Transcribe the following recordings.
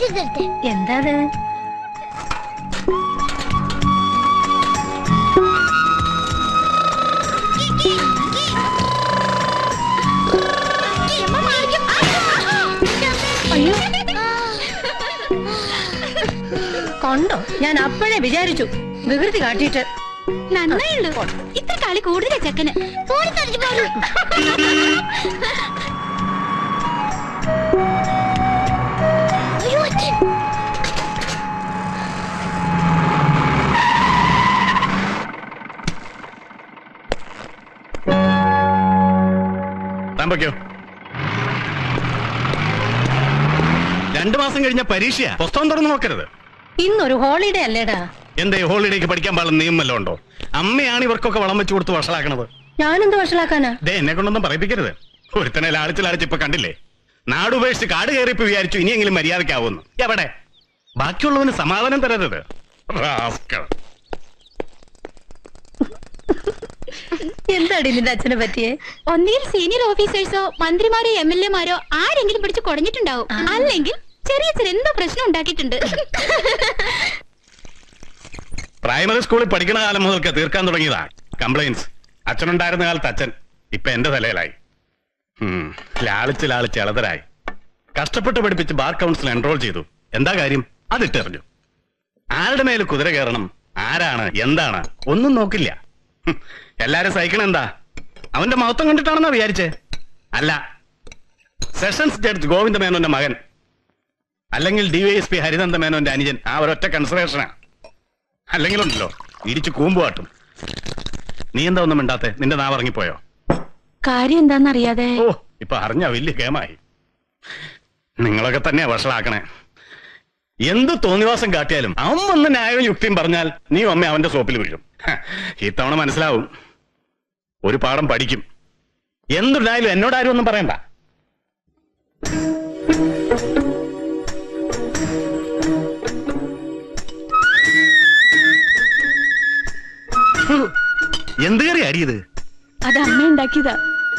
ഇച്ചിരി തരട്ടെ എന്താ അത് അയ്യോ കണ്ടോ ഞാൻ അപ്പോഴേ വിചാരിച്ചു വികൃതി കാട്ടിയിട്ട് നന്നായുള്ളൂ ഇത്ര കളി കൂടുതലാ ചെക്കന് പോടി തടിച്ചു പോരൂ അയ്യോ അച്ഛൻ താൻ പൊയ്ക്കോ രണ്ടു മാസം കഴിഞ്ഞ പരീക്ഷയാ പുസ്തകം തുറന്നു നോക്കരുത് ഇന്നൊരു ഹോളിഡേ അല്ലേടാ എന്തേ ഹോളിഡേക്ക് പഠിക്കാൻ പാടുന്ന നിയമം വല്ലതും ഉണ്ടോ അമ്മയാണ് ഇവർക്കൊക്കെ വളം വെച്ച് കൊടുത്ത് വഷളാക്കണത് ഞാനെന്ത് വഷളാക്കാനാ ദേ എന്നെ കൊണ്ടൊന്നും പറയിപ്പിക്കരുത് ഒരുത്തനെ ലാളിച്ച് ലാളിച്ച് ഇപ്പൊ കണ്ടില്ലേ നാടുപേക്ഷിച്ച് കാട് കയറിയപ്പോ വിചാരിച്ചു ഇനിയെങ്കിലും മര്യാദക്കാവുന്നു എവിടെ ബാക്കിയുള്ളവന് സമാധാനം തരരുത് റാസ്കൾ. എന്താടി നിന്റെ അച്ഛനെ പറ്റിയേ ഒന്നുകിൽ സീനിയർ ഓഫീസേഴ്സോ മന്ത്രിമാരോ എം എൽ എമാരോ ആരെങ്കിലും പിടിച്ച് കുടഞ്ഞിട്ടുണ്ടാവും അല്ലെങ്കിൽ ചെറിയ ചെറിയ എന്തോ പ്രശ്നം ഉണ്ടാക്കിയിട്ടുണ്ട് പ്രൈമറി സ്കൂളിൽ പഠിക്കുന്ന കാലം മുതൽക്ക് തീർക്കാൻ തുടങ്ങിയതാ കംപ്ലൈൻസ് അച്ഛനുണ്ടായിരുന്ന കാലത്ത് അച്ഛൻ ഇപ്പൊ എന്റെ തലയിലായി ഉം, ലാളിച്ച് ലാളിച്ച് ഇളതരായി കഷ്ടപ്പെട്ട് പഠിപ്പിച്ച് ബാർ കൗൺസിൽ എൻറോൾ ചെയ്തു എന്താ കാര്യം അതിട്ടെറിഞ്ഞു ആരുടെ മേൽ കുതിര കയറണം ആരാണ് എന്താണ് ഒന്നും നോക്കില്ല ഹും, എല്ലാരും സഹിക്കണ എന്താ അവന്റെ മഹത്വം കണ്ടിട്ടാണെന്നാ വിചാരിച്ചേ അല്ല സെഷൻസ് ജഡ്ജ് ഗോവിന്ദ മേനോന്റെ മകൻ അല്ലെങ്കിൽ ഡിവൈഎസ്പി ഹരിനന്ദ മേനോന്റെ അനുജൻ ആ ഒരൊറ്റ കൺസിഡറേഷനാ അല്ലെങ്കിലുണ്ടല്ലോ ഇടിച്ചു കൂമ്പുവാട്ടും നീ എന്താ ഒന്നും മിണ്ടാത്തെ നിന്റെ നാവ് ഇറങ്ങിപ്പോയോ കാര്യം എന്താന്നറിയാതെ ഓ ഇപ്പൊ അറിഞ്ഞ വലിയ കേമായി നിങ്ങളൊക്കെ തന്നെ വഷളാക്കണേ എന്ത് തോന്നിവാസം കാട്ടിയാലും അവൻ വന്ന് ന്യായവും യുക്തിയും പറഞ്ഞാൽ നീ അമ്മ അവന്റെ സോപ്പിൽ വീഴും ഹ, ഇത്തവണ മനസ്സിലാവും ഒരു പാഠം പഠിക്കും എന്തുണ്ടായാലും എന്നോടാരും ഒന്നും പറയണ്ട ഹ്, എന്ത് കയറി അരിയത് അത് അമ്മ ഉണ്ടാക്കിയതാ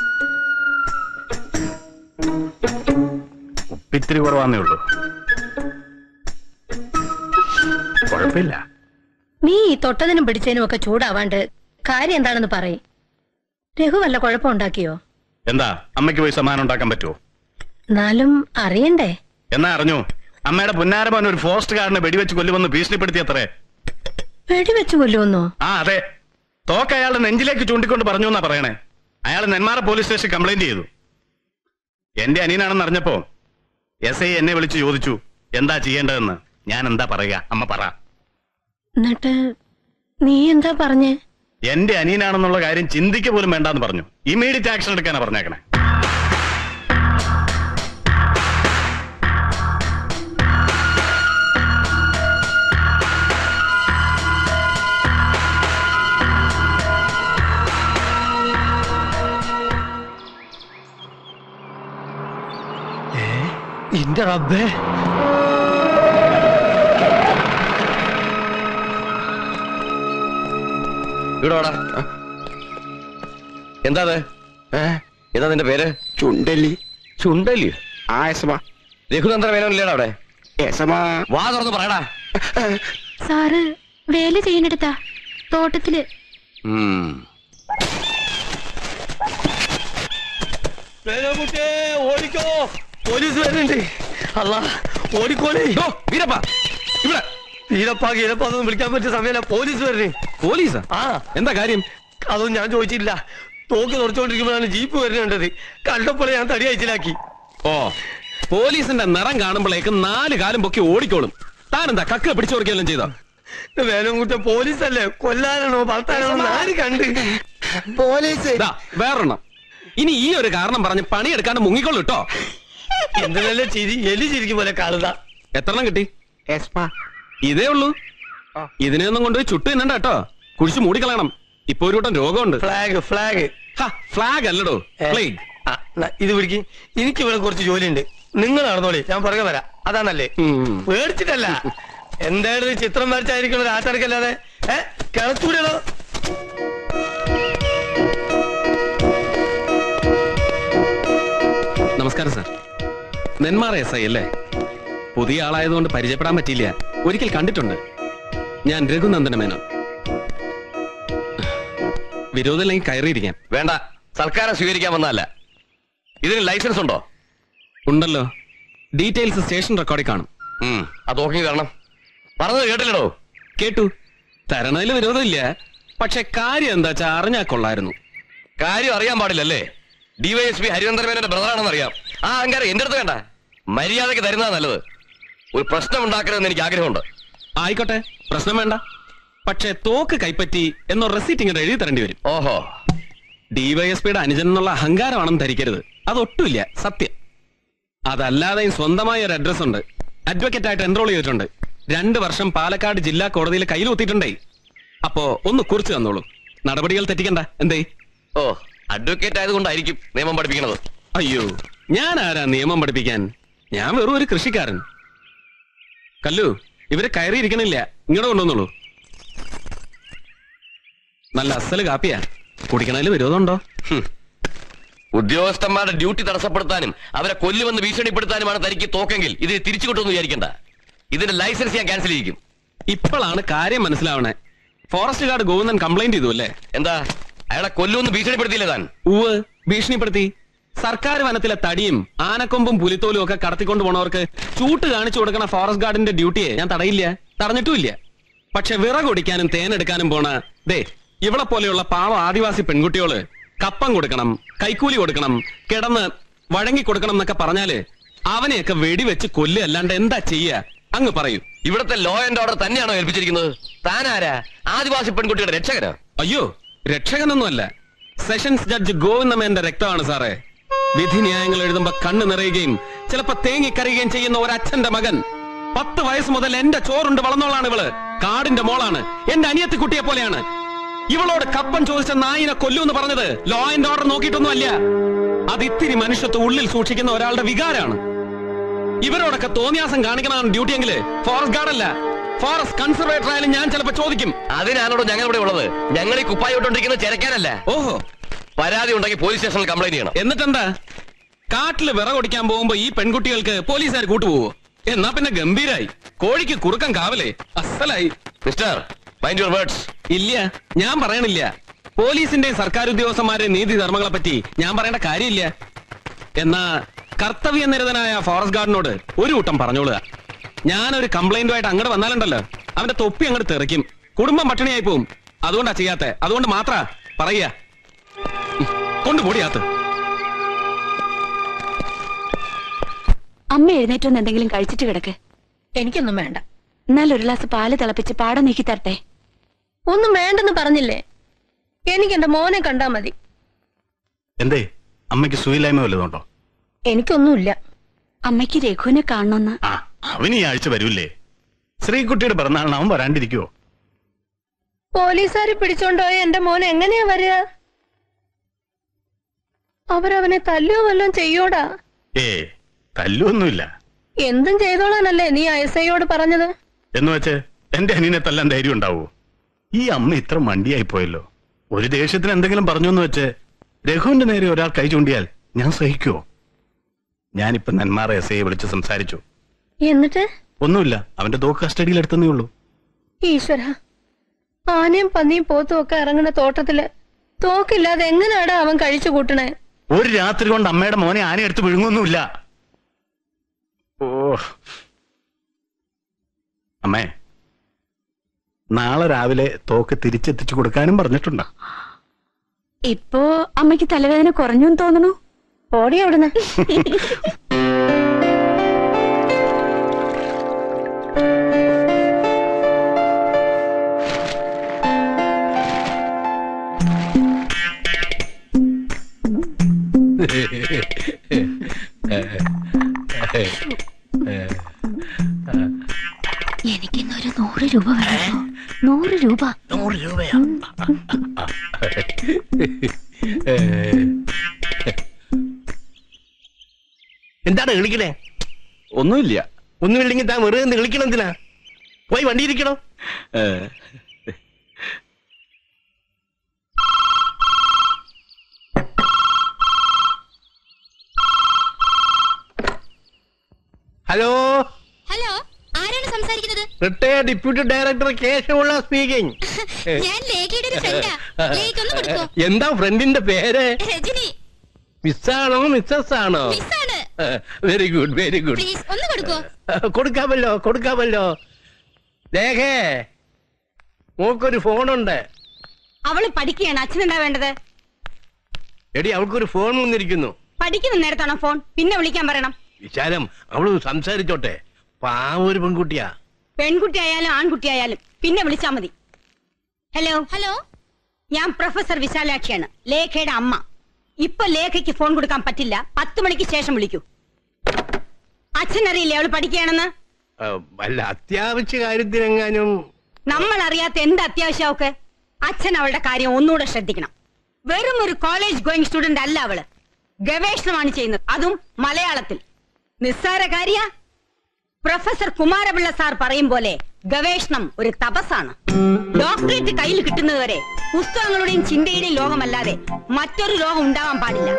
ഉപ്പിത്തിരി കുറവാന്നേ ഉള്ളൂ കുഴപ്പമില്ല നീ ഈ തൊട്ടതിനും പിടിച്ചതിനും ഒക്കെ ചൂടാവാണ്ട് കാര്യം എന്താണെന്ന് പറയും രഘു വല്ല കുഴപ്പമുണ്ടാക്കിയോ എന്താ അമ്മയ്ക്ക് പോയി സമ്മാനം ഉണ്ടാക്കാൻ പറ്റുമോ എന്നാലും അറിയണ്ടേ എന്നാ അറിഞ്ഞു അമ്മയുടെ പുന്നാരമോൻ ഒരു ഫോറസ്റ്റ് ഗാർഡിനെ വെടിവെച്ച് കൊല്ലുമെന്ന് ഭീഷണിപ്പെടുത്തിയത്രേ വെടിവെച്ചു കൊല്ലുമെന്നോ ആ അതെ തോക്ക് അയാളുടെ നെഞ്ചിലേക്ക് ചൂണ്ടിക്കൊണ്ട് പറഞ്ഞു എന്നാ പറയണേ അയാൾ നെന്മാറ പോലീസ് സ്റ്റേഷൻ കംപ്ലൈന്റ് ചെയ്തു എന്റെ അനിയനാണെന്ന് അറിഞ്ഞപ്പോ എസ് ഐ എന്നെ വിളിച്ചു ചോദിച്ചു എന്താ ചെയ്യേണ്ടതെന്ന് ഞാൻ എന്താ പറയുക അമ്മ പറ എന്നിട്ട് നീ എന്താ പറഞ്ഞേ എന്റെ അനിയനാണെന്നുള്ള കാര്യം ചിന്തിക്ക പോലും വേണ്ടാന്ന് പറഞ്ഞു ഇമീഡിയറ്റ് ആക്ഷൻ എടുക്കാനാ പറഞ്ഞേക്കണേ ഇന്റെ റബ്ബേ ഇവിടോടാ എന്താ അത് ഏ? എന്താ നിന്റെ പേര് ചുണ്ടലി ചുണ്ടല്ലി ആ യസമാ രഘുനന്ദന മേനോനില്ലേടാ അവിടെ യസമാ വാ തുറന്ന് പറയടാ സാറ് വേല ചെയ്യുന്നിടത്താ തോട്ടത്തില് ഉം. ഓടിക്കോ പോലീസ് വരുന്നുണ്ട് അല്ല ഓടിക്കോളി ദോ, വീരപ്പ ഇവിടെ ഈരപ്പ ഗീരപ്പ ഒന്നും വിളിക്കാൻ പറ്റിയ സമയമല്ല പോലീസ് വരുന്നേ പോലീസാ ആ എന്താ കാര്യം അതൊന്നും ഞാൻ ചോദിച്ചില്ല തോക്ക് തുറച്ചുകൊണ്ടിരിക്കുമ്പോഴാണ് ജീപ്പ് വരുന്നുണ്ടത് കണ്ടപ്പോൾ ഞാൻ തടി അയച്ചിലാക്കി ഓ പോലീസിന്റെ നിറം കാണുമ്പോഴേക്ക് നാല് കാലം പൊക്കി ഓടിക്കോളും താനെന്താ കക്ക പിടിച്ചു കൊടുക്കുകയെല്ലാം ചെയ്തോ വേലും കുറ്റ പോലീസല്ലേ കൊല്ലാനാണോ വളർത്താനാണോ ആര് കണ്ട് പോലീസ് ദാ, വേറൊരെണ്ണം ഇനി ഈ ഒരു കാരണം പറഞ്ഞ് പണിയെടുക്കാണ്ട് മുങ്ങിക്കൊള്ളു കേട്ടോ എന്തിനല്ലേ ചിരി എലി ചിരിക്കും പോലെ കാണുക എത്രണ്ണം കിട്ടി യസ്മാ ഇതേ ഉള്ളൂ ഇതിനെ ഒന്നും കൊണ്ടുപോയി ചുട്ടു തിന്നണ്ട കേട്ടോ കുഴിച്ച് മൂടിക്കളയണം ഇപ്പൊ ഒരു കൂട്ടം രോഗമുണ്ട് ഫ്ലാഗ് ഫ്ലാഗ് ഫ്ലാഗ് അല്ലടോ പ്ലേഗ് ആ, ന- ഇത് പിടിക്ക് എനിക്ക് ഇവിടെ കുറച്ച് ജോലിയുണ്ട് നിങ്ങൾ നടന്നോളി ഞാൻ പുറകെ വരാം അതാണല്ലേ ഉം. പേടിച്ചിട്ടല്ല എന്തായാലും ഇത് ചിത്രം വരച്ചായിരിക്കണം ഒരു ആട്ടടക്കല്ലാതെ ഏ കിളച്ചൂടിയാണോ നമസ്കാരം സാർ നെന്മാറ എസ് ഐ അല്ലേ പുതിയ ആളായതുകൊണ്ട് പരിചയപ്പെടാൻ പറ്റിയില്ല ഒരിക്കൽ കണ്ടിട്ടുണ്ട് ഞാൻ രഘുനന്ദന മേനോൻ വിരോധമില്ലെങ്കിൽ കയറിയിരിക്കാം വേണ്ട സർക്കാരെ സ്വീകരിക്കാൻ വന്നതല്ല ഇതിന് ലൈസൻസ് ഉണ്ടോ ഉണ്ടല്ലോ ഡീറ്റെയിൽസ് സ്റ്റേഷൻ റെക്കോർഡിൽ കാണും ഉം, അത് നോക്കി തരണം പറഞ്ഞത് കേട്ടില്ലടോ കേട്ടു തരണതിൽ വിരോധമില്ല പക്ഷെ കാര്യം എന്താ വെച്ചാ അറിഞ്ഞാ കൊള്ളായിരുന്നു കാര്യം അറിയാൻ പാടില്ലല്ലേ ഡിവൈഎസ്പി ഹരിചന്ദ്രൻ മേനോന്റെ ബ്രദറാണെന്ന് അറിയാം ആ അഹങ്കാരം എന്റെ അടുത്ത് വേണ്ട മര്യാദയ്ക്ക് തരുന്നതാ നല്ലത് ഒരു പ്രശ്നം ഉണ്ടാക്കരുതെന്ന് എനിക്ക് ആഗ്രഹമുണ്ട് ആയിക്കോട്ടെ പ്രശ്നം വേണ്ട പക്ഷെ തോക്ക് കൈപ്പറ്റി എന്നോ റെസീറ്റ് ഇങ്ങോട്ട് എഴുതി തരേണ്ടി വരും ഓഹോ ഡിവൈഎസ്പിയുടെ അനുജൻ എന്നുള്ള അഹങ്കാരമാണെന്ന് ധരിക്കരുത് അതൊട്ടുമില്ല സത്യം അതല്ലാതെയും സ്വന്തമായ ഒരു അഡ്രസ് ഉണ്ട് അഡ്വക്കേറ്റ് ആയിട്ട് എൻറോൾ ചെയ്തിട്ടുണ്ട് രണ്ടു വർഷം പാലക്കാട് ജില്ലാ കോടതിയിൽ കയ്യിൽ ഒത്തിയിട്ടുണ്ടേ അപ്പോ ഒന്ന് കുറിച്ച് തന്നോളൂ നടപടികൾ തെറ്റിക്കണ്ട എന്തേ ഓ അഡ്വക്കേറ്റ് ആയതുകൊണ്ടായിരിക്കും നിയമം പഠിപ്പിക്കുന്നത് അയ്യോ ഞാൻ ആരാ നിയമം പഠിപ്പിക്കാൻ ഞാൻ വെറും ഒരു കൃഷിക്കാരൻ കല്ലു ഇവര് കയറിയിരിക്കണില്ല ഇങ്ങോട്ട് കൊണ്ടുവന്നോളൂ നല്ല അസല് കാപ്പിയാ കുടിക്കണതിൽ വിരോധമുണ്ടോ ഹും. ഉദ്യോഗസ്ഥന്മാരുടെ ഡ്യൂട്ടി തടസ്സപ്പെടുത്താനും അവരെ കൊല്ലുമെന്ന് ഭീഷണിപ്പെടുത്താനുമാണ് തനിക്ക് തോക്കെങ്കിൽ ഇത് തിരിച്ചു കിട്ടുമെന്ന് വിചാരിക്കണ്ട ഇതിന്റെ ലൈസൻസ് ഞാൻ ക്യാൻസൽ ചെയ്യിക്കും ഇപ്പോഴാണ് കാര്യം മനസ്സിലാവണേ ഫോറസ്റ്റ് ഗാർഡ് ഗോവിന്ദൻ കംപ്ലൈന്റ് ചെയ്തു അല്ലേ എന്താ അയാളെ കൊല്ലുമെന്ന് ഭീഷണിപ്പെടുത്തിയില്ലേ താൻ ഉവ് ഭീഷണിപ്പെടുത്തി സർക്കാർ വനത്തിലെ തടിയും ആനക്കൊമ്പും പുലിത്തോലും ഒക്കെ കടത്തിക്കൊണ്ട് പോണവർക്ക് ചൂട്ട് കാണിച്ചു കൊടുക്കണ ഫോറസ്റ്റ് ഗാർഡിന്റെ ഡ്യൂട്ടിയെ ഞാൻ തടയില്ല തടഞ്ഞിട്ടുമില്ല പക്ഷെ വിറകൊടിക്കാനും തേനെടുക്കാനും പോണ ദേ ഇവളെ പോലെയുള്ള പാവ ആദിവാസി പെൺകുട്ടിയോള് കപ്പം കൊടുക്കണം കൈക്കൂലി കൊടുക്കണം കിടന്ന് വഴങ്ങി കൊടുക്കണം എന്നൊക്കെ പറഞ്ഞാല് അവനെയൊക്കെ വെടിവെച്ച് കൊല്ലുക അല്ലാണ്ട് എന്താ ചെയ്യ അങ്ങ് പറയൂ ഇവിടുത്തെ ലോ ആൻഡ് ഓർഡർ തന്നെയാണോ ഏൽപ്പിച്ചിരിക്കുന്നത് താൻ ആരാ ആദിവാസി പെൺകുട്ടിയുടെ രക്ഷകനോ അയ്യോ രക്ഷകനൊന്നുമല്ല സെഷൻസ് ജഡ്ജ് ഗോവിന്ദമേന്റെ രക്തമാണ് സാറേ വിധി ന്യായങ്ങൾ എഴുതുമ്പോ കണ്ണ് നിറയുകയും ചിലപ്പോ തേങ്ങിക്കരയുകയും ചെയ്യുന്ന ഒരു അച്ഛന്റെ മകൻ പത്ത് വയസ്സ് മുതൽ എന്റെ ചോറുണ്ട് വളർന്നോളാണ് ഇവള് കാടിന്റെ മോളാണ് എന്റെ അനിയത്തി കുട്ടിയെ പോലെയാണ് ഇവളോട് കപ്പൻ ചോദിച്ച നായിനെ കൊല്ലൂന്ന് പറഞ്ഞത് ലോ ആൻഡ് ഓർഡർ നോക്കിയിട്ടൊന്നും അല്ല അത് ഇത്തിരി മനുഷ്യത്വം ഉള്ളിൽ സൂക്ഷിക്കുന്ന ഒരാളുടെ വികാരാണ് ഇവരോടൊക്കെ തോന്നിയാസം കാണിക്കണമാണ് ഡ്യൂട്ടി എങ്കില് ഫോറസ്റ്റ് ഗാർഡ് അല്ല ഫോറസ്റ്റ് കൺസർവേറ്റർ ആയാലും ഞാൻ ചിലപ്പോ ചോദിക്കും അതിനാണോ ഞങ്ങൾ ഇവിടെ ഉള്ളത് ഞങ്ങൾ ഈ കുപ്പായി ഇട്ടുകൊണ്ടിരിക്കുന്നത് ചെരക്കാനല്ല ഓഹോ പരാതി ഉണ്ടെങ്കിൽ പോലീസ് സ്റ്റേഷനിൽ കംപ്ലൈന്റ് ചെയ്യണം എന്നിട്ടെന്താ കാട്ടില് വിറകൊടിക്കാൻ പോകുമ്പോ ഈ പെൺകുട്ടികൾക്ക് പോലീസുകാർ കൂട്ടുപോവോ എന്നാ പിന്നെ ഗംഭീരായി കോഴിക്ക് കുറുക്കം കാവലേ അസലായി മിസ്റ്റർ മൈൻഡ് യുവർ വേർഡ്സ് ഇല്ല ഞാൻ പറയണില്ല പോലീസിന്റെയും സർക്കാർ ഉദ്യോഗസ്ഥന്മാരുടെയും നീതി ധർമ്മങ്ങളെ പറ്റി ഞാൻ പറയേണ്ട കാര്യമില്ല എന്നാ കർത്തവ്യ നിരതനായ ഫോറസ്റ്റ് ഗാർഡിനോട് ഒരു കൂട്ടം പറഞ്ഞോളുക ഞാനൊരു കംപ്ലൈന്റുമായിട്ട് അങ്ങോട്ട് വന്നാലുണ്ടല്ലോ അവന്റെ തൊപ്പി അങ്ങോട്ട് തെറിക്കും കുടുംബം പട്ടിണിയായി പോവും അതുകൊണ്ടാ ചെയ്യാത്ത അതുകൊണ്ട് മാത്ര പറയുക കൊണ്ടുപോടിയാത്ത് അമ്മ എഴുന്നേറ്റൊന്ന് എന്തെങ്കിലും കഴിച്ചിട്ട് കിടക്ക് എനിക്കൊന്നും വേണ്ട എന്നാൽ ഒരു ഗ്ലാസ് പാല് തിളപ്പിച്ച് പാടം നീക്കി തരട്ടെ ഒന്നും വേണ്ടെന്ന് പറഞ്ഞില്ലേ എനിക്ക് എന്റെ മോനെ കണ്ടാ മതി എന്തേ അമ്മയ്ക്ക് സുഖമില്ലായ്മ വല്ലതുണ്ടോ എനിക്കൊന്നുമില്ല അമ്മയ്ക്ക് രഘുവിനെ കാണണമെന്ന് ആ അവൻ ഈ ആഴ്ച വരൂല്ലേ ശ്രീകുട്ടിയുടെ പിറന്നാളിന് അവൻ വരാണ്ടിരിക്കുവോ പോലീസുകാര് പിടിച്ചോണ്ടോയ എന്റെ മോൻ എങ്ങനെയാ വരിക അവരവനെ തല്ലുകയോ വല്ലതും ചെയ്യോടാ ഏ തല്ലൊന്നുമില്ല എന്തും ചെയ്തോളാനല്ലേ നീ ഐസയോട് പറഞ്ഞത് എന്ന് വെച്ച് എന്റെ അനിയനെ തല്ലാൻ ധൈര്യം ഉണ്ടാവോ ഈ അമ്മ ഇത്ര മണ്ടിയായി പോയല്ലോ ഒരു ദേഷ്യത്തിന് എന്തെങ്കിലും പറഞ്ഞു എന്ന് വെച്ച് രഘുവിന്റെ നേരെ ഒരാൾ കൈ ചൂണ്ടിയാൽ ഞാൻ സഹിക്കുവോ ഞാനിപ്പോ നെന്മാറ എസ് ഐയെ വിളിച്ച് സംസാരിച്ചു എന്നിട്ട് ഒന്നുമില്ല അവന്റെ തോക്ക് കസ്റ്റഡിയിൽ എടുത്തതേ ഉള്ളൂ ഈശ്വര ആനയും പന്നിയും പോത്തും ഒക്കെ ഇറങ്ങുന്ന തോട്ടത്തില് തോക്കില്ലാതെ എങ്ങനെയാടാ അവൻ കഴിച്ചു കൂട്ടണേ ഒരു രാത്രി കൊണ്ട് അമ്മയുടെ മോനെ ആന എടുത്ത് വിഴുങ്ങൊന്നുമില്ല ഓ അമ്മേ നാളെ രാവിലെ തോക്ക് തിരിച്ചെത്തിച്ചു കൊടുക്കാനും പറഞ്ഞിട്ടുണ്ട് ഇപ്പോ അമ്മയ്ക്ക് തലവേദന കുറഞ്ഞു എന്ന് തോന്നുന്നു ഓടി അവിടുന്ന് എനിക്കിന്നൊരു നൂറ് രൂപ വേണോ നൂറ് രൂപ നൂറ് രൂപയാ എന്താണ് വിളിക്കണേ ഒന്നുമില്ല ഒന്നുമില്ലെങ്കിൽ താൻ വെറുതെ നിന്ന് വിളിക്കണം എന്തിനാ പോയി വണ്ടി ഇരിക്കണോ ഹലോ സംസാരിക്കുന്നത് retired deputy director Keshavulla speaking ഞാൻ ലേഖയുടെ ഒരു ഫ്രണ്ടാ ലേഖ ഒന്ന് കൊടുക്കോ എന്താ ഫ്രണ്ടിന്റെ പേര് രജനി മിസ്സാണോ മിസ്സസ് ആണോ മിസ്സാണ് very good very good please ഒന്ന് കൊടുക്കോ കൊടുക്കാമല്ലോ കൊടുക്കാമല്ലോ ലേഖേ മോക്കൊരു ഫോണുണ്ട് അവള് പഠിക്കുകയാണ് അച്ഛനെന്താ വേണ്ടത് എടി അവൾക്കൊരു ഫോൺ വന്നിരിക്കുന്നു പഠിക്കുന്ന നേരത്താണോ ഫോൺ പിന്നെ വിളിക്കാൻ പറയണം വിശാലം അവള് സംസാരിച്ചോട്ടെ പാവ ഒരു പെൺകുട്ടിയാ പെൺകുട്ടി ആയാലും ആൺകുട്ടി ആയാലും പിന്നെ വിളിച്ചാ മതി ഹലോ ഹലോ ഞാൻ പ്രൊഫസർ വിശാലാക്ഷിയാണ് ലേഖയുടെ അമ്മ ഇപ്പൊ ലേഖയ്ക്ക് ഫോൺ കൊടുക്കാൻ പറ്റില്ല പത്ത് മണിക്ക് ശേഷം വിളിക്കൂ അച്ഛൻ അറിയില്ലേ അവള് പഠിക്കുകയാണെന്ന് ആ, വല്ല അത്യാവശ്യ കാര്യത്തിനെങ്ങാനും നമ്മൾ അറിയാത്ത എന്ത് അത്യാവശ്യമൊക്കെ അച്ഛൻ അവളുടെ കാര്യം ഒന്നുകൂടെ ശ്രദ്ധിക്കണം വെറും ഒരു കോളേജ് ഗോയിങ് സ്റ്റുഡന്റ് അല്ല അവള് ഗവേഷണമാണ് ചെയ്യുന്നത് അതും മലയാളത്തിൽ നിസ്സാര കാര്യ പ്രൊഫസർ കുമാരപിള്ള സാർ പറയും പോലെ ഗവേഷണം ഒരു തപസ്സാണ് ഡോക്ടറേറ്റ് കയ്യിൽ കിട്ടുന്നതുവരെ പുസ്തകങ്ങളുടെയും ചിന്തയുടെയും ലോകമല്ലാതെ മറ്റൊരു ലോകം ഉണ്ടാവാൻ പാടില്ല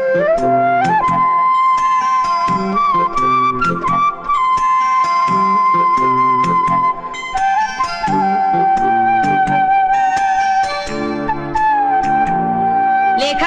ലേഖ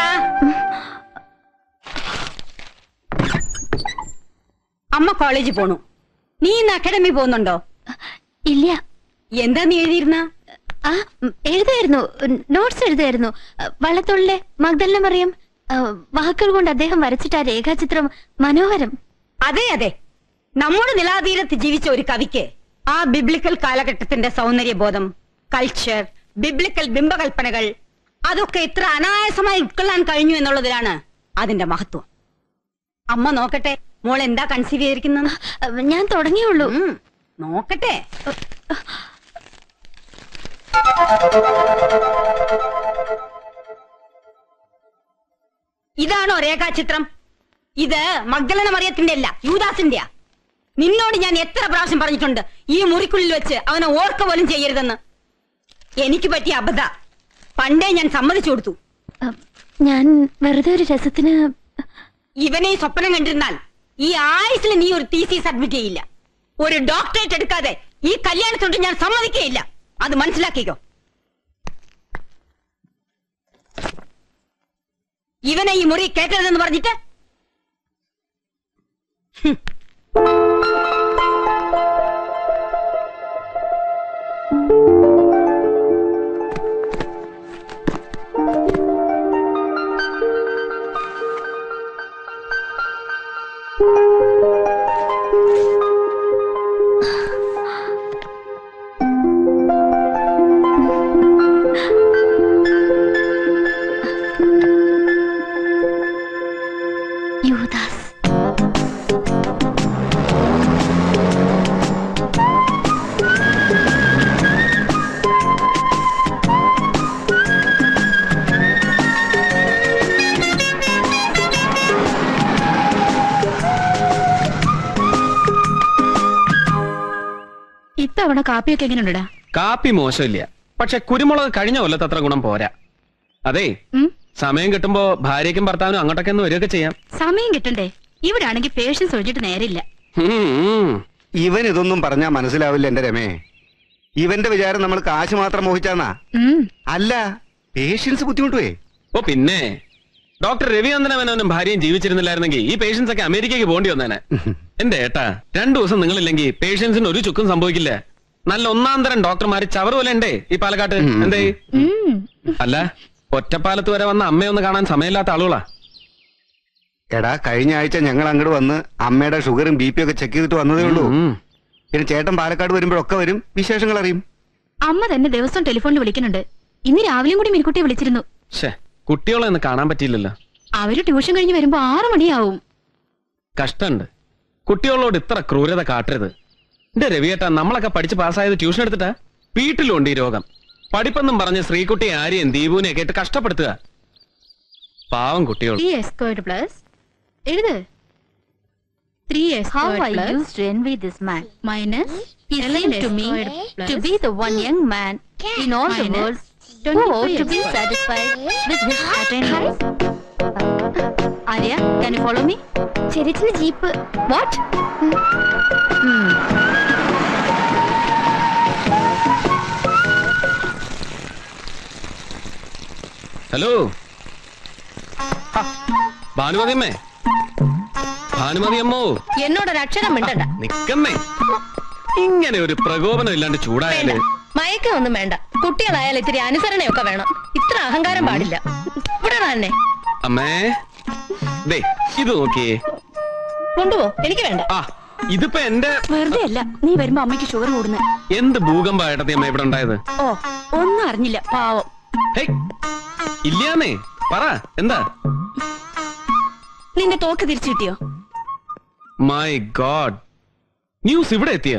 അമ്മ കോളേജിൽ പോണു നീ ഇന്ന് അക്കാഡമി പോകുന്നുണ്ടോ ഇല്ല എന്താ നീ എഴുതിയിരുന്ന ആ ഉം, എഴുതായിരുന്നു നോട്ട്സ് എഴുതായിരുന്നു വള്ളത്തോളിലെ മഗ്ദലിനെ മറിയം ആ, വാക്കുകൾ കൊണ്ട് അദ്ദേഹം വരച്ചിട്ട ആ രേഖാചിത്രം മനോഹരം അതെ അതെ നമ്മുടെ നിലാതീരത്ത് ജീവിച്ച ഒരു കവിക്ക് ആ ബിബ്ലിക്കൽ കാലഘട്ടത്തിന്റെ സൗന്ദര്യബോധം കൾച്ചർ ബിബ്ലിക്കൽ ബിംബകൽപ്പനകൾ അതൊക്കെ എത്ര അനായാസമായി ഉൾക്കൊള്ളാൻ കഴിഞ്ഞു എന്നുള്ളതിലാണ് അതിന്റെ മഹത്വം അമ്മ നോക്കട്ടെ മോൾ എന്താ കൺസീവ് ചെയ്തിരിക്കുന്നത് ആ, ഞാൻ തുടങ്ങിയുള്ളൂ ഉം, നോക്കട്ടെ ഇതാണോ രേഖാചിത്രം ഇത് മഗ്ദലന മറിയത്തിന്റെ അല്ല യൂദാസിന്റെയാ നിന്നോട് ഞാൻ എത്ര പ്രാവശ്യം പറഞ്ഞിട്ടുണ്ട് ഈ മുറിക്കുള്ളിൽ വെച്ച് അവനെ ഓർക്ക പോലും ചെയ്യരുതെന്ന് എനിക്ക് പറ്റിയ അബദ്ധ പണ്ടേ ഞാൻ സമ്മതിച്ചു കൊടുത്തു ആ, ഞാൻ വെറുതെ ഒരു രസത്തിന് ഇവനെ ഈ സ്വപ്നം കണ്ടിരുന്നാൽ ഈ ആയുസിൽ നീ ഒരു തീസീസ് അഡ്മിറ്റ് ചെയ്യില്ല ഒരു ഡോക്ടറേറ്റ് എടുക്കാതെ ഈ കല്യാണത്തോട്ട് ഞാൻ സമ്മതിക്കുകയില്ല അത് മനസ്സിലാക്കിക്കോ ഇവനെ ഈ മുറി കേട്ടതെന്ന് പറഞ്ഞിട്ട് ഹും. യൂദാസ് ഇത്തവണ കാപ്പിയൊക്കെ എങ്ങനെയുണ്ടടാ കാപ്പി മോശമില്ല പക്ഷെ കുരുമുളക് കഴിഞ്ഞ കൊല്ലത്ത് അത്ര ഗുണം പോരാ അതെ ഉം സമയം കിട്ടുമ്പോ ഭാര്യയ്ക്കും ഭർത്താവിനും അങ്ങോട്ടൊക്കെ ഒന്ന് വരികയൊക്കെ ചെയ്യാം സമയം കിട്ടണ്ടേ ഇവിടെ ആണെങ്കിൽ പേഷ്യൻസ് ഒഴിച്ചിട്ട് നേരില്ല ഉം, ഉം. ഇവൻ ഇതൊന്നും പറഞ്ഞാ മനസ്സിലാവില്ല എന്റെ രമേ ഇവന്റെ വിചാരം നമ്മൾ കാശ് മാത്രം മോഹിച്ചാന്നാ ഉം അല്ല പേഷ്യൻസ് ബുദ്ധിമുട്ടുവേ ഓ പിന്നെ ഡോക്ടർ രവിചന്ദ്രൻ മേനോനും ഭാര്യയും ജീവിച്ചിരുന്നില്ലായിരുന്നെങ്കിൽ ഈ പേഷ്യൻസ് ഒക്കെ അമേരിക്കയ്ക്ക് പോകേണ്ടി വന്നേനെ എന്റെ ഏട്ടാ രണ്ടു ദിവസം നിങ്ങളില്ലെങ്കിൽ പേഷ്യൻസിന് ഒരു ചുക്കും സംഭവിക്കില്ല നല്ല ഒന്നാം തരം ഡോക്ടർമാര് ചവറ് പോലെ ഉണ്ടേ ഈ പാലക്കാട്ട് എന്തേ ഉം അല്ല ഒറ്റപ്പാലത്ത് വരെ വന്ന അമ്മയൊന്ന് കാണാൻ സമയമില്ലാത്ത ആളുകളാ എടാ കഴിഞ്ഞ ആഴ്ച ഞങ്ങൾ അങ്ങോട്ട് വന്ന് അമ്മയുടെ ഷുഗറും ബി പി ഒക്കെ ചെക്ക് ചെയ്തിട്ട് വന്നതേ ഉള്ളൂ ഉം. പിന്നെ ചേട്ടൻ പാലക്കാട് വരുമ്പോഴൊക്കെ വരും വിശേഷങ്ങൾ അറിയും അമ്മ തന്നെ ദിവസം ടെലിഫോണിൽ വിളിക്കുന്നുണ്ട് ഇന്ന് രാവിലെയും കൂടി മിനിക്കുട്ടിയെ വിളിച്ചിരുന്നു ശ്ശേ കുട്ടികളെ ഒന്ന് കാണാൻ പറ്റിയില്ലല്ലോ അവര് ട്യൂഷൻ കഴിഞ്ഞ് വരുമ്പോ ആറു മണിയാവും കഷ്ടണ്ട് കുട്ടികളോട് ഇത്ര ക്രൂരത കാട്ടരുത് എന്റെ രവിയേട്ടാ നമ്മളൊക്കെ പഠിച്ച് പാസ്സായത് ട്യൂഷൻ എടുത്തിട്ടാ വീട്ടിലുണ്ട് ഈ രോഗം പഠിപ്പെന്നും പറഞ്ഞ് ശ്രീകുട്ടിയെ ആരെയും ദീപുവിനെ ഒക്കെ ഇട്ട് കഷ്ടപ്പെടുത്തുക പാവം കുട്ടികൾ ത്രീ എസ് സ്ക്വയർഡ് പ്ലസ് എഴുത് three S How I squared plus used to envy this man. Minus He seemed to me to be the one young man in all the Minus world who 25 ought to be years. satisfied with his attainments. Arya, can you follow me? ചെറിയ jeep What? Hello ഹ, ഭാനുമതി അമ്മേ ഭാനുമതി അമ്മോ എന്നോടൊരു അക്ഷരം മിണ്ടണ്ട നിക്കമ്മേ ഇങ്ങനെ ഒരു പ്രകോപനം ഇല്ലാണ്ട് ചൂടായാല് വേണ്ട മയക്കൊന്നും വേണ്ട കുട്ടികളായാൽ ഇത്തിരി അനുസരണയൊക്കെ വേണം ഇത്ര അഹങ്കാരം പാടില്ല ഇവിടെ തന്നെ അമ്മേ ദേ ഇത് നോക്കിയേ കൊണ്ടുപോ എനിക്ക് വേണ്ട ആ ഇതിപ്പോ എന്റെ വെറുതെ അല്ല നീ വരുമ്പോ അമ്മയ്ക്ക് ഷുഗർ കൂടുന്നു എന്ത് ഭൂകമ്പ ഏട്ടത്തി അമ്മ ഇവിടെ ഉണ്ടായത് ഓ ഒന്നും അറിഞ്ഞില്ല പാവം ഹേയ് ഇല്ലാന്നേ പറ എന്താ നിന്റെ തോക്ക് തിരിച്ചു കിട്ടിയോ മൈ ഗോഡ് ന്യൂസ് ഇവിടെ എത്തിയ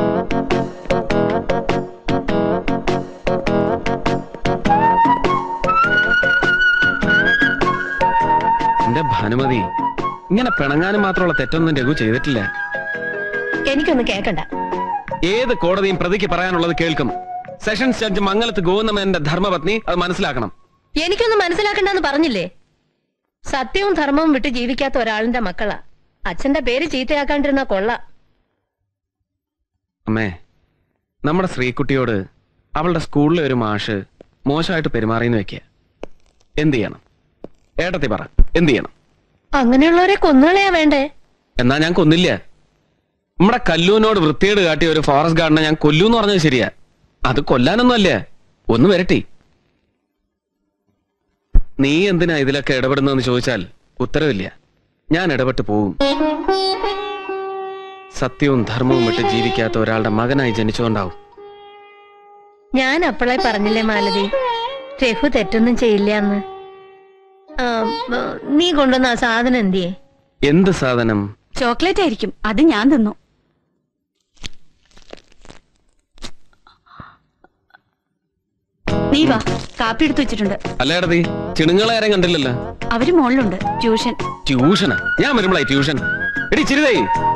എന്റെ ഭാനുമതി ഇങ്ങനെ പിണങ്ങാനും മാത്രമുള്ള തെറ്റൊന്നും രഘു ചെയ്തിട്ടില്ല എനിക്കൊന്നും കേക്കണ്ട ഏത് കോടതിയും പ്രതിക്ക് പറയാനുള്ളത് കേൾക്കും സെഷൻസ് ജഡ്ജ് മംഗലത്ത് ഗോവിന്ദമേനന്റെ ധർമ്മപത്നി അത് മനസ്സിലാക്കണം എനിക്കൊന്നും മനസ്സിലാക്കണ്ടെന്ന് പറഞ്ഞില്ലേ സത്യവും ധർമ്മവും വിട്ട് ജീവിക്കാത്ത ഒരാളിന്റെ മക്കളാ അച്ഛന്റെ പേര് ചീത്തയാക്കാണ്ടിരുന്ന കൊള്ള അമ്മേ നമ്മുടെ ശ്രീകുട്ടിയോട് അവളുടെ സ്കൂളിലെ ഒരു മാഷ് മോശമായിട്ട് പെരുമാറിയെന്ന് വെക്കുക എന്ത് ചെയ്യണം ഏട്ടത്തി പറ എന്ത് ചെയ്യണം അങ്ങനെയുള്ളവരെ കൊന്നുകളയാ വേണ്ടേ എന്നാ ഞാൻ കൊന്നില്ല നമ്മുടെ കല്ലൂനോട് വൃത്തിയേട് കാട്ടിയ ഒരു ഫോറസ്റ്റ് ഗാർഡിനെ ഞാൻ കൊല്ലൂന്ന് പറഞ്ഞത് ശരിയാ അത് കൊല്ലാനൊന്നും അല്ല ഒന്ന് വരട്ടി നീ എന്തിനാ ഇതിലൊക്കെ ഇടപെടുന്നതെന്ന് ചോദിച്ചാൽ ഉത്തരവില്ല ഞാൻ ഇടപെട്ട് പോവും സത്യവും ധർമ്മവും വിട്ട് ജീവിക്കാത്ത ഒരാളുടെ മകനായി ജനിച്ചുകൊണ്ടാവും ഞാൻ അപ്പോളെ പറഞ്ഞില്ലേ മാലതി രഘു തെറ്റൊന്നും ചെയ്യില്ല എന്ന് നീ കൊണ്ടുവന്ന ആ സാധനം എന്തിയേ എന്ത് സാധനം ചോക്ലേറ്റ് ആയിരിക്കും അത് ഞാൻ തിന്നു നീ വാ കാപ്പി എടുത്തു വെച്ചിട്ടുണ്ട് അല്ലേടതി ചിണുങ്ങളെ ആരെയും കണ്ടില്ലല്ലോ അവര് മുകളിലുണ്ട് ട്യൂഷൻ ട്യൂഷനാ ഞാൻ വരുമ്പോളായി ട്യൂഷൻ എടി ചിരിതേ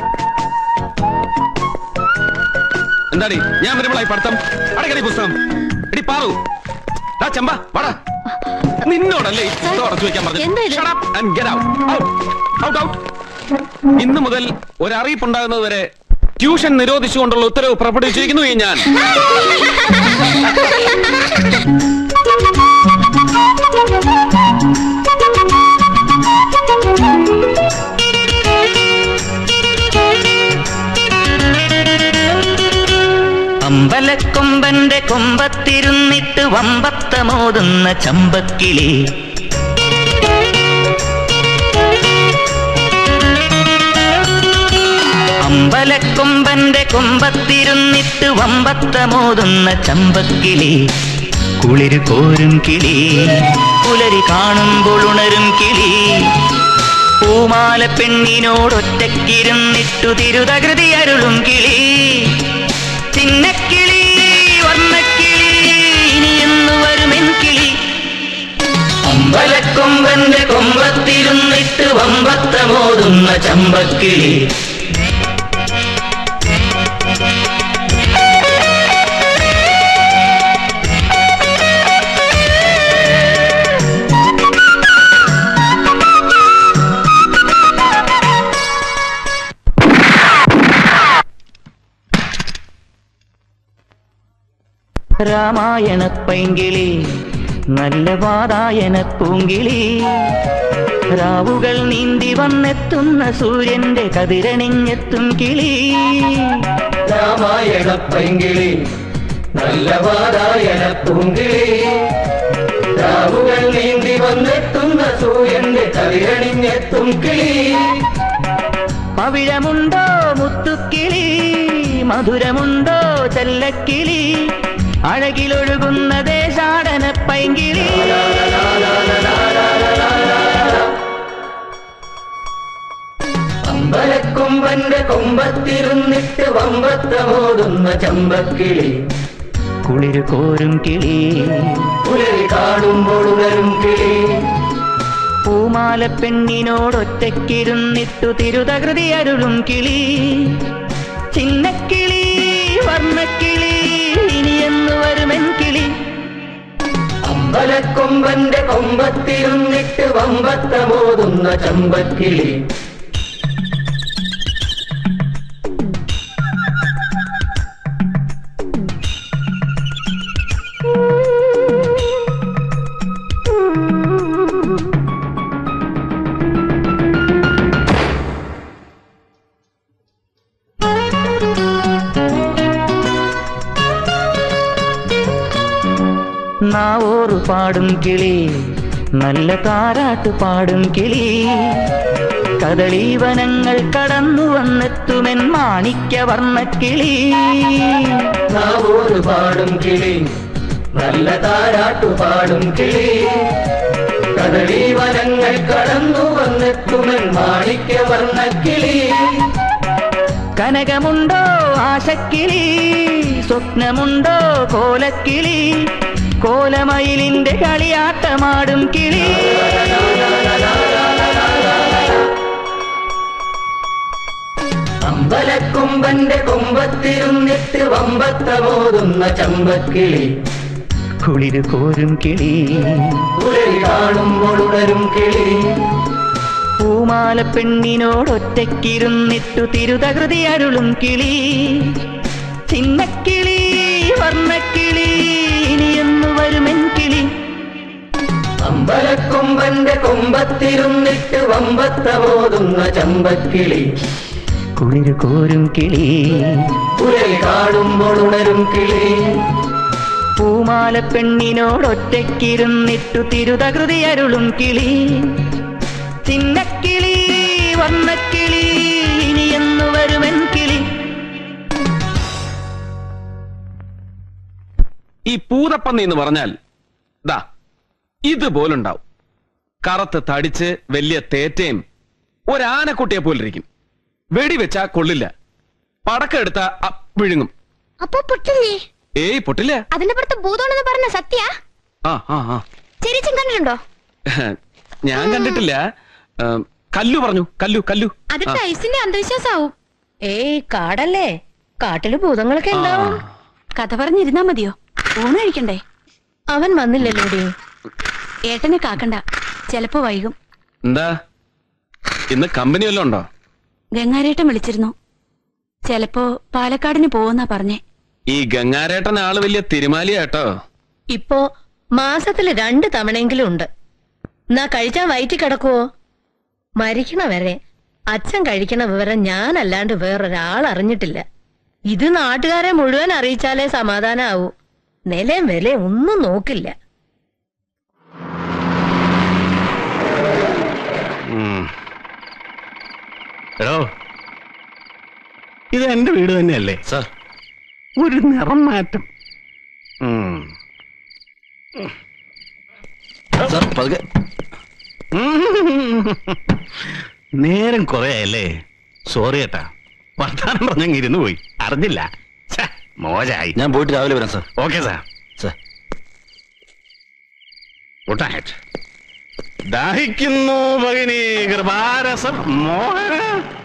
എന്താടി ഞാൻ വരുമ്പോളായി പഠിത്തം അടക്കടി പുസ്തകം എടി പാറു ദാ ചെമ്പ വാടാ നിന്നോടല്ലേ ഈ പുസ്തകം അടച്ചു വെക്കാൻ എന്താ ഇത്? Shut up and get out. Out. Out, out. ഇന്ന് മുതൽ ഒരു അറിയിപ്പ് ഉണ്ടാകുന്നത് വരെ ട്യൂഷൻ നിരോധിച്ചുകൊണ്ടുള്ള ഉത്തരവ് പുറപ്പെടുവിച്ചിരിക്കുന്നു ഈ ഞാൻ അമ്പലക്കൊമ്പന്റെ കൊമ്പത്തിരുന്നിട്ട് വമ്പത്തമോതുന്ന ചമ്പക്കിളി അമ്പലക്കൊമ്പന്റെ കൊമ്പത്തിരുന്നിട്ട് വമ്പത്തമോതുന്ന ചമ്പക്കിളി കുളിര് കോരും കിളി പുലരി കാണുമ്പോൾ ഉണരും കിളി പൂമാല പെണ്ണിനോടൊറ്റക്കിരുന്നിട്ടു തിരുതകൃതി അരുളും കിളി ചിന്നക്കിളി വർണ്ണക്കിളി ഇനിയെന്നു വരുമെൻ കിളി അമ്പലക്കൊമ്പന്റെ കൊമ്പത്തിരുന്നിട്ട് വമ്പത്തമോതുന്ന ചമ്പക്കിളി രാമായണ പൈങ്കിളി നല്ല വാതായന പൂങ്കിളി രാവുകൾ നീന്തി വന്നെത്തുന്ന സൂര്യന്റെ കതിരണിഞ്ഞെത്തും കിളി രാമായണ പൈങ്കിളി നല്ല വാതായന പൂങ്കിളി രാവുകൾ നീന്തി വന്നെത്തുന്ന സൂര്യന്റെ കതിരണിഞ്ഞെത്തും കിളി പവിഴമുണ്ടോ മുത്തുക്കിളി മധുരമുണ്ടോ ചെല്ലക്കിളി അഴകിലൊഴുകുന്ന ദേശാടന പൈങ്കിളി അമ്പലക്കൊമ്പന്റെ കൊമ്പത്തിരുന്നിട്ട് വമ്പത്തമോതുന്ന ചമ്പക്കിളി കുളിര് കോരും കിളി കുളിര് കാണുമ്പോൾ ഉണരും കിളി പൂമാല പെണ്ണിനോടൊറ്റക്കിരുന്നിട്ടു തിരുതകൃതി അരുളും കിളി ചിന്നക്കിളി വർണ്ണക്കിളി ഇനിയെന്നു വരുമെൻ കിളി അമ്പലക്കൊമ്പന്റെ കൊമ്പത്തിരുന്നിട്ട് വമ്പത്തമോതുന്ന ചമ്പക്കിളി പാടും കിളി നല്ല താരാട്ട് പാടും കിളി കദളീവനങ്ങൾ കടന്നു വന്നെത്തുമെൻ മാണിക്യ വർണ്ണക്കിളി നാവോട് പാടും കിളി നല്ല താരാട്ടു പാടും കിളി കദളി വനങ്ങൾ കടന്നു വന്നെത്തുമെൻ മാണിക്യ വർണ്ണക്കിളി കനകമുണ്ടോ ആശക്കിളി സ്വപ്നമുണ്ടോ കോലക്കിളി കോലമയിലിന്റെ കളിയാട്ടമാടും കിളി അമ്പലക്കൊമ്പന്റെ കൊമ്പത്തിരുന്നിട്ട് വമ്പത്തമോതുന്ന ചമ്പക്കിളി കുളിര് കോരും കിളി ഉരൽ കാണുമ്പോൾ ഉണരും കിളി പൂമാല പെണ്ണിനോടൊറ്റയ്ക്കിരുന്നിട്ടു തിരുതകൃതി അരുളും കിളി ചിന്നക്കിളി വർണ്ണക്കിളി ഇനിയെന്നു വരുമെൻ കിളി അമ്പലക്കൊമ്പന്റെ കൊമ്പത്തിരുന്നിട്ട് വമ്പത്തമോതുന്ന ചമ്പക്കിളി കുളിര് കോരും കിളി ഉരൽ കാണുമ്പോൾ ഉണരും കിളി പൂമാല പെണ്ണിനോടൊറ്റയ്ക്കിരുന്നിട്ടു തിരുതകൃതി അരുളും കിളി ചിന്നക്കിളി വർണ്ണക്കിളി ഇനിയെന്നു വരുമെൻ കിളി ഈ പൂതപ്പന്നി എന്ന് പറഞ്ഞാൽ ദാ ഇതുപോലുണ്ടാവും കറുത്ത് തടിച്ച് വലിയ തേറ്റയും ഒരാനക്കുട്ടിയെ പോലിരിക്കും വെടിവെച്ചാ കൊള്ളില്ല പടക്കം എടുത്താ അ, വിഴുങ്ങും അപ്പൊ പൊട്ടില്ലേ ഏയ് പൊട്ടില്ല അതിന്റെ പുറത്ത് ഭൂതോണെന്ന് പറഞ്ഞ സത്യ ആ ആ ആ ചെരിച്ചും കണ്ടിട്ടുണ്ടോ ഞാൻ കണ്ടിട്ടില്ല ആ, കല്ലു പറഞ്ഞു കല്ലു കല്ലു അത് ആ. ടൈസിന്റെ അന്ധവിശ്വാസാവും ഏയ് കാടല്ലേ കാട്ടില് ഭൂതങ്ങളൊക്കെ ഉണ്ടാവും കഥ പറഞ്ഞിരുന്നാ മതിയോ ഊണ് കഴിക്കണ്ടേ അവൻ വന്നില്ലല്ലോ ഡി ഏട്ടനെ കാക്കണ്ട ചെലപ്പോ വൈകും എന്താ ഇന്ന് കമ്പനി വല്ലതും ഉണ്ടോ ഗംഗാരേട്ടൻ വിളിച്ചിരുന്നു ചെലപ്പോ പാലക്കാടിന് പോവെന്നാ പറഞ്ഞേ ഈ ഗംഗാരേട്ടൻ ആള് വലിയ തിരുമാലിയാട്ടോ ഇപ്പോ മാസത്തില് രണ്ട് തവണയെങ്കിലും ഉണ്ട് എന്നാ കഴിച്ചാ വയറ്റി കിടക്കുവോ മരിക്കണ വരെ അച്ഛൻ കഴിക്കണ വിവരം ഞാനല്ലാണ്ട് വേറൊരാൾ അറിഞ്ഞിട്ടില്ല ഇത് നാട്ടുകാരെ മുഴുവൻ അറിയിച്ചാലേ സമാധാനാവൂ നിലയും വിലയും ഒന്നും നോക്കില്ല ഉം. എടോ ഇത് എന്റെ വീട് തന്നെയല്ലേ സാർ ഒരു നിറം മാറ്റം ഉം. സാർ പതുക്കെ ഉം. നേരം കുറയല്ലേ സോറി ഏട്ടാ വർത്താനം പറഞ്ഞങ്ങ് ഇരുന്ന് പോയി അറിഞ്ഞില്ല ഛെ, മോശായി ഞാൻ പോയിട്ട് രാവിലെ വരാം sir okay sir sir good night ദാഹിക്കുന്നു ഭഗിനി കൃപാരസം മോഹന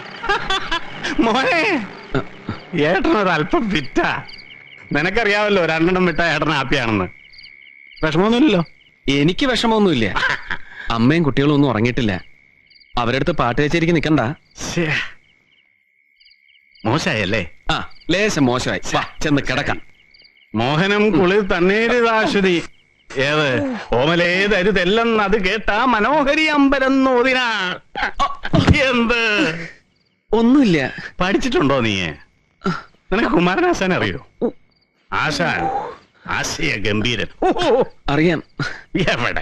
മോനെ ഏട്ടനൊരല്പം വിറ്റ നിനക്കറിയാവല്ലോ രണ്ടെണ്ണം വിട്ട ഏട്ടൻ ഹാപ്പിയാണെന്ന് വിഷമമൊന്നുമില്ലല്ലോ എനിക്ക് വിഷമമൊന്നുമില്ല അമ്മയും കുട്ടികളും ഒന്നും ഉറങ്ങിയിട്ടില്ല അവരടുത്ത് പാട്ട് കച്ചേരിക്ക് നിക്കണ്ട ശ്ശേ. മോശായല്ലേ ആ ലേശം മോശമായി വാ ചെന്ന് കിടക്കാം മോഹനം കുളിർ തണ്ണീരിതാശ്വതി ഏത് ഓമലേതരുതെല്ലെന്ന് അത് കേട്ടാ മനോഹരി അമ്പരന്നോതിനാ എന്ത് ഒന്നുമില്ല പഠിച്ചിട്ടുണ്ടോ നീ നിനക്ക് കുമാരനാശാൻ അറിയോ ആശാൻ ആശയ ഗംഭീരൻ ഓ, അറിയാം എവിടെ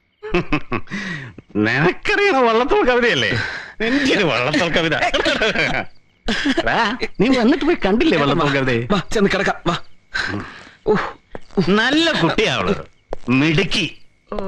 നിനക്കറിയണ വള്ളത്തോൾ കവിതയല്ലേ എന്തിന് വള്ളത്തോൾ കവിത എടാ, നീ വന്നിട്ട് പോയി കണ്ടില്ലേ വള്ളത്തോൾ കവിതയെ വാ ചെന്ന് കിടക്കാം വാ നല്ല കുട്ടിയാവള് മിടുക്കി ഓ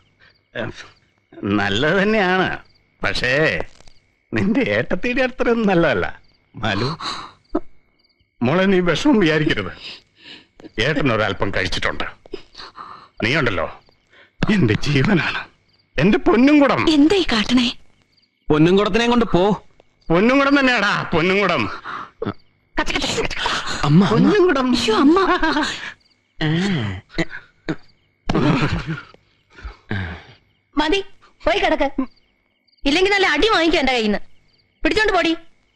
നല്ലത് തന്നെയാണ് പക്ഷേ നിന്റെ ഏട്ടത്തിന്റെ അത്രയും നല്ലതല്ല മാലു മോളെ നീ വിഷമം വിചാരിക്കരുത് ഏട്ടൻ ഒരല്പം കഴിച്ചിട്ടുണ്ട് നീ ഉണ്ടല്ലോ എന്റെ ജീവനാണ് എന്റെ പൊന്നും കുടം എന്തായി കാട്ടണേ പൊന്നും കുടത്തിനെ കൊണ്ട് പോ പൊന്നും കുടം തന്നെയാടാ പൊന്നും കുടം അമ്മ പൊന്നും കുടം അയ്യോ അമ്മ മതി പോയി കിടക്ക് ഇല്ലെങ്കിൽ നല്ല അടി വാങ്ങിക്കും എന്റെ കയ്യിൽ നിന്ന് പിടിച്ചോണ്ട് പോടി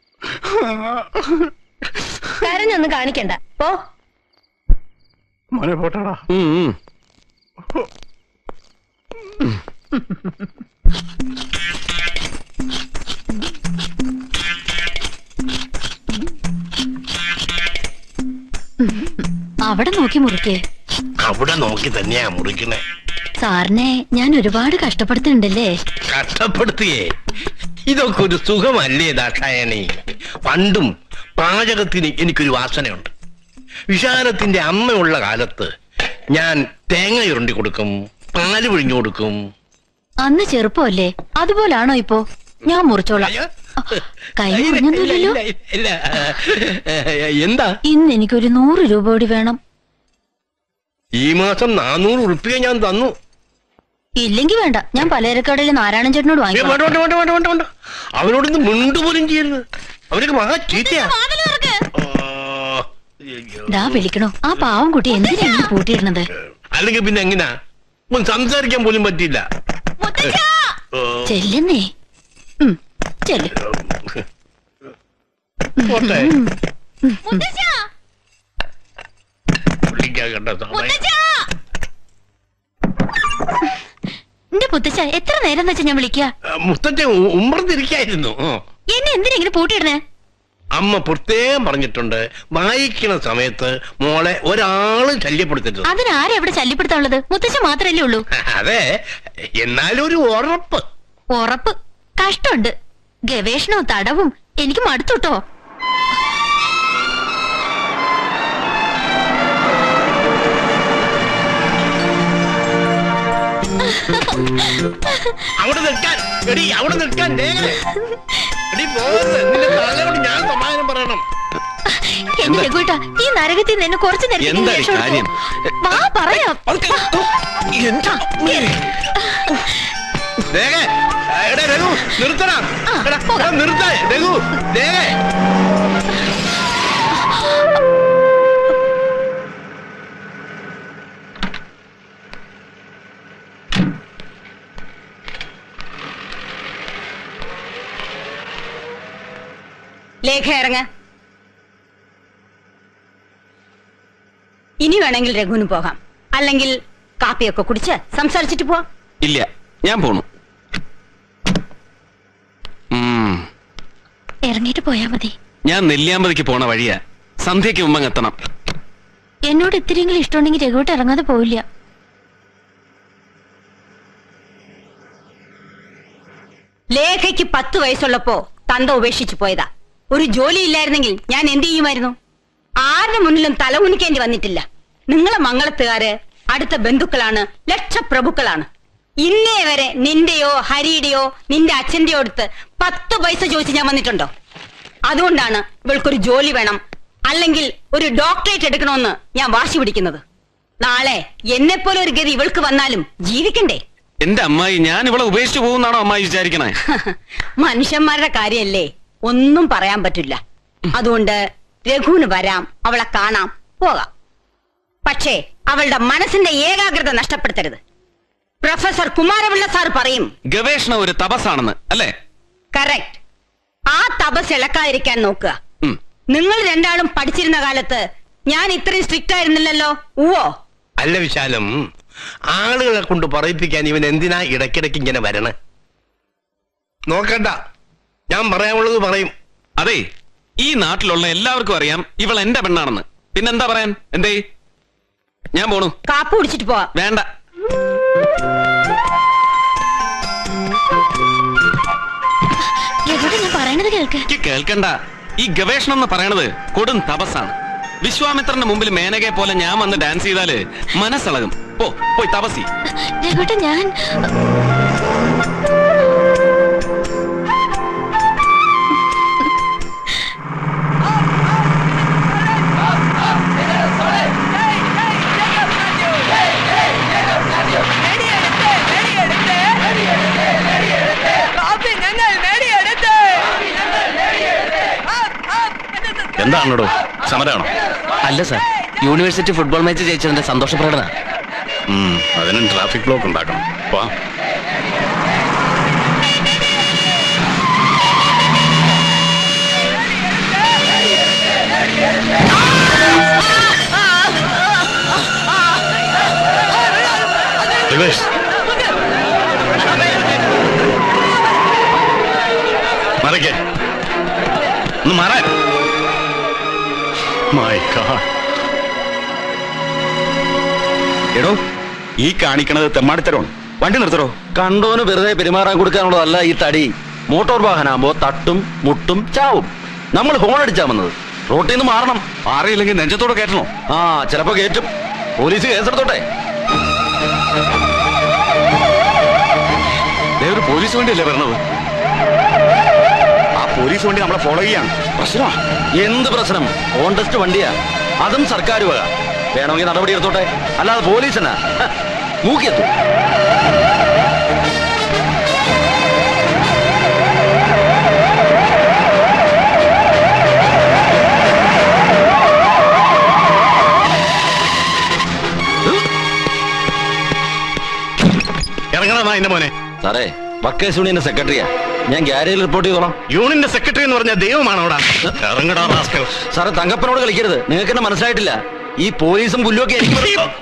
കരഞ്ഞൊന്നും കാണിക്കണ്ട പോ മോനെ പോട്ടാടാ ഉം, ഉം. അവിടെ നോക്കി മുറിക്കേ അവിടെ നോക്കി തന്നെയാ മുറിക്കണേ സാറിനെ ഞാൻ ഒരുപാട് കഷ്ടപ്പെടുത്തുന്നുണ്ടല്ലേ കഷ്ടപ്പെടുത്തിയേ ഇതൊക്കെ ഒരു സുഖമല്ലേ ദാക്ഷായണി പണ്ടും പാചകത്തിന് എനിക്കൊരു വാസനയുണ്ട് വിശാലത്തിന്റെ അമ്മയുള്ള കാലത്ത് ഞാൻ തേങ്ങ ഉരുണ്ടി കൊടുക്കും പാല് പിഴിഞ്ഞു കൊടുക്കും അന്ന് ചെറുപ്പമല്ലേ അതുപോലാണോ ഇപ്പോ ഞാൻ മുറിച്ചോളാം കൈ മുറിഞ്ഞൊന്നുമില്ലല്ലോ ഇല്ല, ഇല്ല. എന്താ ഇന്ന് എനിക്കൊരു നൂറ് രൂപ കൂടി വേണം ഈ മാസം നാനൂറ് ഉറുപ്പിക ഞാൻ തന്നു ഇല്ലെങ്കി വേണ്ട ഞാൻ പലചരക്കടയിൽ നാരായണൻ ചേട്ടനോട് ഏ, വാങ്ങിക്കാം വേണ്ട വേണ്ട വേണ്ട വേണ്ട വേണ്ട വേണ്ട അവനോടൊന്ന് മിണ്ടുപോലും ചെയ്യരുത് അവരൊക്കെ മഹാ ചീത്തയാ ആ, അയ്യോ. ദാ വിളിക്കണോ ആ പാവം കുട്ടി എന്തിനാ ഇങ്ങനെ പൂട്ടിയിടുന്നത് അല്ലെങ്കിൽ പിന്നെ എങ്ങനാ ഒന്ന് സംസാരിക്കാൻ പോലും പറ്റില്ല ഓ, ചെല്ലുന്നേ ഉം, ചെല്ല് പോട്ടെ വിളിക്കാൻ കണ്ട സമയം. എന്റെ പുത്തച്ഛ എത്ര നേരം വെച്ചാ ഞാൻ വിളിക്കുക ആ, മുത്തച്ഛൻ ഉ- ഉമ്മറത്തിരിക്കായിരുന്നു ആ. എന്നെ എന്തിനാ ഇങ്ങനെ പൂട്ടിയിടുന്നേ അമ്മ പ്രത്യേകം പറഞ്ഞിട്ടുണ്ട് വായിക്കണ സമയത്ത് മോളെ ഒരാളും ശല്യപ്പെടുത്തരുത് അതിനാരാ ഇവിടെ ശല്യപ്പെടുത്താനുള്ളത് മുത്തച്ഛ മാത്രല്ലേ ഉള്ളൂ അതെ എന്നാലും ഒരു ഉറപ്പ് ഉറപ്പ് കഷ്ടമുണ്ട് ഗവേഷണവും തടവും എനിക്ക് മടുത്തുട്ടോ അവിടെ നിൽക്കാൻ എടി അവിടെ നിൽക്കാൻ ലേഖനെ. എടി പോകരുത്. നിന്റെ തലയോട് ഞാൻ സമാധാനം പറയണം എന്റെ രഘുവേട്ടാ ഈ നരകത്തിൽ നിന്ന് എന്നെ കുറച്ചു നേരത്തേക്ക് എന്താ ഈ രക്ഷപ്പെടുത്തൂ. കാര്യം? വാ പറയാം ലേഖ എടാ രഘു നിർത്തണം എടാ, എടാ, നിർത്ത രഘു ലേഖ ലേഖ ഇറങ്ങ ഇനി വേണമെങ്കിൽ രഘുവിന് പോകാം അല്ലെങ്കിൽ കാപ്പിയൊക്കെ കുടിച്ച് സംസാരിച്ചിട്ട് പോവാം ഇല്ല ഞാൻ പോണു ഉം, ഇറങ്ങിയിട്ട് പോയാ മതി ഞാൻ നെല്ലിയാമ്പതിക്ക് പോണ വഴിയാ സന്ധ്യയ്ക്ക് മുമ്പ് അങ്ങ് എത്തണം എന്നോട് ഇത്തിരിയെങ്കിലും ഇഷ്ടമുണ്ടെങ്കിൽ രഘുവേട്ട ഇറങ്ങാതെ പോവില്ല ലേഖയ്ക്ക് പത്ത് വയസ്സുള്ളപ്പോ തന്ത ഉപേക്ഷിച്ചു പോയതാ ഒരു ജോലി ഇല്ലായിരുന്നെങ്കിൽ ഞാൻ എന്ത് ചെയ്യുമായിരുന്നു ആരുടെ മുന്നിലും തല ഉനിക്കേണ്ടി വന്നിട്ടില്ല നിങ്ങളെ മംഗളത്തുകാര് അടുത്ത ബന്ധുക്കളാണ് ലക്ഷപ്രഭുക്കളാണ് ഇന്നേ വരെ നിന്റെയോ ഹരിയുടെയോ നിന്റെ അച്ഛന്റെയോ അടുത്ത് പത്ത് പൈസ ചോദിച്ച് ഞാൻ വന്നിട്ടുണ്ടോ അതുകൊണ്ടാണ് ഇവൾക്കൊരു ജോലി വേണം അല്ലെങ്കിൽ ഒരു ഡോക്ടറേറ്റ് എടുക്കണമെന്ന് ഞാൻ വാശി പിടിക്കുന്നത് നാളെ എന്നെപ്പോലെ ഒരു ഗതി ഇവൾക്ക് വന്നാലും ജീവിക്കണ്ടേ എന്റെ അമ്മായി ഞാൻ ഇവളെ ഉപേക്ഷിച്ചു പോകുന്നാണോ അമ്മായി വിചാരിക്കണേ മനുഷ്യന്മാരുടെ കാര്യല്ലേ ഒന്നും പറയാൻ പറ്റില്ല അതുകൊണ്ട് രഘുവിന് വരാം അവളെ കാണാം പോകാം പക്ഷേ അവളുടെ മനസ്സിന്റെ ഏകാഗ്രത നഷ്ടപ്പെടുത്തരുത് പ്രൊഫസർ കുമാരപിള്ള സാർ പറയും ഗവേഷണം ഒരു തപസ്സാണെന്ന് അല്ലേ കറക്റ്റ് ആ തപസ് ഇളക്കാതിരിക്കാൻ നോക്കുക ഉം. നിങ്ങൾ രണ്ടാളും പഠിച്ചിരുന്ന കാലത്ത് ഞാൻ ഇത്രയും സ്ട്രിക്റ്റ് ആയിരുന്നില്ലല്ലോ ഉവ്വോ അല്ല വിശാലം ആളുകളെ കൊണ്ട് പറയിപ്പിക്കാൻ ഇവൻ എന്തിനാ ഇടയ്ക്കിടയ്ക്ക് ഇങ്ങനെ വരണേ നോക്കണ്ട ഞാൻ പറയാനുള്ളത് പറയും അതെ ഈ നാട്ടിലുള്ള എല്ലാവർക്കും അറിയാം ഇവൾ എന്റെ പെണ്ണാണെന്ന് പിന്നെന്താ പറയാൻ എന്തേ ഞാൻ പോണു കാപ്പ് കുടിച്ചിട്ട് പോവാം വേണ്ട രഘുവേട്ട ഞാൻ പറയണത് കേൾക്ക് എനിക്ക് കേൾക്കണ്ട ഈ ഗവേഷണം എന്ന് പറയണത് കൊടും തപസ്സാണ് വിശ്വാമിത്രന്റെ മുമ്പിൽ മേനകയെ പോലെ ഞാൻ വന്ന് ഡാൻസ് ചെയ്താല് മനസ്സിളകും പോ പോയി തപസി രഘുവേട്ട ഞാൻ എന്താണോ സമരമാണോ അല്ല സാർ യൂണിവേഴ്സിറ്റി ഫുട്ബോൾ മാച്ച് ജയിച്ചതിന്റെ സന്തോഷ പ്രകടന ഉം, അതിനും ട്രാഫിക് ബ്ലോക്ക് ഉണ്ടാക്കണം വാ ദിവേഷ് മറയ്ക്ക് ഒന്ന് മാറാൻ മൈ ഗാഡ് എടോ ഈ കാണിക്കണത് തെമ്മാടിത്തരമാണ് വണ്ടി നിർത്തറോ കണ്ടോന് വെറുതെ പെരുമാറാൻ കൊടുക്കാനുള്ളതല്ല ഈ തടി മോട്ടോർ വാഹനാകുമ്പോ തട്ടും മുട്ടും ചാവും നമ്മൾ ഹോൺ അടിച്ചാ വന്നത് റോട്ടിൽ നിന്ന് മാറണം അറിയില്ലെങ്കിൽ നെഞ്ചത്തോടെ കയറ്റണോ ആ ചിലപ്പോ കയറ്റും പോലീസ് കേസെടുത്തോട്ടെ ദേ ഒരു പോലീസ് വണ്ടിയല്ലേ വരണത് ആ പോലീസ് വണ്ടി നമ്മളെ ഫോളോ ചെയ്യാണ് പ്രശ്നമാ എന്ത് പ്രശ്നം ഓൺ ടെസ്റ്റ് വണ്ടിയാ അതും സർക്കാർ വക വേണമെങ്കിൽ നടപടി എടുത്തോട്ടെ അല്ലാതെ പോലീസനാ ഹ, മൂക്കിയെത്തും ഇറങ്ങണ എന്റെ മോനെ സാറേ വക്കേസ് യൂണിയന്റെ സെക്രട്ടറിയാ ഞാൻ ഗ്യാരേജിൽ റിപ്പോർട്ട് ചെയ്തോളാം യൂണിയന്റെ സെക്രട്ടറി എന്ന് പറഞ്ഞ ദൈവമാണോ അവിടെ ഇറങ്ങടാ റാസ്കൽ സാറേ തങ്കപ്പനോട് കളിക്കരുത് നിങ്ങൾക്ക് എന്നെ മനസ്സിലായിട്ടില്ല ഈ പോലീസും പുല്ലുമൊക്കെ എനിക്ക്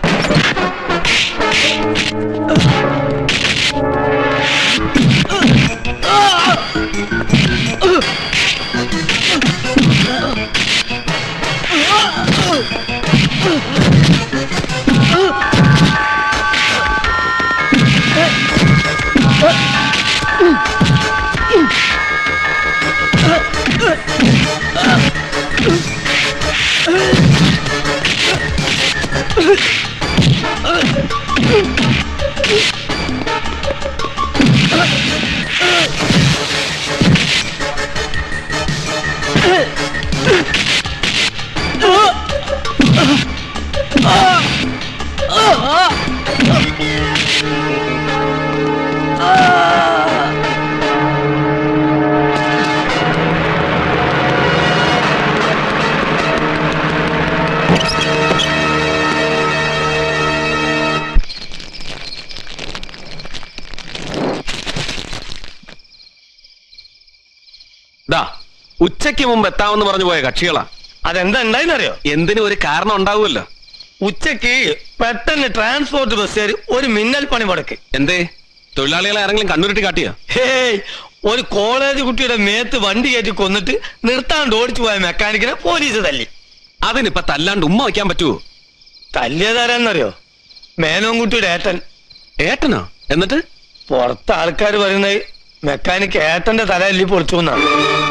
ദാ ഉച്ചയ്ക്ക് മുമ്പ് എത്താമെന്ന് പറഞ്ഞു പോയ കക്ഷികളാ അതെന്താ ഉണ്ടായിന്നറിയോ എന്തിനും ഒരു കാരണം ഉണ്ടാവുമല്ലോ ഉച്ചക്ക് പെട്ടെന്ന് ട്രാൻസ്പോർട്ട് ബസ്സുകാർ ഒരു മിന്നൽ പണി മുടക്കി എന്തേ തൊഴിലാളികളെ ആരെങ്കിലും കണ്ണുരുട്ടി കാട്ടിയോ ഹേയ് ഒരു കോളേജ് കുട്ടിയുടെ മേത്ത് വണ്ടി കയറ്റി കൊന്നിട്ട് നിർത്താണ്ട് ഓടിച്ചു പോയ മെക്കാനിക്കിനെ പോലീസ് തല്ലി അതിനിപ്പോ തല്ലാണ്ട് ഉമ്മ വയ്ക്കാൻ പറ്റുമോ തല്ലിയതാരെന്നറിയോ മേനോൻകുട്ടിയുടെ ഏട്ടൻ ഏട്ടനോ എന്നിട്ട് പുറത്ത് ആൾക്കാർ പറയുന്നത് മെക്കാനിക്ക് ഏട്ടന്റെ തല എല്ലി പൊളിച്ചു എന്നാണ്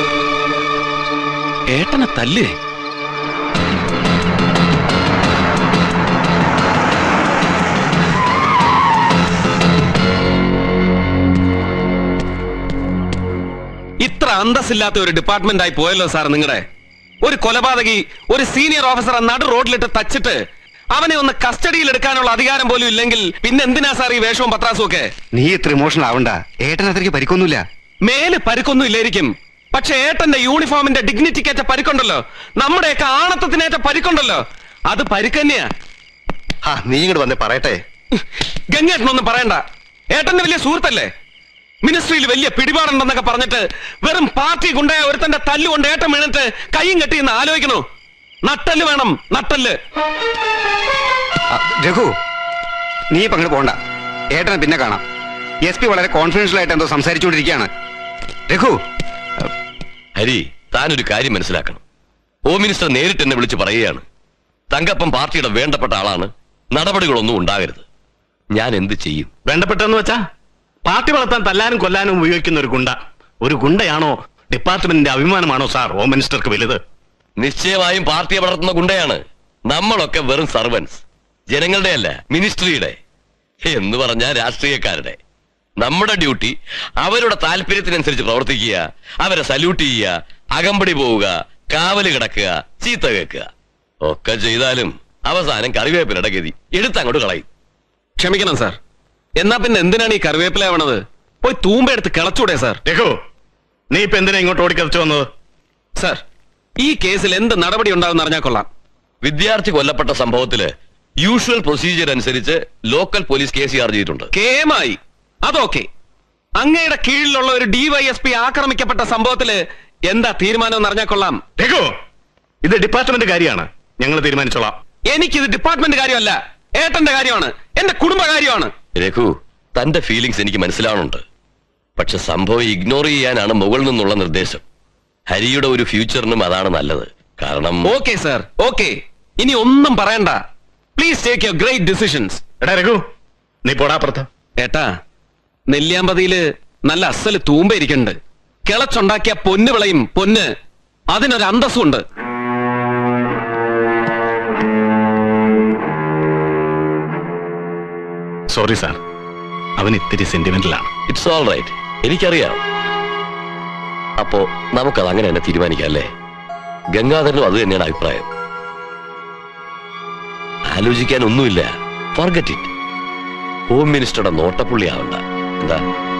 ഏട്ടനെ തല്ലേ ഇത്ര അന്തസ്സില്ലാത്ത ഒരു ഡിപ്പാർട്ട്മെന്റ് ആയി പോയല്ലോ സാർ നിങ്ങളുടെ ഒരു കൊലപാതകി ഒരു സീനിയർ ഓഫീസറെ നടു റോഡിലിട്ട് തച്ചിട്ട് അവനെ ഒന്ന് കസ്റ്റഡിയിൽ എടുക്കാനുള്ള അധികാരം പോലും ഇല്ലെങ്കിൽ പിന്നെ എന്തിനാ സാർ ഈ വേഷവും പത്രാസും ഒക്കെ നീ ഇത്ര ഇമോഷണൽ ആവണ്ട ഏട്ടൻ അത്രയ്ക്ക് പരിക്കൊന്നുമില്ല മേല് പരുക്കൊന്നും ഇല്ലായിരിക്കും പക്ഷെ ഏട്ടന്റെ യൂണിഫോമിന്റെ ഡിഗ്നിറ്റിക്കേറ്റ പരിക്കുണ്ടല്ലോ നമ്മുടെയൊക്കെ ആണത്തത്തിനേറ്റ പരിക്കുണ്ടല്ലോ അത് പരുക്കന്നെയാ ആ നീ ഇങ്ങോട്ട് വന്നേ പറയട്ടെ ഗംഗേട്ടനൊന്നും പറയണ്ട ഏട്ടന്റെ വലിയ സുഹൃത്തല്ലേ മിനിസ്ട്രിയിൽ വലിയ പിടിപാടുണ്ടെന്നൊക്കെ പറഞ്ഞിട്ട് വെറും പാർട്ടി കൊണ്ടായ ഒരുത്തന്റെ തല്ലുകൊണ്ട് ഏട്ടൻ വീണിട്ട് കൈയും കെട്ടിയെന്ന് ആലോചിക്കണോ നട്ടല് വേണം നട്ടല് ആ, രഘു നീ ഇപ്പൊ അങ്ങോട്ട് പോണ്ട ഏട്ടനെ പിന്നെ കാണാം എസ് പി വളരെ കോൺഫിഡൻഷ്യൽ ആയിട്ട് എന്തോ സംസാരിച്ചുകൊണ്ടിരിക്കുകയാണ് രഘു ഹരി താനൊരു കാര്യം മനസ്സിലാക്കണം ഹോം മിനിസ്റ്റർ നേരിട്ട് എന്നെ വിളിച്ച് പറയുകയാണ് തങ്കപ്പം പാർട്ടിയുടെ വേണ്ടപ്പെട്ട ആളാണ് നടപടികളൊന്നും ഉണ്ടാകരുത് ഞാൻ എന്ത് ചെയ്യും വേണ്ടപ്പെട്ടെന്ന് വെച്ചാ പാർട്ടി വളർത്താൻ തല്ലാനും കൊല്ലാനും ഉപയോഗിക്കുന്ന ഒരു ഗുണ്ട ഒരു ഗുണ്ടയാണോ ഡിപ്പാർട്ട്മെന്റിന്റെ അഭിമാനമാണോ സാർ ഹോം മിനിസ്റ്റർക്ക് വലുത് നിശ്ചയമായും പാർട്ടിയെ വളർത്തുന്ന ഗുണ്ടയാണ് നമ്മളൊക്കെ വെറും സർവൻസ് ജനങ്ങളുടെ അല്ല മിനിസ്ട്രിയുടെ എന്ന് പറഞ്ഞാൽ രാഷ്ട്രീയക്കാരുടെ നമ്മുടെ ഡ്യൂട്ടി അവരുടെ താല്പര്യത്തിനനുസരിച്ച് പ്രവർത്തിക്കുക അവരെ സല്യൂട്ട് ചെയ്യുക അകമ്പടി പോവുക കാവല് കിടക്കുക ചീത്ത കേൾക്കുക ഒക്കെ ചെയ്താലും അവസാനം കറിവേപ്പിലയുടെ ഗതി എടുത്തങ്ങോട്ട് കളയും ക്ഷമിക്കണം സാർ എന്നാ പിന്നെ എന്തിനാണ് ഈ കറിവേപ്പിലാവണത് പോയി തൂമ്പെടുത്ത് കിളച്ചൂടെ സാർ രഘു നീ ഇപ്പൊ എന്തിനാ ഇങ്ങോട്ട് ഓടിക്കതച്ചു വന്നത് സാർ ഈ കേസിൽ എന്ത് നടപടി ഉണ്ടാവും അറിഞ്ഞാൽ കൊള്ളാം വിദ്യാർത്ഥി കൊല്ലപ്പെട്ട സംഭവത്തില് യൂഷ്വൽ പ്രൊസീജിയർ അനുസരിച്ച് ലോക്കൽ പോലീസ് കേസ് ചാർജ് ചെയ്തിട്ടുണ്ട് കേമായി അതൊക്കെ അങ്ങയുടെ കീഴിലുള്ള ഒരു ഡിവൈഎസ്പി ആക്രമിക്കപ്പെട്ട സംഭവത്തില് എന്താ തീരുമാനം എന്ന് അറിഞ്ഞാൽ കൊള്ളാം രഘു ഇത് ഡിപ്പാർട്ട്മെന്റ് കാര്യമാണ് ഞങ്ങൾ തീരുമാനിച്ചോളാം എനിക്കിത് ഡിപ്പാർട്ട്മെന്റ് കാര്യമല്ല ഏട്ടന്റെ കാര്യമാണ് എന്റെ കുടുംബ കാര്യമാണ് രഘു തന്റെ ഫീലിങ്സ് എനിക്ക് മനസ്സിലാവുന്നുണ്ട് പക്ഷെ സംഭവം ഇഗ്നോർ ചെയ്യാനാണ് മുകളിൽ നിന്നുള്ള നിർദ്ദേശം ഹരിയുടെ ഒരു ഫ്യൂച്ചറിനും അതാണ് നല്ലത് കാരണം ഓക്കെ സാർ ഓക്കെ ഇനി ഒന്നും പറയണ്ട please take your great decisions എടാ രഘു നീ പോടാപ്പുറത്ത് ഏട്ടാ നെല്ലിയാമ്പതിയില് നല്ല അസല് തൂമ്പ ഇരിക്കുന്നുണ്ട് കിളച്ചുണ്ടാക്കിയ പൊന്ന് വിളയും പൊന്ന് അതിനൊരു അന്തസ്സുണ്ട് സോറി സാർ അവൻ ഇത്തിരി സെന്റിമെന്റലാണ് ഇറ്റ്സ് ഓൾ റൈറ്റ് എനിക്കറിയാം അപ്പോ നമുക്കത് അങ്ങനെ തന്നെ തീരുമാനിക്കാം അല്ലേ ഗംഗാധരനും അത് തന്നെയാണ് അഭിപ്രായം ആലോചിക്കാൻ ഒന്നുമില്ല ഫോർഗറ്റ് ഇറ്റ് ഹോം മിനിസ്റ്ററുടെ നോട്ടപ്പുള്ളി ആവണ്ട എന്താ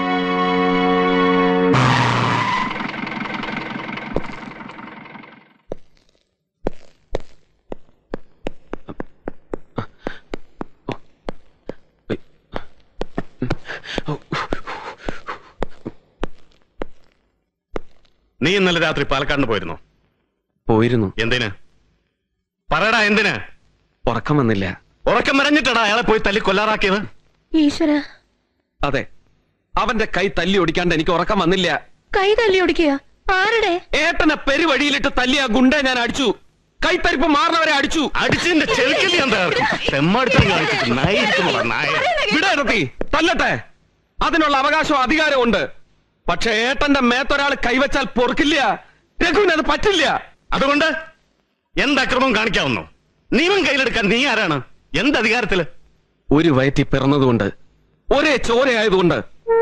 നീ ഇന്നലെ രാത്രി പാലക്കാടിന് പോയിരുന്നോ പോയിരുന്നു എന്തിന് പറയടാ എന്തിന് ഉറക്കം വന്നില്ല ഉറക്കം വരഞ്ഞിട്ടടാ അയാളെ പോയി തല്ലി കൊല്ലാറാക്കിയത് ഈശ്വര അതെ അവന്റെ കൈ തല്ലി ഒടിക്കാണ്ട് എനിക്ക് ഉറക്കം വന്നില്ല കൈ തല്ലി ഒടിക്കുക ആരുടെ ഏട്ടനെ പെരുവഴിയിലിട്ട് തല്ലിയ ഗുണ്ട ഞാൻ അടിച്ചു കൈത്തരിപ്പ് മാറുന്നവരെ അടിച്ചു അടിച്ചതിന്റെ ചെറുക്കൽ ഞാൻ തകർക്കും തെമ്മടുത്തം കാണിച്ചിട്ട് നായിരിക്കുന്നു നായ വിടരുത്തി തല്ലട്ടെ അതിനുള്ള അവകാശവും അധികാരവും ഉണ്ട് പക്ഷെ ഏട്ടന്റെ മേത്തൊരാൾ കൈവച്ചാൽ പൊറുക്കില്ല രഘുവിന് അത് പറ്റില്ല അതുകൊണ്ട് എന്ത് അക്രമം കാണിക്കാവുന്നു നിയമം കയ്യിലെടുക്കാൻ നീ ആരാണ് എന്ത് അധികാരത്തില് ഒരു വയറ്റി പിറന്നതുകൊണ്ട് ഒരേ ചോരയായതുകൊണ്ട്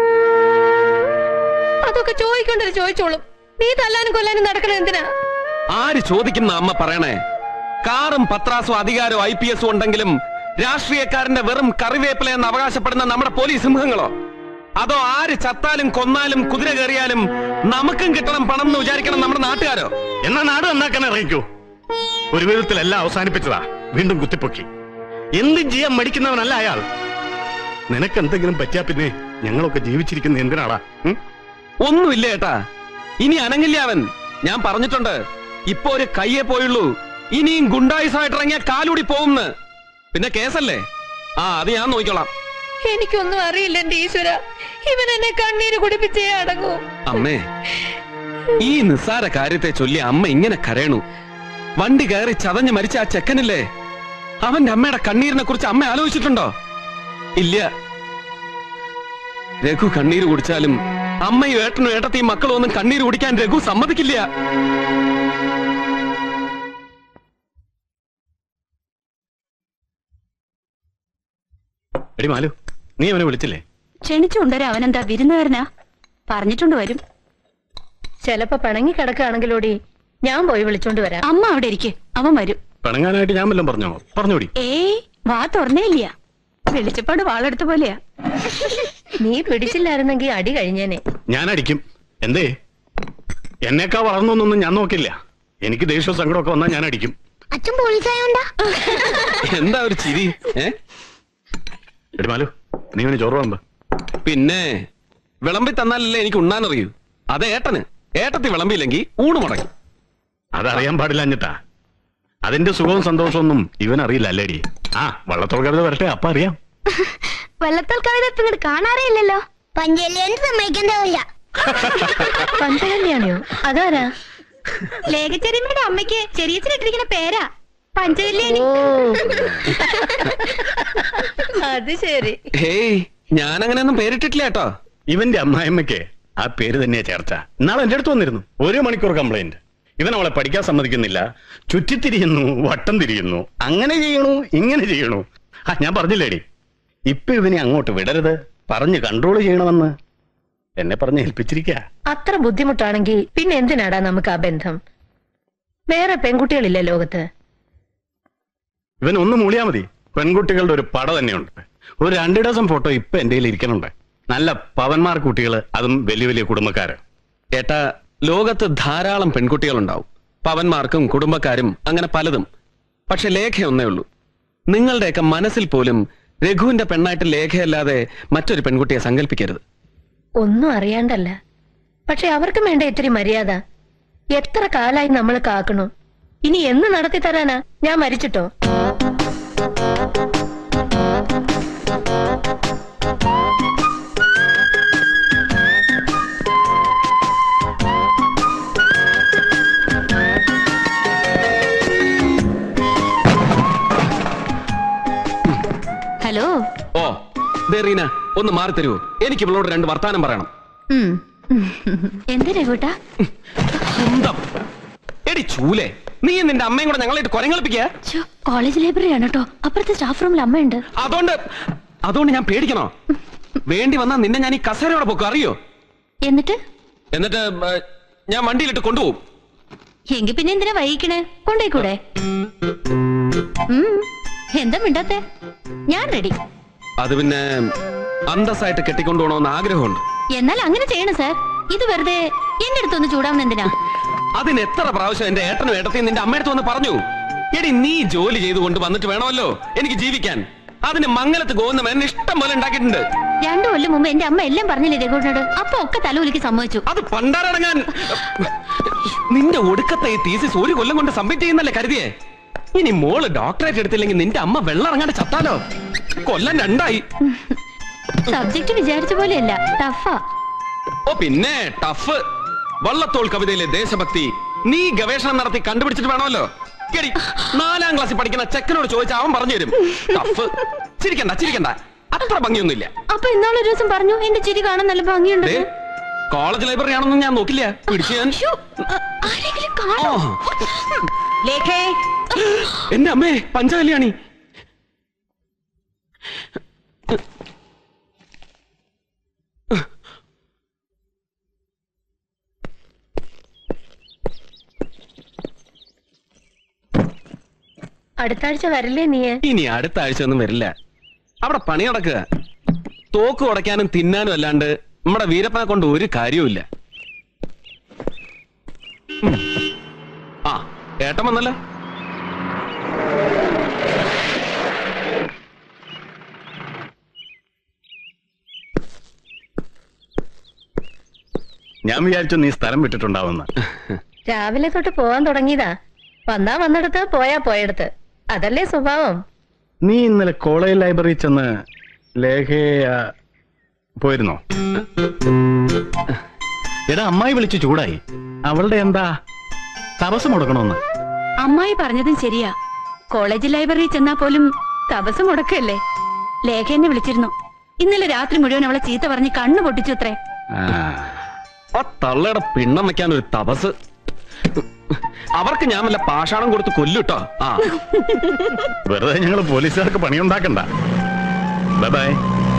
അതൊക്കെ ചോദിക്കേണ്ടത് ചോദിച്ചോളും നീ തല്ലാനും കൊല്ലാനും നടക്കണ എന്തിനാ ആര് ചോദിക്കുന്ന അമ്മ പറയണേ കാറും പത്രാസും അധികാരവും ഐ പി എസും ഉണ്ടെങ്കിലും രാഷ്ട്രീയക്കാരന്റെ വെറും കറിവേപ്പില എന്ന് അവകാശപ്പെടുന്ന നമ്മുടെ പോലീസ് സിംഹങ്ങളോ അതോ ആര് ചത്താലും കൊന്നാലും കുതിര കയറിയാലും നമുക്കും കിട്ടണം പണം എന്ന് വിചാരിക്കണം നമ്മുടെ നാട്ടുകാരോ എന്നാ നാട് നന്നാക്കാൻ ഇറങ്ങിക്കൂ ഒരു വിധത്തിൽ എല്ലാം അവസാനിപ്പിച്ചതാ വീണ്ടും കുത്തിപ്പൊക്കി എന്ത് ചെയ്യാൻ മടിക്കുന്നവനല്ല അയാൾ നിനക്ക് എന്തെങ്കിലും പറ്റിയാ പിന്നെ ഞങ്ങളൊക്കെ ജീവിച്ചിരിക്കുന്ന എന്തിനാടാ ഉം? ഒന്നുമില്ല ഏട്ടാ ഇനി അനങ്ങില്ല അവൻ ഞാൻ പറഞ്ഞിട്ടുണ്ട് ഇപ്പൊ ഒരു കയ്യേ പോയുള്ളൂ ഇനിയും ഗുണ്ടായുസായിട്ട് ഇറങ്ങിയ കാലൂടി പോകുന്ന് പിന്നെ കേസല്ലേ ആ അത് ഞാൻ നോക്കിക്കോളാം എനിക്കൊന്നും അറിയില്ല എന്റെ ഈശ്വര ഇവൻ എന്നെ കണ്ണീര് കുടിപ്പിച്ചേ അടങ്ങൂ അമ്മേ ഈ നിസ്സാര കാര്യത്തെ ചൊല്ലി അമ്മ ഇങ്ങനെ കരയണു വണ്ടി കയറി ചതഞ്ഞ് മരിച്ച ആ ചെക്കനില്ലേ അവന്റെ അമ്മയുടെ കണ്ണീരിനെ കുറിച്ച് അമ്മ ആലോചിച്ചിട്ടുണ്ടോ ഇല്ല രഘു കണ്ണീര് കുടിച്ചാലും അമ്മയും ഏട്ടനും ഏട്ടത്തെയും മക്കളും ഒന്നും കണ്ണീര് കുടിക്കാൻ രഘു സമ്മതിക്കില്ല എടി മാലു നീ അവനെ വിളിച്ചില്ലേ ക്ഷണിച്ചുകൊണ്ടൊരു അവനെന്താ വിരുന്നുകാരനാ പറഞ്ഞിട്ടുണ്ട് വരും ചിലപ്പോ പിണങ്ങി കിടക്കുകയാണെങ്കിലോടി ഞാൻ പോയി വിളിച്ചോണ്ട് വരാം അമ്മ അവിടെ ഇരിക്കെ അവൻ വരും പിണങ്ങാനായിട്ട് ഞാൻ വല്ലതും പറഞ്ഞോ പറഞ്ഞോടി ഏയ് വാ തുറന്നേയില്ല വെളിച്ചപ്പാട് വാളെടുത്ത പോലെയാ നീ പിടിച്ചില്ലായിരുന്നെങ്കി അടി കഴിഞ്ഞേനെ ഞാൻ അടിക്കും എന്തേ എന്നേക്കാ വളർന്നൊന്നും ഞാൻ നോക്കില്ല എനിക്ക് ദേഷ്യവും സങ്കടമൊക്കെ വന്നാൽ ഞാൻ അടിക്കും അച്ഛൻ പോലീസായോണ്ടാ എന്താ ഒരു ചിരി ഏ എടി മാലു നീ അവന് ചോറ് വമ്പ് പിന്നെ വിളമ്പി തന്നാലല്ലേ എനിക്ക് ഉണ്ണാൻ അറിയൂ അത് ഏട്ടന് ഏട്ടത്തി വിളമ്പിയില്ലെങ്കിൽ ഊണ് മുടങ്ങി അതറിയാൻ പാടില്ല അഞ്ഞിട്ടാ അതിന്റെ സുഖവും സന്തോഷവും ഒന്നും ഇവൻ അറിയില്ല അല്ലേടി ആ വള്ളത്തോൾക്കരുത് വരട്ടെ അപ്പ അറിയാം വെള്ളത്താൽ കവിത ഇങ്ങോട്ട് കാണാറേ ഇല്ലല്ലോ പഞ്ചല്യാണ്ട് സമ്മതിക്കണ്ടാവില്ല പഞ്ചകല്യാണിയോ അതാരാ ലേഖച്ചെറിയമ്മയുടെ അമ്മയ്ക്ക് ചെറിയച്ചനിട്ടിരിക്കുന്ന പേരാ പഞ്ചകല്യാണി ഓ അത് ശരി ഹേയ് ഞാൻ അങ്ങനെയൊന്നും പേരിട്ടിട്ടില്ല കേട്ടോ ഇവന്റെ അമ്മായിമ്മയ്ക്ക് ആ പേര് തന്നെയാ ചേർച്ച ഇന്നാളെ എന്റെ അടുത്ത് വന്നിരുന്നു ഒരു മണിക്കൂർ കംപ്ലൈന്റ് ഇവൻ അവളെ പഠിക്കാൻ സമ്മതിക്കുന്നില്ല ചുറ്റിത്തിരിയുന്നു വട്ടം തിരിയുന്നു അങ്ങനെ ചെയ്യണു ഇങ്ങനെ ചെയ്യണു ആ ഞാൻ പറഞ്ഞില്ലേടി ഇപ്പൊ ഇവനെ അങ്ങോട്ട് വിടരുത് പറഞ്ഞ് കൺട്രോൾ ചെയ്യണമെന്ന് എന്നെ പറഞ്ഞ് ഏൽപ്പിച്ചിരിക്ക അത്ര ബുദ്ധിമുട്ടാണെങ്കിൽ പിന്നെ എന്തിനാടാ നമുക്ക് ആ ബന്ധം വേറെ പെൺകുട്ടികളില്ല ലോകത്ത് ഇവൻ ഒന്ന് മൂളിയാ മതി പെൺകുട്ടികളുടെ ഒരു പട തന്നെയുണ്ട് ഒരു രണ്ട് ഡസൻ ഫോട്ടോ ഇപ്പൊ എന്റെ കയ്യിൽ ഇരിക്കണുണ്ട് നല്ല പവന്മാർ കുട്ടികള് അതും വലിയ വലിയ കുടുംബക്കാര് ഏട്ടാ ലോകത്ത് ധാരാളം പെൺകുട്ടികളുണ്ടാവും പവന്മാർക്കും കുടുംബക്കാരും അങ്ങനെ പലതും പക്ഷെ ലേഖ ഒന്നേ ഉള്ളൂ നിങ്ങളുടെയൊക്കെ മനസ്സിൽ പോലും രഘുവിന്റെ പെണ്ണായിട്ട് ലേഖയല്ലാതെ മറ്റൊരു പെൺകുട്ടിയെ സങ്കല്പിക്കരുത് ഒന്നും അറിയാണ്ടല്ല പക്ഷെ അവർക്കും വേണ്ട ഇത്തിരി മര്യാദ എത്ര കാലായി നമ്മൾ കാക്കണു ഇനി എന്ന് നടത്തി തരാനാ ഞാൻ മരിച്ചിട്ടോ ഹലോ ഓ ദേ മെറീന ഒന്ന് മാറി തരുമോ എനിക്ക് ഇവളോട് രണ്ട് വർത്താനം പറയണം ഉം. എന്താ രഘുട്ടാ കുന്തം എടി ചൂലേ നീ നിന്റെ അമ്മയും കൂടെ ഞങ്ങളായിട്ട് കൊരങ്ങളിപ്പിക്കുക ഛോ, കോളേജ് ലൈബ്രറി ആണ് കേട്ടോ അപ്പുറത്തെ സ്റ്റാഫ് റൂമിൽ അമ്മയുണ്ട് അതുകൊണ്ട് അതുകൊണ്ട് ഞാൻ പേടിക്കണോ വേണ്ടി വന്നാ നിന്നെ ഞാൻ ഈ കസേരയോടെ പോക്കും അറിയോ എന്നിട്ട് എന്നിട്ട് ഏ, ഞാൻ വണ്ടിയിലിട്ട് കൊണ്ടുപോകും എങ്കി പിന്നെ എന്തിനാ വൈകിക്കണേ കൊണ്ടേക്കൂടെ ഉം. എന്താ മിണ്ടാത്തെ ഞാൻ റെഡി അത് പിന്നെ അന്തസ്സായിട്ട് കെട്ടിക്കൊണ്ടുപോകണമെന്ന് ആഗ്രഹമുണ്ട് എന്നാൽ അങ്ങനെ ചെയ്യണം സാർ ഇത് വെറുതെ എന്റെ അടുത്തൊന്ന് ചൂടാവുന്ന എന്തിനാ അതിന് എത്ര പ്രാവശ്യം എന്റെ ഏട്ടനും ഏട്ടത്തെയും നിന്റെ അമ്മയടുത്ത് വന്ന് പറഞ്ഞു എടി നീ ജോലി ചെയ്തുകൊണ്ട് വന്നിട്ട് വേണമല്ലോ എനിക്ക് ജീവിക്കാൻ അതിന് മംഗലത്ത് ഗോവിന്ദമേനൻ ഇഷ്ടം പോലെ ഉണ്ടാക്കിയിട്ടുണ്ട് രണ്ടു കൊല്ലം മുമ്പ് എന്റെ അമ്മ എല്ലാം പറഞ്ഞില്ലേ രഘുവിനോട് അപ്പൊ ഒക്കെ തലൂലിക്ക് സമ്മതിച്ചു അത് പണ്ടാരടങ്ങാൻ നിന്റെ ഒടുക്കത്തെ ഈ തീസിസ് ഒരു കൊല്ലം കൊണ്ട് സബ്മിറ്റ് ചെയ്യുന്നല്ലേ കരുതിയേ ഇനി മോള് ഡോക്ടറേറ്റ് എടുത്തില്ലെങ്കിൽ നിന്റെ അമ്മ വെള്ളം ഇറങ്ങാണ്ട് ചത്താലോ കൊല്ലം രണ്ടായി സബ്ജക്ട് വിചാരിച്ച പോലെയല്ല ടഫാ ഓ പിന്നെ ടഫ് വള്ളത്തോൾ കവിതയിലെ ദേശഭക്തി നീ ഗവേഷണം നടത്തി കണ്ടുപിടിച്ചിട്ട് വേണമല്ലോ എടി, നാലാം ക്ലാസ്സിൽ പഠിക്കുന്ന ചെക്കനോട് ചോദിച്ചാൽ അവൻ പറഞ്ഞു തരും ടഫ് ചിരിക്കണ്ട ചിരിക്കണ്ട അത്ര ഭംഗിയൊന്നുമില്ല അപ്പൊ ഇന്നാളൊരു ദിവസം പറഞ്ഞു എന്റെ ചിരി കാണാൻ നല്ല ഭംഗിയുണ്ട് ദേ, കോളേജ് ലൈബ്രറി ആണെന്നും ഞാൻ നോക്കില്ല പിടിച്ചു ഞാൻ ആരെങ്കിലും കാണോ ആ. ലേഖേ എന്റെ അമ്മേ പഞ്ചകല്യാണി അടുത്ത ആഴ്ച വരില്ലേ നീ ഇനി അടുത്ത ആഴ്ച ഒന്നും വരില്ല അവിടെ പണി നടക്കുക തോക്ക് ഉടയ്ക്കാനും തിന്നാനും അല്ലാണ്ട് നമ്മുടെ വീരപ്പനെ കൊണ്ട് ഒരു കാര്യവുമില്ല ഉം. ആ ഏട്ടൻ വന്നല്ലോ ഞാൻ വിചാരിച്ചു നീ സ്ഥലം വിട്ടിട്ടുണ്ടാവുന്ന രാവിലെ തൊട്ട് പോവാൻ തുടങ്ങിയതാ വന്നാ വന്നെടുത്ത് പോയാ പോയെടുത്ത് അതല്ലേ സ്വഭാവം നീ ഇന്നലെ കോളേജ് ലൈബ്രറി ചെന്ന് ലേഖയ പോയിരുന്നോ എടാ അമ്മായി വിളിച്ച് ചൂടായി അവളുടെ എന്താ തപസ് മുടക്കണമെന്ന് അമ്മായി പറഞ്ഞതും ശരിയാ കോളേജ് ലൈബ്രറി ചെന്നാ പോലും തപസ് മുടക്കല്ലേ ലേഖ എന്നെ വിളിച്ചിരുന്നു ഇന്നലെ രാത്രി മുഴുവൻ അവളെ ചീത്ത പറഞ്ഞ് കണ്ണു പൊട്ടിച്ചു അത്രേ ആ തള്ളയുടെ പിണ്ണം വെക്കാൻ ഒരു തപസ് അവർക്ക് ഞാൻ വല്ല പാഷാണം കൊടുത്ത് കൊല്ലുട്ടോ ആ വെറുതെ ഞങ്ങൾ പോലീസുകാർക്ക് പണിയുണ്ടാക്കണ്ട ബൈ ബൈ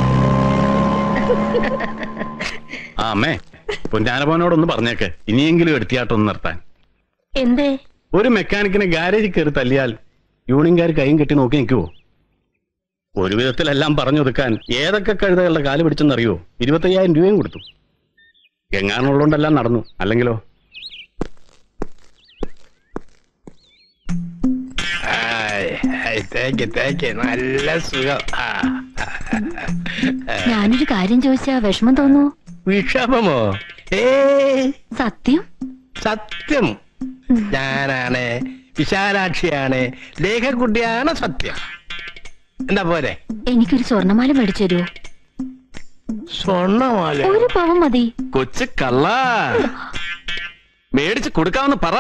ആ അമ്മേ പുഞ്ചാനപ്പോനോടൊന്ന് പറഞ്ഞേക്ക് ഇനിയെങ്കിലും എടുത്തിയാട്ടൊന്ന് നിർത്താൻ എന്തേ ഒരു മെക്കാനിക്കിനെ ഗാരേജിൽ കയറി തല്ലിയാൽ യൂണിയൻകാർ കൈയും കെട്ടി നോക്കി നിൽക്കുവോ ഒരു വിധത്തിലെല്ലാം പറഞ്ഞൊതുക്കാൻ ഏതൊക്കെ കഴുതകളുടെ കാല് പിടിച്ചെന്നറിയോ ഇരുപത്തയ്യായിരം രൂപയും കൊടുത്തു എങ്ങാനുള്ളതുകൊണ്ടെല്ലാം നടന്നു അല്ലെങ്കിലോ തേക്ക് തേക്ക് നല്ല സുഖം ആ. ഞാനൊരു കാര്യം ചോദിച്ചാ വിഷമം തോന്നുന്നു വിഷമമോ ഏ സത്യം സത്യം ഞാനാണ് വിശാലാക്ഷിയാണ് ലേഖക്കുട്ടിയാണ് സത്യം എന്താ പോരെ എനിക്കൊരു സ്വർണ്ണമാല മേടിച്ചു തരുമോ സ്വർണ്ണമാല ഒരു പവൻ മതി കൊച്ചു കള്ള മേടിച്ച് കൊടുക്കാമെന്ന് പറ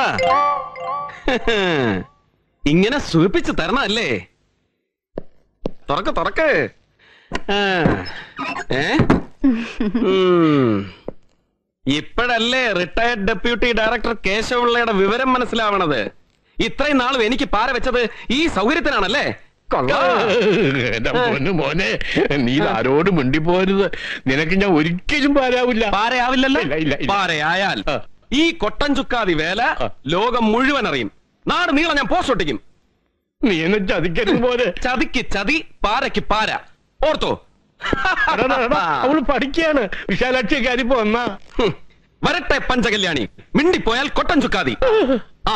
ഇങ്ങനെ സൂപ്പിച്ച് തരണല്ലേ തുറക്ക് തുറക്ക് ആ. ഏ ഉം. ഇപ്പോഴല്ലേ റിട്ടയർഡ് ഡെപ്യൂട്ടി ഡയറക്ടർ കേശവപിള്ളയുടെ വിവരം മനസ്സിലാവണത് ഇത്രയും നാളും എനിക്ക് പാര വെച്ചത് ഈ സൗകര്യത്തിനാണല്ലേ കൊള്ളാം. എന്റെ പൊന്നു മോനെ നീ ഇത് ആരോടും മിണ്ടിപ്പോരുത് നിനക്ക് ഞാൻ ഒരിക്കലും പാരാവില്ല പാരയാവില്ലല്ലോ ഇല്ല, ഇല്ല, ഇല്ല. പാരയായാൽ ഈ കൊട്ടൻ ചുക്കാതി വേല ലോകം മുഴുവൻ അറിയും നാട് നീളം ഞാൻ പോസ്റ്റ് ഒട്ടിക്കും നീ എന്നെ ചതിക്കരുത് പോലെ ചതിക്ക് ചതി പാരയ്ക്ക് പാര ഓർത്തോ എടാ, എടാ, അവള് പഠിക്കാണ് വിശാലാക്ഷി കാര്യപ്പോ വന്നാ ഹും. വരട്ടെ പഞ്ചകല്യാണി മിണ്ടിപ്പോയാൽ കൊട്ടൻ ചുക്കാതി ആ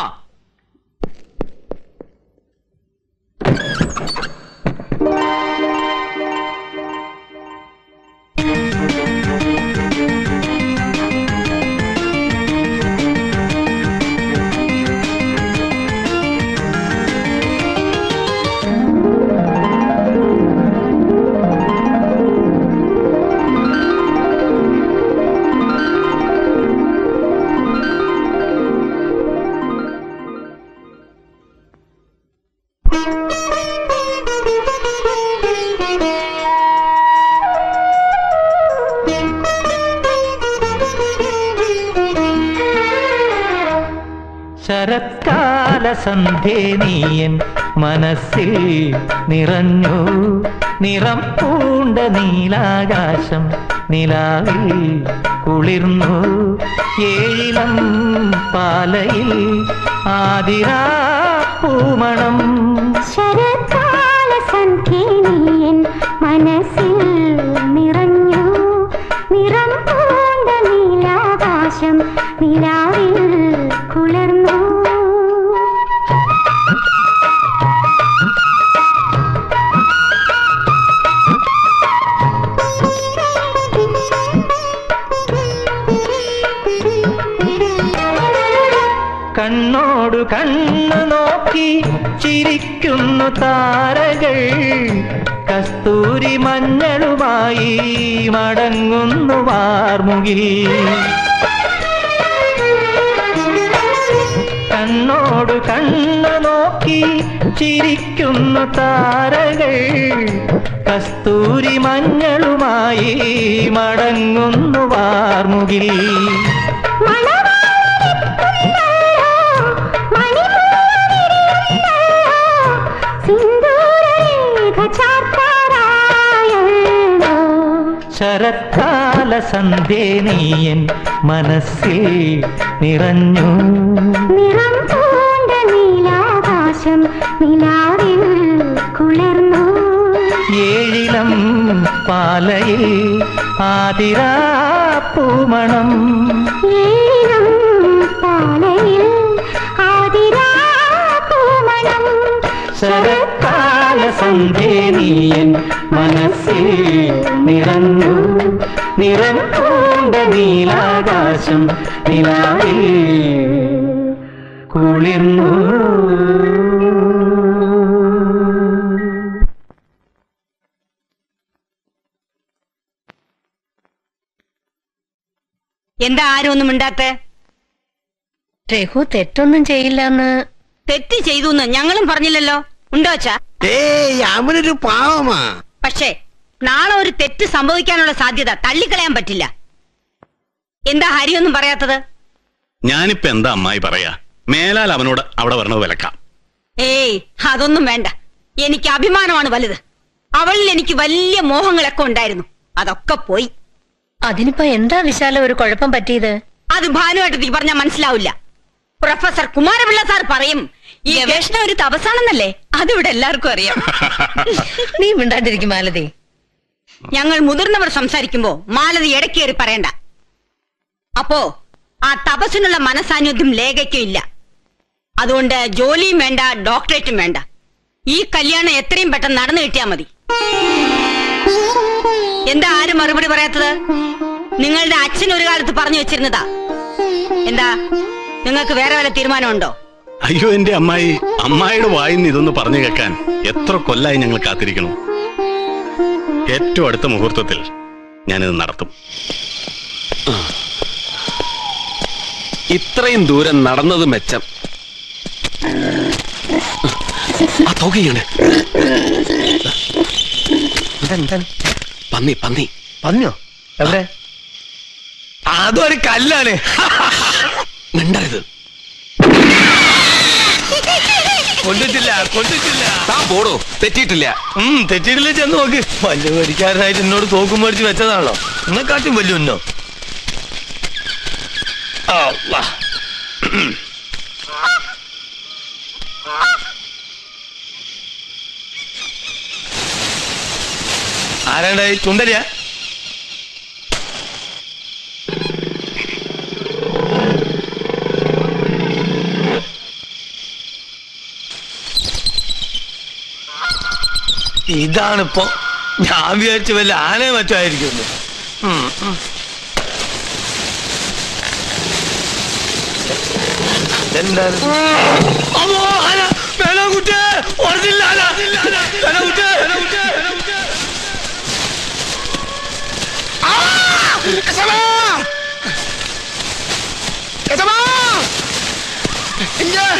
ശരത്കാല സന്ധ്യേ നീയൻ മനസ്സിൽ നിറഞ്ഞു നിറം പൂണ്ട നീലാകാശം നിലാവിൽ കുളിർന്നു ഏഴിലം പാലയിൽ ആതിരാ പൂമണം ശരത്കാല സന്ധ്യനീയൻ മനസ്സിൽ നിറഞ്ഞു നിറം പൂണ്ട നീലാകാശം നിലാവിൽ കുളിർന്നു കണ്ണോടു കണ്ണു നോക്കി ചിരിക്കുന്നു താരകൾ കസ്തൂരി മഞ്ഞളുമായി മടങ്ങുന്നു വാർമുകിൽ കണ്ണോടു കണ്ണു നോക്കി ചിരിക്കുന്നു താരകൾ കസ്തൂരി മഞ്ഞളുമായി മടങ്ങുന്നു വാർമുകിൽ സിന്ദൂരരേഖ ചാർത്താറായല്ലോ ശരത്കാല സന്ധ്യേ നീയൻ മനസ്സിൽ നിറഞ്ഞു നിറം പൂണ്ട നീലാകാശം നിലാവിൽ കുളിർന്നു ഏഴിലം പാലയിൽ ആതിരാ പൂമണം ഏഴിലും പാലയിൽ ആതിരാ പൂമണം ശരത്കാല സന്ധ്യേ നീയൻ മനസ്സിൽ നിറഞ്ഞു നിറം പൂണ്ട നീലാകാശം നിലാവിൽ കുളിർന്നു എന്താ ആരും ഒന്നും മിണ്ടാത്തെ രഘു തെറ്റൊന്നും ചെയ്യില്ലെന്ന് തെറ്റ് ചെയ്തു എന്ന് ഞങ്ങളും പറഞ്ഞില്ലല്ലോ ഉണ്ടോ അച്ഛാ ഏയ് അവനൊരു പാവമാ പക്ഷേ നാളെ ഒരു തെറ്റ് സംഭവിക്കാനുള്ള സാധ്യത തള്ളിക്കളയാൻ പറ്റില്ല എന്താ ഹരിയൊന്നും പറയാത്തത് ഞാനിപ്പോ എന്താ അമ്മായി പറയാ മേലാൽ അവനോട് അവിടെ വരണത് വിലക്കാം ഏയ് അതൊന്നും വേണ്ട എനിക്ക് അഭിമാനമാണ് വലുത് അവളിൽ എനിക്ക് വലിയ മോഹങ്ങളൊക്കെ ഉണ്ടായിരുന്നു അതൊക്കെ പോയി അതിനിപ്പോ എന്താ വിശാല ഒരു കുഴപ്പം പറ്റിയത് അത് ഭാനുവായിട്ട് പറഞ്ഞാൽ മനസ്സിലാവില്ല പ്രൊഫസർ കുമാരപിള്ള സാർ പറയും ഈ ഗവേഷണം ഒരു തപസാണെന്നല്ലേ അതിവിടെ എല്ലാവർക്കും അറിയാം നീ മിണ്ടാണ്ടിരിക്കും മാലതി ഞങ്ങൾ മുതിർന്നവർ സംസാരിക്കുമ്പോ മാലതി ഇടയ്ക്കേറി പറയണ്ട അപ്പോ ആ തപസ്സിനുള്ള മനസാന്നിധ്യം ലേഖയ്ക്കും ഇല്ല അതുകൊണ്ട് ജോലിയും വേണ്ട ഡോക്ടറേറ്റും വേണ്ട ഈ കല്യാണം എത്രയും പെട്ടെന്ന് നടന്നു കിട്ടിയാ മതി എന്താ ആരും മറുപടി പറയാത്തത് നിങ്ങളുടെ അച്ഛൻ ഒരു കാലത്ത് പറഞ്ഞു വെച്ചിരുന്നതാ എന്താ നിങ്ങൾക്ക് വേറെ വല്ല തീരുമാനമുണ്ടോ അയ്യോ എന്റെ അമ്മായി അമ്മായിയുടെ വായിന്ന് ഇതൊന്ന് പറഞ്ഞു കേൾക്കാൻ എത്ര കൊല്ലായി ഞങ്ങൾ കാത്തിരിക്കണം ഏറ്റവും അടുത്ത മുഹൂർത്തത്തിൽ ഞാനിത് നടത്തും ഇത്രയും ദൂരം നടന്നത് മെച്ചം ആ തുകയാണ് പന്നി പന്നി പന്നിയോ എവിടെ അതൊരു കല്ലാണ് മിണ്ടരുത് കൊണ്ടിട്ടില്ല കൊണ്ടിട്ടില്ല താൻ പോടോ തെറ്റിയിട്ടില്ല ഉം തെറ്റിയിട്ടില്ല ചെന്ന് നോക്ക് വലിയ മേടിക്കാരനായിട്ട് എന്നോട് തോക്കും മേടിച്ച് വെച്ചതാണല്ലോ എന്നെക്കാട്ടും വലിയ ഉന്നോ അള്ളാ. ആരാണ്ടായി ചുണ്ടരിയാ ഇതാണിപ്പോ ഞാൻ വിചാരിച്ചു വല്ല ആനയെ മറ്റോ ആയിരിക്കുന്നു ഉം, ഉം. എന്താണ് അമ്മോ, ആന! വേണം കുട്ടേ! ഓടുന്നില്ല ആന! വേണം കുട്ടേ! വേണം കുട്ടേ! വേണം കുട്ടേ! ആ! കസമാ! കസമാ! ഇങ്ങ്!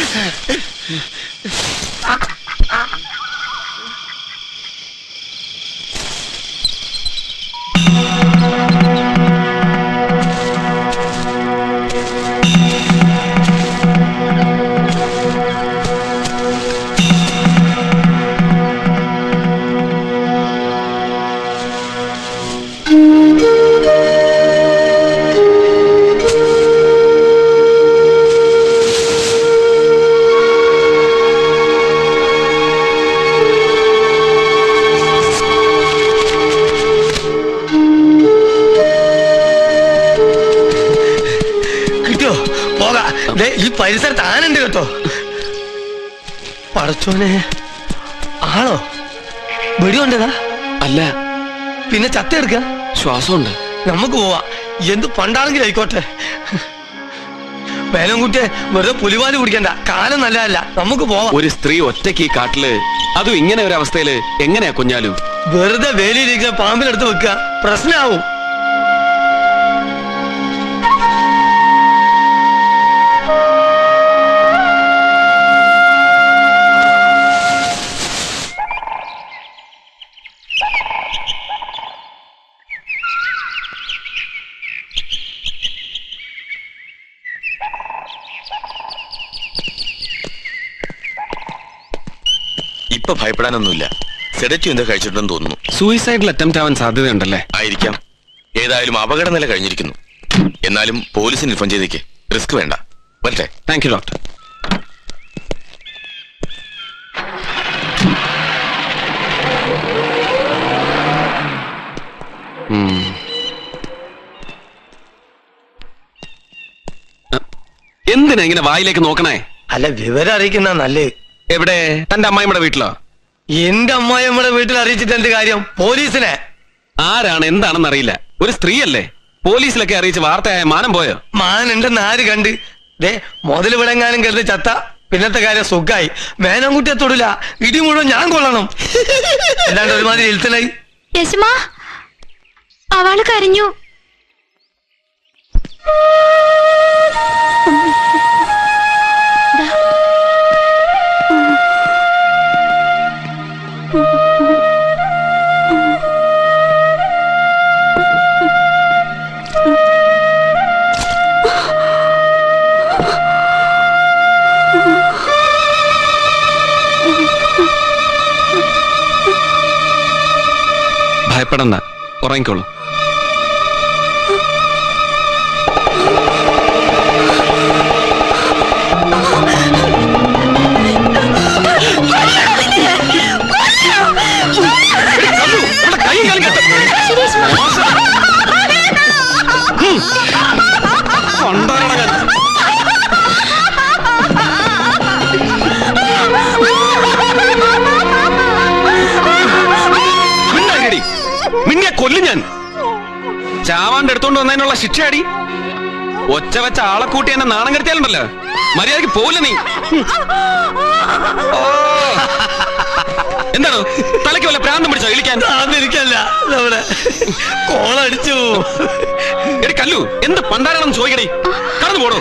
കേട്ടോ പടച്ചോനെ ആണോ വെടികൊണ്ടതാ അല്ല പിന്നെ ചത്ത എടുക്ക ശ്വാസമുണ്ട് നമുക്ക് പോവാ എന്ത് പണ്ടാണെങ്കിലും ആയിക്കോട്ടെ വേലംകുട്ടിയെ വെറുതെ പുലിവാല് കുടിക്കണ്ട കാലം നല്ലതല്ല നമുക്ക് പോവാം ഒരു സ്ത്രീ ഒറ്റയ്ക്ക് ഈ കാട്ടില് അതും ഇങ്ങനെ ഒരു അവസ്ഥയില് എങ്ങനെയാ കുഞ്ഞാലു വെറുതെ വേലിയിലിരിക്കുന്ന പാമ്പിനെടുത്ത് വെക്കുക പ്രശ്നമാവും ഇപ്പൊ ഭയപ്പെടാനൊന്നുമില്ല സെഡറ്റീവ് എന്തോ കഴിച്ചിട്ടുണ്ടെന്ന് തോന്നുന്നു സൂയിസൈഡിൽ അറ്റംപ്റ്റ് ആവാൻ സാധ്യതയുണ്ടല്ലേ ആയിരിക്കാം ഏതായാലും അപകട നില കഴിഞ്ഞിരിക്കുന്നു എന്നാലും പോലീസിന് ഇൻഫോം ചെയ്തേക്ക് റിസ്ക് വേണ്ട വരട്ടെ താങ്ക് യു ഡോക്ടർ ഉം. അ, എന്തിനാ ഇങ്ങനെ വായിലേക്ക് നോക്കണേ അല്ല വിവരം അറിയിക്കുന്ന നല്ലത് എവിടെ തന്റെ അമ്മായിമ്മയുടെ വീട്ടിലോ എന്റെ അമ്മായി നമ്മുടെ വീട്ടിൽ അറിയിച്ചിട്ട് എന്ത് കാര്യം പോലീസിനെ ആരാണ് എന്താണെന്ന് അറിയില്ല ഒരു സ്ത്രീയല്ലേ പോലീസിലൊക്കെ അറിയിച്ച് വാർത്തയായ മാനം പോയോ മാൻ ഉണ്ടെന്ന് ആര് കണ്ട് ദേ മുതൽ വിളങ്ങാനും കരുതി ചത്ത പിന്നത്തെ കാര്യം സുഖായി മേനംകുട്ടിയെ തൊടില്ല ഇടി മുഴുവൻ ഞാൻ കൊള്ളണം അല്ലാണ്ട് ഒരുമാതിരി എഴുത്തലായി യശമാ അവള് കരഞ്ഞു ഭയപ്പെടണ്ട ഉറങ്ങിക്കോളൂ മിണ്ടാതിരിയെടി. മിണ്ടിയ കൊല്ലും ഞാൻ ചാവാണ്ട് എടുത്തോണ്ട് വന്നതിനുള്ള ശിക്ഷയാടി ഒച്ച വെച്ച ആളെ കൂട്ടി എന്നെ നാണം കെടുത്തിയാലുണ്ടല്ലോ മര്യാദക്ക് പോവില്ല നീ ഹും. ഓ. എന്താണോ തലയ്ക്ക് വല്ല പ്രാന്തം പിടിച്ചോ ഇളിക്കാൻ ഇരിക്കല്ല നമ്മുടെ കോളടിച്ചു എടി കല്ലു എന്ത് പണ്ടാരാണെന്ന് ചോദിക്കടി കടന്നു പോടോ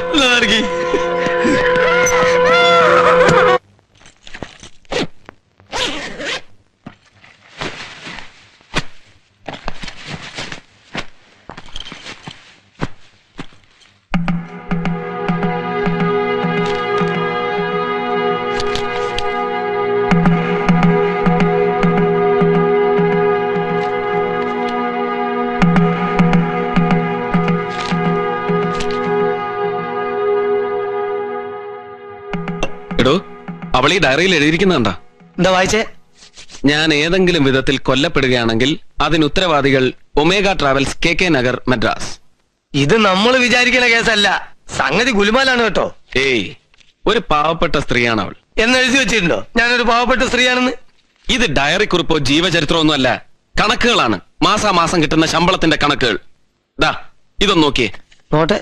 എടോ അവൾ ഈ ഡയറിയിൽ എഴുതിയിരിക്കുന്നുണ്ടാ എന്താ വായിച്ചേ ഞാൻ ഏതെങ്കിലും വിധത്തിൽ കൊല്ലപ്പെടുകയാണെങ്കിൽ അതിന് ഉത്തരവാദികൾ Omega travels K K Nagar Madras ഇത് നമ്മൾ വിചാരിക്കുന്ന കേസല്ല സംഗതി ഗുലുമാലാണ് കേട്ടോ ഏയ് ഒരു പാവപ്പെട്ട സ്ത്രീയാണ് അവൾ എന്ന് എഴുതി വെച്ചിട്ടുണ്ടോ ഞാനൊരു പാവപ്പെട്ട സ്ത്രീയാണെന്ന് ഇത് ഡയറി കുറിപ്പോ ജീവചരിത്രമൊന്നും അല്ല കണക്കുകളാണ് മാസാമാസം കിട്ടുന്ന ശമ്പളത്തിന്റെ കണക്കുകൾ ദാ ഇതൊന്ന് നോക്കിയേ നോട്ടെ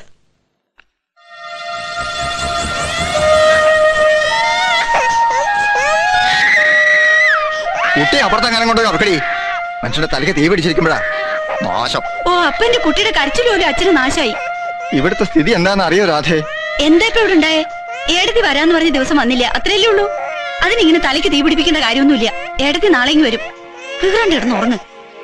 കുട്ടി അപ്പുറത്തെങ്ങനെ കൊണ്ട് ഇറക്കടി മനുഷ്യന്റെ തലയ്ക്ക് തീ പിടിച്ചിരിക്കുമ്പോഴാ നാശം ഓ അപ്പൊ എന്റെ കുട്ടിയുടെ കരച്ചിൽ പോലും അച്ഛന് നാശായി ഇവിടുത്തെ സ്ഥിതി എന്താണെന്ന് അറിയോ രാധേ എന്താ ഇപ്പൊ ഇവിടെ ഉണ്ടായേ ഏടത്തി വരാന്ന് പറഞ്ഞ ദിവസം വന്നില്ല അത്രയല്ലേ ഉള്ളൂ അതിനിങ്ങനെ തലയ്ക്ക് തീ പിടിപ്പിക്കേണ്ട കാര്യമൊന്നുമില്ല ഏടത്തി നാളെ ഇങ്ങ് വരും കിറാണ്ട് കിടന്ന് ഉറങ്ങ്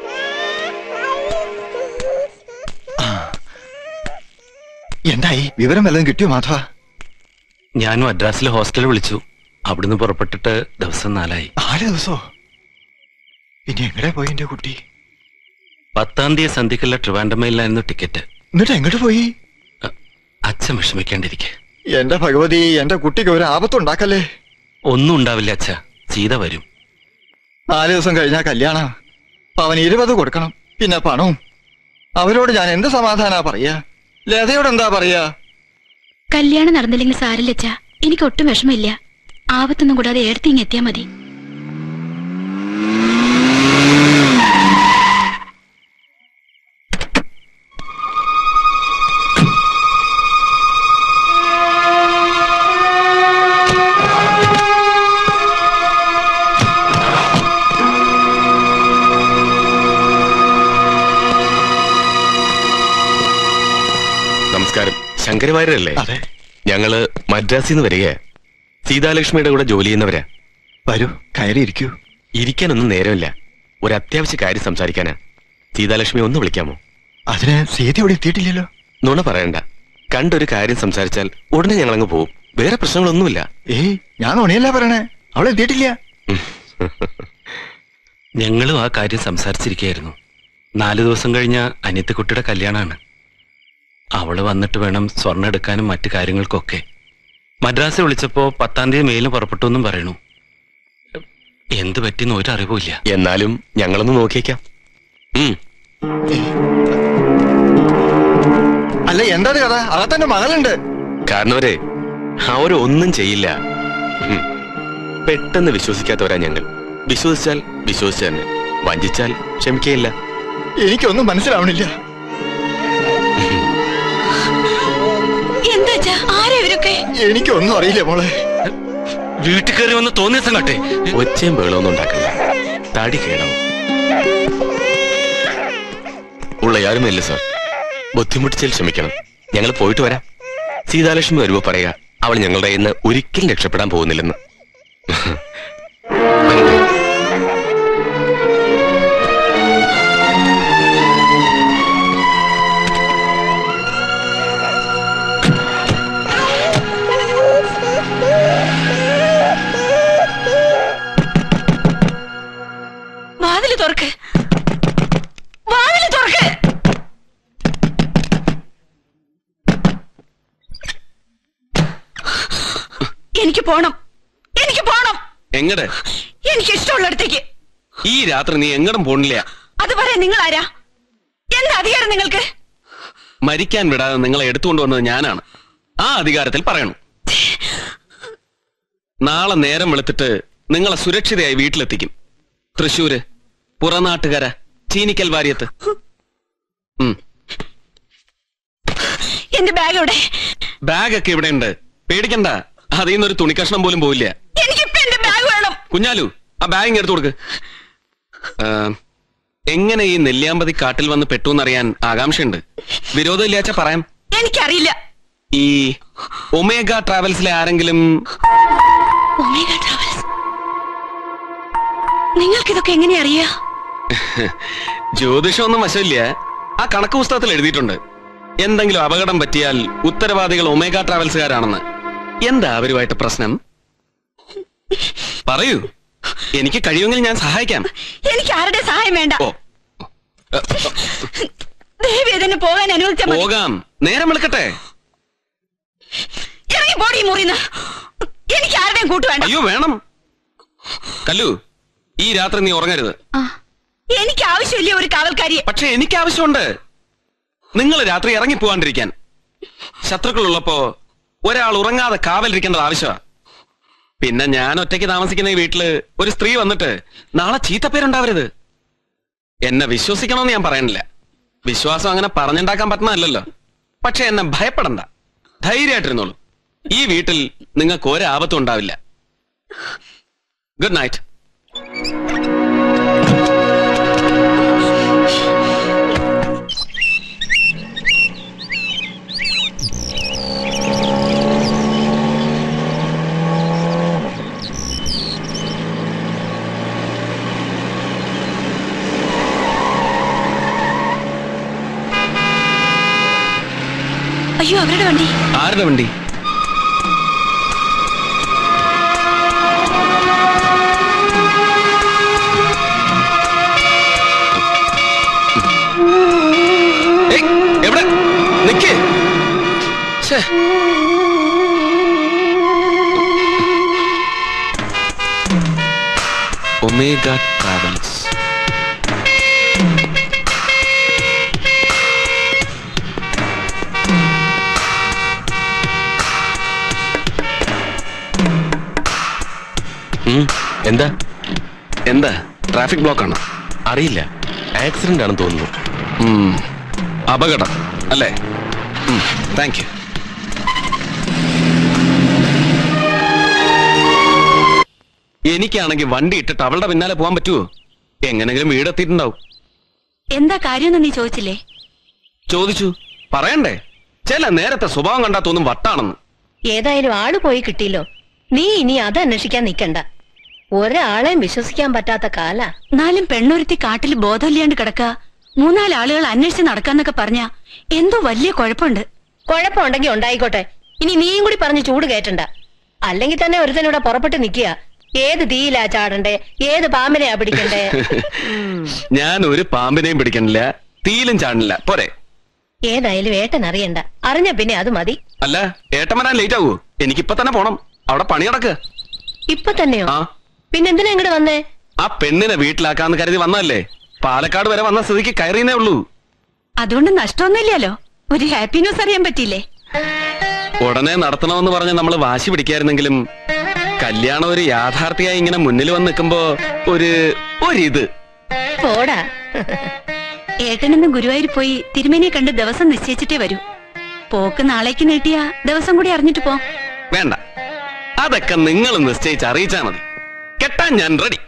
എന്തായി വിവരം വല്ലതും കിട്ടിയോ മാധവ ഞാൻ മദ്രാസിൽ ഹോസ്റ്റലിൽ വിളിച്ചു അവിടുന്ന് പുറപ്പെട്ടിട്ട് ദിവസം നാലായി നാല് ദിവസോ ഇനി എങ്ങടെ പോയി എന്റെ കുട്ടി പത്താം തീയതി സന്ധ്യക്കുള്ള ട്രിവാൻഡമയിലായിരുന്നു ടിക്കറ്റ് എന്നിട്ട് എങ്ങോട്ട് പോയി അച്ഛൻ വിഷമിക്കാണ്ടിരിക്കെ എന്റെ ഭഗവതി എന്റെ കുട്ടിക്ക് ഒരു ആപത്തുണ്ടാക്കല്ലേ ഒന്നും ഉണ്ടാവില്ല അച്ഛ സീത വരും നാല് ദിവസം കഴിഞ്ഞാ കല്യാണ അവൻ ഇരുപത് കൊടുക്കണം പിന്നെ പണവും അവരോട് ഞാൻ എന്ത് സമാധാനാ പറയാ ലതയോട് എന്താ പറയാ കല്യാണം നടന്നില്ലെങ്കിൽ സാരില്ല അച്ഛാ എനിക്ക് ഒട്ടും വിഷമില്ല ആപത്തൊന്നും കൂടാതെ ഏടത്തിങ് എത്തിയാ മതി നമസ്കാരം ശങ്കരവാര്യരല്ലേ ഞങ്ങള് മദ്രാസിൽ നിന്ന് വരിക സീതാലക്ഷ്മിയുടെ കൂടെ ജോലി ചെയ്യുന്നവരാ വരൂ കയറി ഇരിക്കൂ ഇരിക്കാനൊന്നും നേരമില്ല ഒരു അത്യാവശ്യ കാര്യം സംസാരിക്കാനാ സീതാലക്ഷ്മി ഒന്ന് വിളിക്കാമോ അതിന് സീത ഇവിടെ എത്തിയിട്ടില്ലല്ലോ നുണ പറയണ്ട കണ്ടൊരു കാര്യം സംസാരിച്ചാൽ ഉടനെ ഞങ്ങളങ്ങ് പോവും വേറെ പ്രശ്നങ്ങളൊന്നുമില്ല ഏയ് ഞാൻ നുണയല്ല പറയണേ അവൾ എത്തിയിട്ടില്ല ഞങ്ങളും ആ കാര്യം സംസാരിച്ചിരിക്കുകയായിരുന്നു നാല് ദിവസം കഴിഞ്ഞ അനിയത്തിക്കുട്ടിയുടെ കല്യാണമാണ് അവള് വന്നിട്ട് വേണം സ്വർണ്ണം എടുക്കാനും മറ്റു കാര്യങ്ങൾക്കൊക്കെ മദ്രാസ് വിളിച്ചപ്പോ പത്താം തീയതി മെയിലും പുറപ്പെട്ടു എന്നും പറയണു എന്ത് പറ്റിന്ന് ഒരു അറിവുമില്ല എന്നാലും ഞങ്ങളൊന്ന് നോക്കിയേക്കാം ഉം. അല്ല എന്താ കഥ അകത്തന്റെ മകളുണ്ട് കാരണവരെ അവരൊന്നും ചെയ്യില്ല ഉം. പെട്ടെന്ന് വിശ്വസിക്കാത്തവരാ ഞങ്ങൾ വിശ്വസിച്ചാൽ വിശ്വസിച്ചു തന്നെ വഞ്ചിച്ചാൽ ക്ഷമിക്കയില്ല എനിക്കൊന്നും മനസ്സിലാവണില്ല എന്താ ആരാ ഇവരൊക്കെ എനിക്കൊന്നും അറിയില്ല മോളെ വീട്ടിൽ കയറി വന്ന് തോന്നിയ സംഘട്ടെ ഒച്ചയും ബഹളമൊന്നും ഉണ്ടാക്കണ്ട തടി കേടാവും ഉള്ള യാരുമില്ല സാർ ബുദ്ധിമുട്ടിച്ചാൽ ക്ഷമിക്കണം ഞങ്ങൾ പോയിട്ട് വരാം സീതാലക്ഷ്മി വരുമ്പോ പറയുക അവൾ ഞങ്ങളുടെ കയ്യിൽ നിന്ന് ഒരിക്കലും രക്ഷപ്പെടാൻ പോകുന്നില്ലെന്ന് വാതില് തുറക്ക് വാതില് തുറക്ക് എനിക്ക് പോണം എനിക്ക് പോണം എങ്ങടെ എനിക്ക് ഇഷ്ടമുള്ളിടത്തേക്ക് ഈ രാത്രി നീ എങ്ങടും പോണില്ല അത് പറയാൻ നിങ്ങൾ ആരാ എന്താ അധികാരം നിങ്ങൾക്ക് മരിക്കാൻ വിടാതെ നിങ്ങളെ എടുത്തുകൊണ്ടുവന്നത് ഞാനാണ് ആ അധികാരത്തിൽ പറയണം നാളെ നേരം വെളുത്തിട്ട് നിങ്ങളെ സുരക്ഷിതയായി വീട്ടിലെത്തിക്കും തൃശൂര് പുറനാട്ടുകര ചീനിക്കൽ വാര്യത്ത് ഉം. എന്റെ ബാഗ് എവിടെ ബാഗൊക്കെ ഇവിടെ ഉണ്ട് പേടിക്കണ്ട അതിൽ നിന്നൊരു തുണിക്കഷ്ണം പോലും പോവില്ല എനിക്കിപ്പോ എന്റെ ബാഗ് വേണം കുഞ്ഞാലു ആ ബാഗ് എടുത്തു കൊടുക്ക് ആ, എങ്ങനെ ഈ നെല്ലിയാമ്പതി കാട്ടിൽ വന്ന് പെട്ടു എന്നറിയാൻ ആകാംക്ഷയുണ്ട് വിരോധമില്ലാച്ച പറയാം എനിക്കറിയില്ല ഈ ഒമേഗ ട്രാവൽസിലെ ആരെങ്കിലും ഒമേഗ ട്രാവൽസ് നിങ്ങൾക്കിതൊക്കെ എങ്ങനെ അറിയാ ജ്യോതിഷമൊന്നും വശമില്ല ആ കണക്ക് പുസ്തകത്തിൽ എഴുതിയിട്ടുണ്ട് എന്തെങ്കിലും അപകടം പറ്റിയാൽ ഉത്തരവാദികൾ ഒമേഗ ട്രാവൽസുകാരാണെന്ന് എന്താ അവരുമായിട്ട് പ്രശ്നം പറയൂ എനിക്ക് കഴിയുമെങ്കിൽ ഞാൻ സഹായിക്കാം എനിക്ക് ആരുടെ സഹായം വേണ്ട ഓ ദേവി ഇതിന് പോകാൻ അനുവദിച്ചാൽ മതി പോകാം നേരം വിളിക്കട്ടെ ഇറങ്ങി പോടി മുറിന്ന് എനിക്ക് ആരുടെയും കൂട്ട് വേണ്ട അയ്യോ വേണം കല്ലു ഈ രാത്രി നീ ഉറങ്ങരുത് എനിക്ക് ആവശ്യമില്ല ഒരു കാവൽക്കാരിയെ പക്ഷെ എനിക്ക് ആവശ്യമുണ്ട് നിങ്ങൾ രാത്രി ഇറങ്ങി പോവാണ്ടിരിക്കാൻ ശത്രുക്കളുള്ളപ്പോ ഒരാൾ ഉറങ്ങാതെ കാവലിരിക്കേണ്ടത് ആവശ്യമാ പിന്നെ ഞാൻ ഒറ്റയ്ക്ക് താമസിക്കുന്ന ഈ വീട്ടില് ഒരു സ്ത്രീ വന്നിട്ട് നാളെ ചീത്തപ്പേരുണ്ടാവരുത് എന്നെ വിശ്വസിക്കണമെന്ന് ഞാൻ പറയണില്ല വിശ്വാസം അങ്ങനെ പറഞ്ഞുണ്ടാക്കാൻ പറ്റുന്നതല്ലല്ലോ പക്ഷെ എന്നെ ഭയപ്പെടണ്ട ധൈര്യമായിട്ടിരുന്നോളൂ ഈ വീട്ടിൽ നിങ്ങൾക്ക് ഒരാപത്തും ഉണ്ടാവില്ല ഗുഡ് നൈറ്റ് അയ്യോ അവരുടെ വണ്ടി ആരുടെ വണ്ടി ഏയ്, എവിടെ നിക്കേ ഛേ. ഒമേഗ ട്രാവൽസ് എന്താ എന്താ ട്രാഫിക് ബ്ലോക്ക് ആണ് അറിയില്ല ആക്സിഡന്റ് ആണെന്ന് തോന്നുന്നു ഉം. അപകടം അല്ലേ താങ്ക് യു എനിക്കാണെങ്കിൽ വണ്ടി ഇട്ടിട്ട് അവളുടെ പിന്നാലെ പോകാൻ പറ്റുമോ എങ്ങനെങ്കിലും വീടെത്തിയിട്ടുണ്ടാവും എന്താ കാര്യമെന്ന് നീ ചോദിച്ചില്ലേ ചോദിച്ചു പറയണ്ടേ ചില നേരത്തെ സ്വഭാവം കണ്ടാ തോന്നും വട്ടാണെന്ന് ഏതായാലും ആള് പോയി കിട്ടിയല്ലോ നീ ഇനി അത് അന്വേഷിക്കാൻ നിക്കണ്ട ഒരാളെയും വിശ്വസിക്കാൻ പറ്റാത്ത കാല എന്നാലും പെണ്ണൊരുത്തി കാട്ടിൽ ബോധമില്ലാണ്ട് കിടക്ക മൂന്നാല് ആളുകൾ അന്വേഷിച്ച് നടക്കാന്നൊക്കെ പറഞ്ഞ എന്തോ വലിയ കുഴപ്പമുണ്ട് കുഴപ്പമുണ്ടെങ്കിൽ ഉണ്ടായിക്കോട്ടെ ഇനി നീയും കൂടി പറഞ്ഞ് ചൂട് കയറ്റണ്ട അല്ലെങ്കിൽ തന്നെ ഒരുത്തനൂടെ പുറപ്പെട്ട് നിക്കുക ഏത് തീയിലാ ചാടണ്ടേ ഏത് പാമ്പിനെയാ പിടിക്കണ്ടേ ഞാൻ ഒരു പാമ്പിനെയും പിടിക്കണില്ല തീയിലും ചാടില്ല പോരെ ഏതായാലും ഏട്ടൻ അറിയണ്ട അറിഞ്ഞ പിന്നെ അത് മതി അല്ല ഏട്ടൻ വരാൻ ലേറ്റ് ആവൂ എനിക്കിപ്പൊ തന്നെ പോണം അവിടെ പണി നടക്കുക ഇപ്പൊ തന്നെയോ ആ പിന്നെന്തിനാ ഇങ്ങോട്ട് വന്നേ ആ പെണ്ണിനെ വീട്ടിലാക്കാന്ന് കരുതി വന്നല്ലേ പാലക്കാട് വരെ വന്ന സ്ഥിതിക്ക് കയറിയുന്നേ ഉള്ളൂ അതുകൊണ്ട് നഷ്ടമൊന്നുമില്ലല്ലോ ഒരു ഹാപ്പി ന്യൂസ് അറിയാൻ പറ്റിയില്ലേ ഉടനെ നടത്തണമെന്ന് പറഞ്ഞ് നമ്മൾ വാശി പിടിക്കായിരുന്നെങ്കിലും കല്യാണം ഒരു യാഥാർത്ഥ്യമായി ഇങ്ങനെ മുന്നിൽ വന്ന് നിൽക്കുമ്പോ ഒരു ഒരിത് പോടാ ഏട്ടനെന്ന് ഗുരുവായൂർ പോയി തിരുമേനിയെ കണ്ട് ദിവസം നിശ്ചയിച്ചിട്ടേ വരൂ പോക്ക് നാളേക്ക് നീട്ടിയ ദിവസം കൂടി അറിഞ്ഞിട്ട് പോ വേണ്ട അതൊക്കെ നിങ്ങൾ നിശ്ചയിച്ച് അറിയിച്ചാ മതി കെട്ടാൻ ഞാൻ റെഡി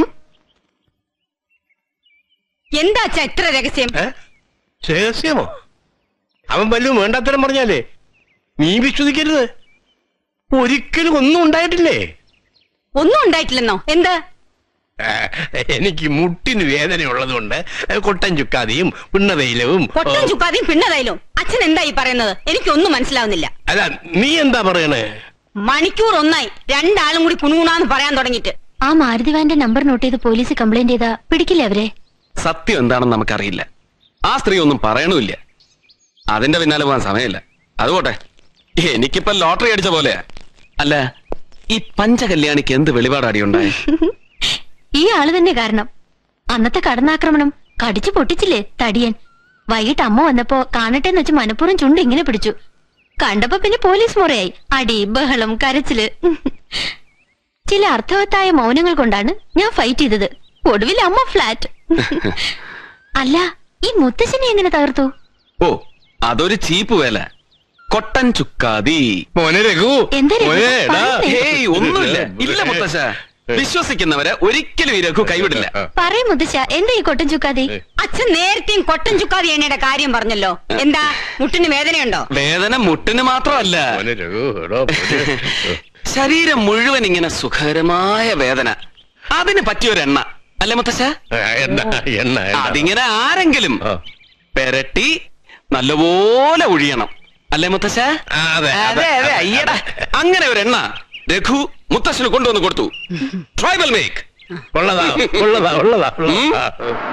എന്താ അച്ഛാ ഇത്ര രഹസ്യം രഹസ്യമോ അവൻ വല്ലതും വേണ്ടാത്തരം പറഞ്ഞാലേ നീ വിശ്വസിക്കരുത് ഒരിക്കലും ഒന്നും ഉണ്ടായിട്ടില്ലേ ഒന്നും ഉണ്ടായിട്ടില്ലെന്നോ എന്താ ആ, എനിക്ക് മുട്ടിന് വേദന ഉള്ളതുകൊണ്ട് കൊട്ടൻ ചുക്കാതിയും പിണ്ണതൈലവും പൊട്ടൻ ചുക്കാതെയും പിണ്ണതായാലും അച്ഛൻ എന്താ ഈ പറയുന്നത് എനിക്കൊന്നും മനസ്സിലാവുന്നില്ല അല്ല നീ എന്താ പറയണേ മണിക്കൂർ ഒന്നായി രണ്ടാളും കൂടി കുണുകുണാന്ന് പറയാൻ തുടങ്ങിയിട്ട് ആ മാരുതി വാന്റെ നമ്പർ നോട്ട് ചെയ്ത് പോലീസ് കംപ്ലൈന്റ് ചെയ്താ പിടിക്കില്ല അവരെ സത്യം എന്താണെന്ന് നമുക്കറിയില്ല ആ സ്ത്രീ ഒന്നും പറയണമില്ല അതിന്റെ പിന്നാലെ പോകാൻ സമയമില്ല അതുപോട്ടെ എനിക്കിപ്പോ ലോട്ടറി അടിച്ച പോലെയാ അല്ല ഈ പഞ്ചകല്യാണിക്ക് എന്ത് വെളിപാടാടി ഉണ്ടായേ ഈ ആള് തന്നെ കാരണം അന്നത്തെ കടന്നാക്രമണം കടിച്ചു പൊട്ടിച്ചില്ലേ തടിയൻ വൈകിട്ട് അമ്മ വന്നപ്പോ കാണട്ടെ എന്ന് വെച്ച് മനപ്പുറം ചുണ്ട് ഇങ്ങനെ പിടിച്ചു കണ്ടപ്പോ പിന്നെ പോലീസ് മുറയായി അടി ബഹളം കരച്ചില് ചില അർത്ഥവത്തായ മൗനങ്ങൾ കൊണ്ടാണ് ഞാൻ ഫൈറ്റ് ചെയ്തത് ഒടുവിൽ അമ്മ ഫ്ലാറ്റ് അല്ല ഈ മുത്തശ്ശനെ എങ്ങനെ തകർത്തു ഓ അതൊരു ചീപ്പ് വേല കൊട്ടൻ ചുക്കാതി മോനെ രഘു എന്താ രഘു? മോനെ, എടാ. പറഞ്ഞേ. ഹേയ് ഒന്നുമില്ല ഇല്ല മുത്തശ്ശ വിശ്വസിക്കുന്നവരെ ഒരിക്കലും ഈ രഘു കൈവിടില്ല പറയും മുത്തശ്ശ എന്താ ഈ കൊട്ടൻ ചുക്കാതി അച്ഛൻ നേരത്തെയും കൊട്ടൻ ചുക്കാതി എണ്ണയുടെ കാര്യം പറഞ്ഞല്ലോ എന്താ മുട്ടിന് വേദനയുണ്ടോ വേദന മുട്ടിന് മാത്രമല്ല മോനെ രഘു എടാ മോനെ. ശരീരം മുഴുവൻ ഇങ്ങനെ സുഖകരമായ വേദന അതിന് പറ്റിയൊരു എണ്ണ അല്ലേ മുത്തശ്ശ ആ, എണ്ണ എണ്ണ എണ്ണ. അതിങ്ങനെ ആരെങ്കിലും പെരട്ടി നല്ലപോലെ ഒഴിയണം അല്ലേ മുത്തശ്ശ ആ, അതെ, അതെ അതെ, അതെ അയ്യടാ അങ്ങനെ ഒരു എണ്ണ രഘു മുത്തശ്ശന് കൊണ്ടുവന്ന് കൊടുത്തു ട്രൈബൽ മേക്ക് ഉള്ളതാ ഉള്ളതാ ഉള്ളതാ ഉള്ളതാ.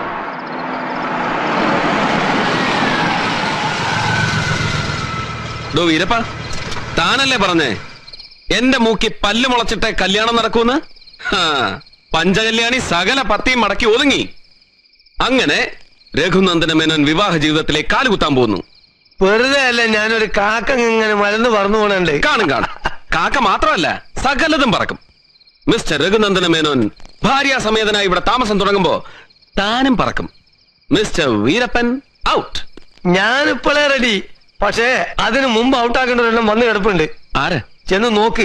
ഡോ വീരപ്പ താനല്ലേ പറഞ്ഞേ എന്റെ മൂക്കി പല്ല് മുളച്ചിട്ട് കല്യാണം നടക്കൂന്ന് ഹാ, പഞ്ചകല്യാണി സകല പത്തിയും മടക്കി ഒതുങ്ങി അങ്ങനെ രഘുനന്ദന മേനോൻ വിവാഹ ജീവിതത്തിലേക്ക് കാലുകുത്താൻ പോകുന്നു വെറുതെ അല്ല ഞാനൊരു കാക്ക ഇങ്ങനെ മലന്ന് പറന്നു പോണുണ്ട് കാണും കാണും കാക്ക മാത്രമല്ല സകലതും പറക്കും മിസ്റ്റർ രഘുനന്ദന മേനോൻ ഭാര്യാസമേതനായി ഇവിടെ താമസം തുടങ്ങുമ്പോ താനും പറക്കും മിസ്റ്റർ വീരപ്പൻ ഔട്ട് ഞാനിപ്പോഴേ റെഡി പക്ഷേ അതിന് മുമ്പ് ഔട്ടാക്കേണ്ട ഒരെണ്ണം വന്ന് കിടപ്പുണ്ട് ആര് ചെന്ന് നോക്ക്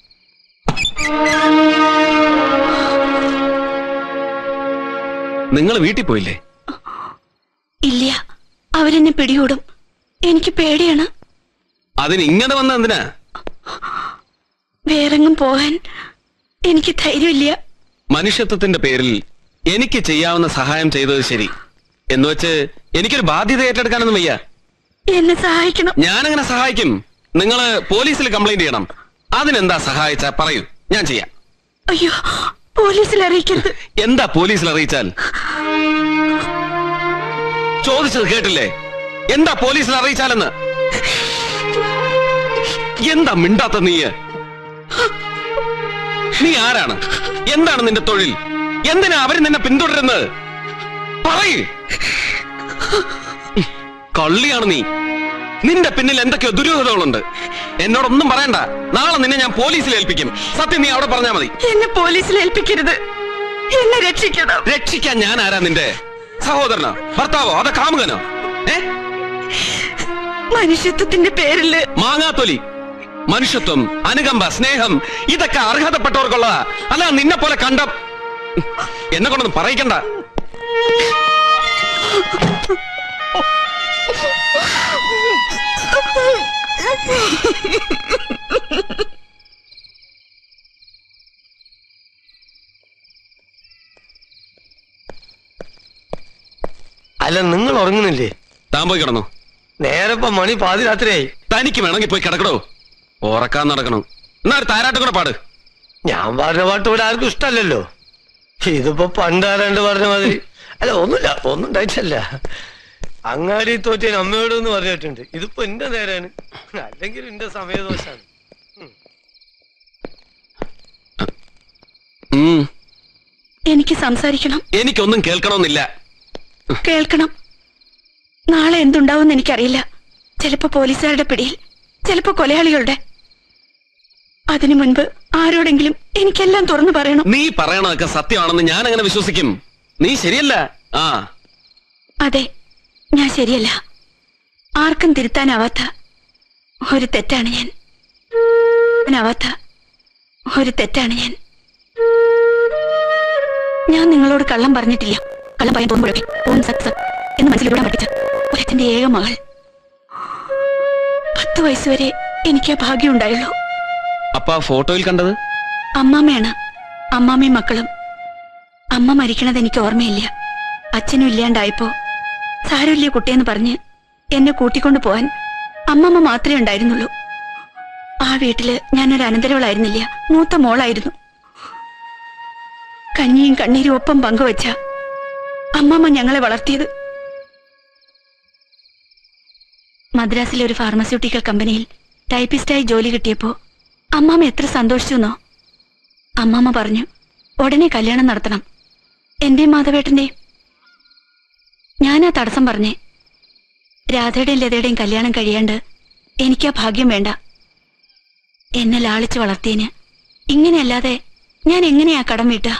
നിങ്ങൾ വീട്ടിൽ പോയില്ലേ ഇല്ല അവരെന്നെ പിടികൂടും എനിക്ക് പേടിയാണ് അതിന് ഇങ്ങനെ വന്ന എന്തിനാ വേറെങ്ങും പോകാൻ എനിക്ക് ധൈര്യമില്ല മനുഷ്യത്വത്തിന്റെ പേരിൽ എനിക്ക് ചെയ്യാവുന്ന സഹായം ചെയ്തത് ശരി എന്ന് വെച്ച് എനിക്കൊരു ബാധ്യത ഏറ്റെടുക്കാനൊന്നും വയ്യ എന്നെ സഹായിക്കണം ഞാനങ്ങനെ സഹായിക്കും നിങ്ങൾ പോലീസിൽ കംപ്ലൈന്റ് ചെയ്യണം അതിനെന്താ സഹായിച്ച പറയൂ ഞാൻ ചെയ്യാം അയ്യോ പോലീസിൽ അറിയിക്കരുത് എന്താ പോലീസിൽ അറിയിച്ചാൽ ചോദിച്ചത് കേട്ടില്ലേ എന്താ പോലീസിൽ അറിയിച്ചാലെന്ന് എന്താ മിണ്ടാത്ത നീ നീ ആരാണ് എന്താണ് നിന്റെ തൊഴിൽ എന്തിനാ അവര് നിന്നെ പിന്തുടരുന്നത് പറയ് കള്ളിയാണ് നീ നിന്റെ പിന്നിൽ എന്തൊക്കെയോ ദുരൂഹതകളുണ്ട് എന്നോടൊന്നും പറയണ്ട നാളെ നിന്നെ ഞാൻ പോലീസിൽ ഏൽപ്പിക്കും സത്യം നീ അവിടെ പറഞ്ഞാ മതി എന്നെ പോലീസിൽ ഏൽപ്പിക്കരുത് എന്നെ രക്ഷിക്കണം രക്ഷിക്കാൻ ഞാൻ ആരാ നിന്റെ സഹോദരനോ ഭർത്താവോ അതോ കാമുകനോ ഏ മനുഷ്യത്വത്തിന്റെ പേരില് മാങ്ങാത്തൊലി മനുഷ്യത്വം അനുകമ്പ സ്നേഹം ഇതൊക്കെ അർഹതപ്പെട്ടവർക്കുള്ളതാ അല്ല നിന്നെ പോലെ കണ്ട എന്നെ കൊണ്ടൊന്നും പറയിക്കണ്ട അല്ല നിങ്ങൾ ഉറങ്ങുന്നില്ലേ താൻ പോയി കിടന്നു നേരെ ഇപ്പൊ മണി പാതിരാത്രിയായി തനിക്ക് വേണമെങ്കിൽ പോയി കിടക്കടോ ഉറക്കാൻ നടക്കണം എന്നാ ഒരു താരാട്ട് കൂടെ പാട് ഞാൻ പറഞ്ഞ പാട്ട് ഇവിടെ ആർക്കും ഇഷ്ടമല്ലല്ലോ ഇതിപ്പോ പണ്ടാരാണ്ട് പറഞ്ഞ മാതിരി അല്ല ഒന്നുമില്ല ഒന്നും ഉണ്ടായിട്ടല്ല അങ്ങാടി തോറ്റേൻ അമ്മയോട് എന്ന് പറഞ്ഞിട്ടുണ്ട് ഇതിപ്പോ എന്റെ നേരാണ് അല്ലെങ്കിൽ എന്റെ സമയദോഷാണ് ഉം, എനിക്ക് സംസാരിക്കണം എനിക്കൊന്നും കേൾക്കണമെന്നില്ല കേൾക്കണം നാളെ എന്തുണ്ടാവും എനിക്കറിയില്ല ചിലപ്പോ പോലീസുകാരുടെ പിടിയിൽ ചിലപ്പോ കൊലയാളികളുടെ അതിനു മുൻപ് ആരോടെങ്കിലും എനിക്കെല്ലാം തുറന്നു പറയണം നീ പറയണതൊക്കെ സത്യമാണെന്ന് ഞാൻ അങ്ങനെ വിശ്വസിക്കും നീ ശരിയല്ല ആ അതെ ഞാൻ ശരിയല്ല ആർക്കും തിരുത്താനാവാത്ത ഒരു തെറ്റാണ് ഞാൻ ആവാത്ത ഒരു തെറ്റാണ് ഞാൻ ഞാൻ നിങ്ങളോട് കള്ളം പറഞ്ഞിട്ടില്ല കള്ളം പറയാൻ പോകുമ്പോഴൊക്കെ ഓം സത് സത് എന്ന് മനസ്സിലൂടെ പഠിച്ച ഒരച്ഛന്റെ ഏക മകൾ പത്ത് വയസ്സുവരെ എനിക്ക് ആ ഭാഗ്യം ഉണ്ടായുള്ളൂ അപ്പൊ ആ ഫോട്ടോയിൽ കണ്ടത് അമ്മാമ്മയാണ് അമ്മാമ്മയും മക്കളും അമ്മ മരിക്കണത് എനിക്ക് ഓർമ്മയില്ല അച്ഛനും ഇല്ലാണ്ടായപ്പോ സാരമില്ല കുട്ടിയെന്ന് പറഞ്ഞ് എന്നെ കൂട്ടിക്കൊണ്ടു പോവാൻ അമ്മമ്മ മാത്രമേ ഉണ്ടായിരുന്നുള്ളൂ ആ വീട്ടില് ഞാനൊരു അനന്തരവളായിരുന്നില്ല മൂത്ത മോളായിരുന്നു കഞ്ഞിയും കണ്ണീരും ഒപ്പം പങ്കുവച്ച അമ്മമ്മ ഞങ്ങളെ വളർത്തിയത് മദ്രാസിലെ ഒരു ഫാർമസ്യൂട്ടിക്കൽ കമ്പനിയിൽ ടൈപ്പിസ്റ്റായി ജോലി കിട്ടിയപ്പോ അമ്മാമ്മ എത്ര സന്തോഷിച്ചെന്നോ അമ്മാമ്മ പറഞ്ഞു ഉടനെ കല്യാണം നടത്തണം എന്റെയും മാധവേട്ടന്റെയും ഞാനാ തടസ്സം പറഞ്ഞേ രാധയുടെയും ലതയുടെയും കല്യാണം കഴിയാണ്ട് എനിക്കാ ഭാഗ്യം വേണ്ട എന്നെ ലാളിച്ചു വളർത്തിയതിന് ഇങ്ങനെയല്ലാതെ ഞാൻ എങ്ങനെയാ കടം വീട്ടുക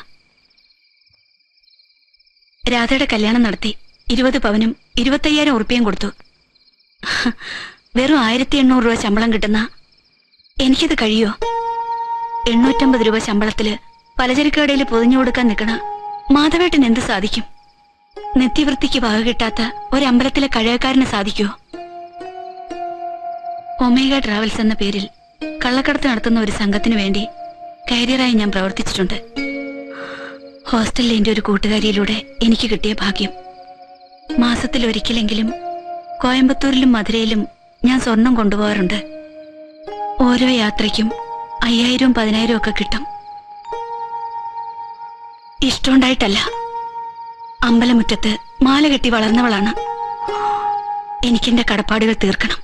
രാധയുടെ കല്യാണം നടത്തി ഇരുപത് പവനും ഇരുപത്തയ്യായിരം ഉറുപ്പിയും കൊടുത്തു വെറും ആയിരത്തി എണ്ണൂറ് രൂപ ശമ്പളം കിട്ടുന്ന എനിക്കത് കഴിയോ എണ്ണൂറ്റമ്പത് രൂപ ശമ്പളത്തില് പലചരക്ക് കടയിൽ പൊതിഞ്ഞു കൊടുക്കാൻ നിൽക്കണ മാധവേട്ടൻ എന്ത് സാധിക്കും നിത്യവൃത്തിക്ക് വക കിട്ടാത്ത ഒരമ്പലത്തിലെ കഴകക്കാരന് സാധിക്കുമോ ഒമേഗ ട്രാവൽസ് എന്ന പേരിൽ കള്ളക്കടത്ത് നടത്തുന്ന ഒരു സംഘത്തിനു വേണ്ടി കാരിയറായി ഞാൻ പ്രവർത്തിച്ചിട്ടുണ്ട് ഹോസ്റ്റലിലെ എൻ്റെ ഒരു കൂട്ടുകാരിയിലൂടെ എനിക്ക് കിട്ടിയ ഭാഗ്യം മാസത്തിൽ ഒരിക്കലെങ്കിലും കോയമ്പത്തൂരിലും മധുരയിലും ഞാൻ സ്വർണം കൊണ്ടുപോകാറുണ്ട് ഓരോ യാത്രയ്ക്കും അയ്യായിരവും പതിനായിരവും ഒക്കെ കിട്ടും ഇഷ്ടമുണ്ടായിട്ടല്ല അമ്പലമുറ്റത്ത് മാല കെട്ടി വളർന്നവളാണ് എനിക്കെന്റെ കടപ്പാടുകൾ തീർക്കണം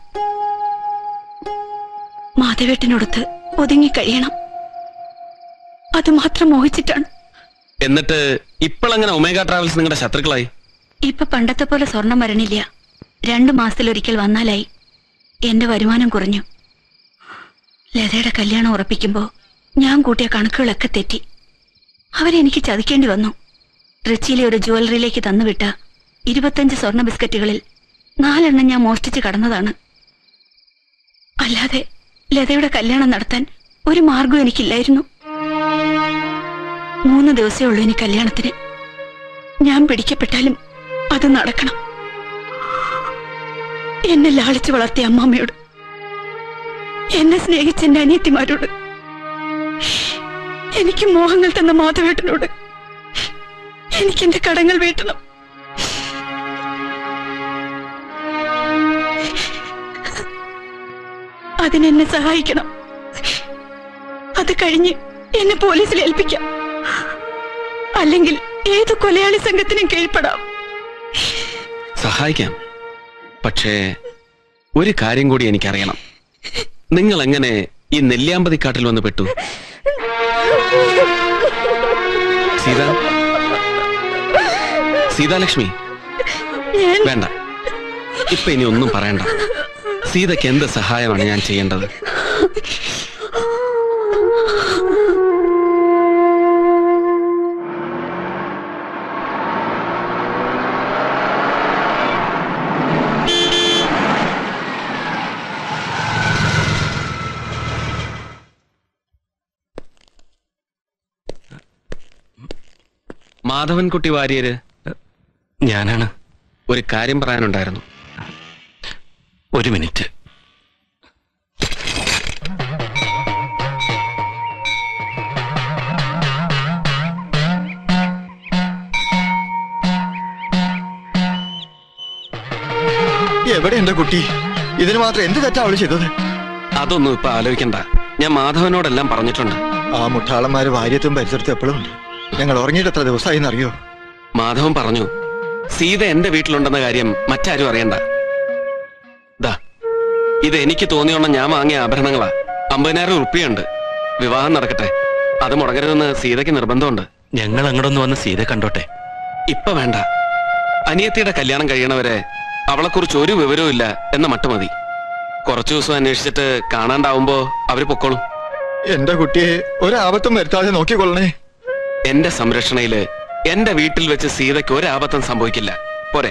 മാധവേട്ടനോടൊത്ത് ഒതുങ്ങി കഴിയണം അത് മാത്രം മോഹിച്ചിട്ടാണ് എന്നിട്ട് ഇപ്പോഴങ്ങനെ ഒമേഗ ട്രാവൽസ് നിങ്ങളുടെ ശത്രുക്കളായി ഇപ്പൊ പണ്ടത്തെ പോലെ സ്വർണം വരണില്ല രണ്ടു മാസത്തിലൊരിക്കൽ വന്നാലായി എന്റെ വരുമാനം കുറഞ്ഞു ലതയുടെ കല്യാണം ഉറപ്പിക്കുമ്പോ ഞാൻ കൂട്ടിയ കണക്കുകളൊക്കെ തെറ്റി അവരെനിക്ക് ചതിക്കേണ്ടി വന്നു ട്രിച്ചിയിലെ ഒരു ജുവലറിയിലേക്ക് തന്നുവിട്ട ഇരുപത്തഞ്ച് സ്വർണ്ണ ബിസ്ക്കറ്റുകളിൽ നാലെണ്ണം ഞാൻ മോഷ്ടിച്ച് കടന്നതാണ് അല്ലാതെ ലതയുടെ കല്യാണം നടത്താൻ ഒരു മാർഗവും എനിക്കില്ലായിരുന്നു മൂന്ന് ദിവസമേ ഉള്ളൂ ഇനി കല്യാണത്തിന് ഞാൻ പിടിക്കപ്പെട്ടാലും അത് നടക്കണം എന്നെ ലാളിച്ചു വളർത്തിയ അമ്മാമ്മയോട് എന്നെ സ്നേഹിച്ച എന്റെ അനിയത്തിമാരോട് എനിക്ക് മോഹങ്ങൾ തന്ന മാധവേട്ടനോട് എനിക്ക് എന്റെ കടങ്ങൾ വീട്ടണം അതിനെന്നെ സഹായിക്കണം അത് കഴിഞ്ഞ് എന്നെ പോലീസിൽ ഏൽപ്പിക്കാം അല്ലെങ്കിൽ ഏത് കൊലയാളി സംഘത്തിനും കീഴ്പ്പെടാം സഹായിക്കാം പക്ഷേ ഒരു കാര്യം കൂടി എനിക്കറിയണം നിങ്ങൾ എങ്ങനെ ഈ നെല്ലിയാമ്പതിക്കാട്ടിൽ വന്ന് പെട്ടു സീത സീതാലക്ഷ്മി വേണ്ട ഇപ്പൊ ഇനി ഒന്നും പറയണ്ട സീതയ്ക്ക് എന്ത് സഹായമാണ് ഞാൻ ചെയ്യേണ്ടത് മാധവൻകുട്ടി വാര്യര് ഞാനാണ് ഒരു കാര്യം പറയാനുണ്ടായിരുന്നു ഒരു മിനിറ്റ് എവിടെ എന്റെ കുട്ടി ഇതിന് മാത്രം എന്ത് തെറ്റാ അവള് ചെയ്തത് അതൊന്നും ഇപ്പൊ ആലോചിക്കണ്ട ഞാൻ മാധവനോടെല്ലാം പറഞ്ഞിട്ടുണ്ട് ആ മുട്ടാളന്മാര് വാര്യത്തും പരിസരത്തും എപ്പോഴും ഉണ്ട് ഞങ്ങൾ ഉറങ്ങിയിട്ട് എത്ര ദിവസമായി എന്നറിയോ മാധവൻ പറഞ്ഞു സീത എന്റെ വീട്ടിലുണ്ടെന്ന കാര്യം മറ്റാരും അറിയണ്ട ദാ ഇത് എനിക്ക് തോന്നിയോണം ഞാൻ വാങ്ങിയ ആഭരണങ്ങളാ അമ്പതിനായിരം ഉറുപ്പിയുണ്ട് വിവാഹം നടക്കട്ടെ അത് മുടങ്ങരുതെന്ന് സീതയ്ക്ക് നിർബന്ധമുണ്ട് ഞങ്ങൾ അങ്ങോട്ടൊന്ന് വന്ന് സീത കണ്ടോട്ടെ ഇപ്പൊ വേണ്ട അനിയത്തിയുടെ കല്യാണം കഴിയണവരെ അവളെക്കുറിച്ച് ഒരു വിവരവും ഇല്ല എന്ന മട്ട് മതി കുറച്ചു ദിവസം അന്വേഷിച്ചിട്ട് കാണാണ്ടാവുമ്പോ അവര് പൊക്കോളും എന്റെ കുട്ടിയെ ഒരാപത്തും വരുത്താതെ നോക്കിക്കൊള്ളണേ എന്റെ സംരക്ഷണയില് എന്റെ വീട്ടിൽ വെച്ച് സീതയ്ക്ക് ഒരാപത്തും സംഭവിക്കില്ല പോരെ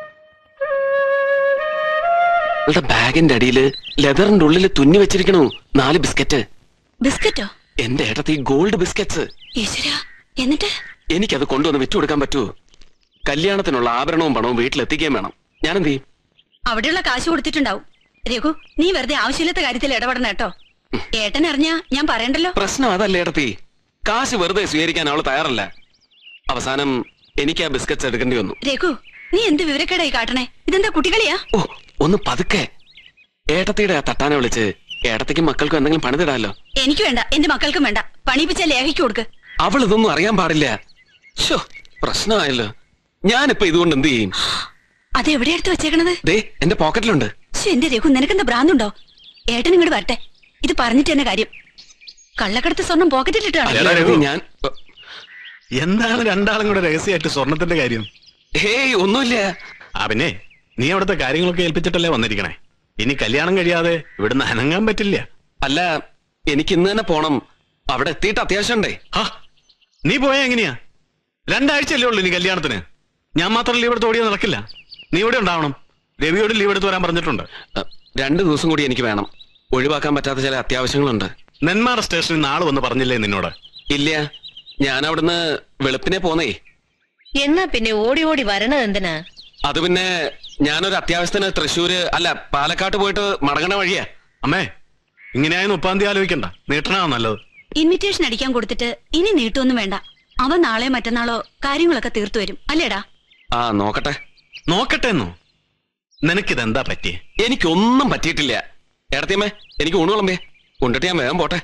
അവളുടെ ബാഗിന്റെ അടിയില് ലെതറിന്റെ ഉള്ളിൽ തുന്നി വെച്ചിരിക്കണു നാല് ബിസ്ക്കറ്റ് ബിസ്ക്കറ്റോ എന്റെ ഏട്ടത്തി ഗോൾഡ് ബിസ്ക്കറ്റ്സ് ഈശ്വര എന്നിട്ട് എനിക്കത് കൊണ്ടുവന്ന് വിറ്റു കൊടുക്കാൻ പറ്റുമോ കല്യാണത്തിനുള്ള ആഭരണവും പണവും വീട്ടിലെത്തിക്കുകയും വേണം ഞാൻ എന്ത് ചെയ്യും അവിടെയുള്ള കാശ് കൊടുത്തിട്ടുണ്ടാവും രഘു നീ വെറുതെ ആവശ്യമില്ലാത്ത കാര്യത്തിൽ ഇടപെടണം കേട്ടോ ഏട്ടൻ അറിഞ്ഞാ ഞാൻ പറയണ്ടല്ലോ പ്രശ്നം അതല്ലേ ഏട്ടത്തി കാശ് വെറുതെ സ്വീകരിക്കാൻ അവള് തയ്യാറല്ല അവസാനം എനിക്ക് ആ ബിസ്ക്കറ്റ്സ് എടുക്കേണ്ടി വന്നു രഘു നീ എന്ത് വിവരക്കേടായി കാട്ടണേ ഇതെന്താ കുട്ടികളിയാ ഓ ഒന്ന് പതുക്കെ ഏട്ടത്തിയുടെ ആ തട്ടാനെ വിളിച്ച് ഏട്ടത്തിക്കും മക്കൾക്കും എന്തെങ്കിലും പണിതിടാലോ എനിക്ക് വേണ്ട എന്റെ മക്കൾക്കും വേണ്ട പണിയിപ്പിച്ച ലേഖയ്ക്ക് കൊടുക്ക് അവൾ ഇതൊന്നും അറിയാൻ പാടില്ല ശോ പ്രശ്നമായല്ലോ ഞാനിപ്പോ ഇതുകൊണ്ട് എന്ത് ചെയ്യും അത് എവിടെ എടുത്ത് വെച്ചേക്കണത് ദേ എന്റെ പോക്കറ്റിലുണ്ട് ശ്ശെ, എന്റെ രഘു നിനക്കെന്താ ഭ്രാന്തുണ്ടോ ഏട്ടൻ ഇങ്ങോട്ട് വരട്ടെ ഇത് പറഞ്ഞിട്ട് തന്നെ കാര്യം കള്ളക്കടത്ത് സ്വർണം പോക്കറ്റിലിട്ടാണ് അല്ലടാ രഘു. ഞാൻ എന്താണ് രണ്ടാളും കൂടെ രഹസ്യമായിട്ട് സ്വർണത്തിന്റെ കാര്യം ഹേയ് ഒന്നുമില്ല ആ പിന്നെ നീ അവിടുത്തെ കാര്യങ്ങളൊക്കെ ഏൽപ്പിച്ചിട്ടല്ലേ വന്നിരിക്കണേ ഇനി കല്യാണം കഴിയാതെ ഇവിടുന്ന് അനങ്ങാൻ പറ്റില്ല അല്ല എനിക്ക് ഇന്ന് തന്നെ പോണം അവിടെ എത്തിയിട്ട് അത്യാവശ്യമുണ്ടേ നീ പോയാ എങ്ങനെയാ രണ്ടാഴ്ചയല്ലേ ഉള്ളൂ ഇനി കല്യാണത്തിന് ഞാൻ മാത്രം ലീവ് എടുത്ത് ഓടിയാൽ നടക്കില്ല നീ ഇവിടെ ഉണ്ടാവണം രവിയോട് ലീവ് എടുത്ത് വരാൻ പറഞ്ഞിട്ടുണ്ട് രണ്ടു ദിവസം കൂടി എനിക്ക് വേണം ഒഴിവാക്കാൻ പറ്റാത്ത ചില അത്യാവശ്യങ്ങളുണ്ട് നെന്മാറ സ്റ്റേഷനിൽ നാളെ വന്ന് പറഞ്ഞില്ലേ നിന്നോട് ഇല്ല ഞാൻ അവിടുന്ന് വെളുപ്പിനെ പോന്നേ എന്നാ പിന്നെ ഓടി ഓടി വരണത് എന്തിനാ അത് പിന്നെ ഞാനൊരു അത്യാവശ്യത്തിന് തൃശ്ശൂര് അല്ല പാലക്കാട്ട് പോയിട്ട് മടങ്ങണ വഴിയാ അമ്മേ ഇങ്ങനെയായ മുപ്പാം തീയതി ആലോചിക്കണ്ട നീട്ടണാ നല്ലത് ഇൻവിറ്റേഷൻ അടിക്കാൻ കൊടുത്തിട്ട് ഇനി നീട്ടൊന്നും വേണ്ട അവൻ നാളെയോ മറ്റന്നാളോ കാര്യങ്ങളൊക്കെ തീർത്തു വരും അല്ലേടാ ആ നോക്കട്ടെ നോക്കട്ടെ എന്നോ നിനക്കിതെന്താ പറ്റിയേ എനിക്കൊന്നും പറ്റിയിട്ടില്ല ഏടത്തിയമ്മേ എനിക്ക് ഊണ് വിളമ്പേ കൊണ്ടിട്ട് ഞാൻ വേഗം പോട്ടെ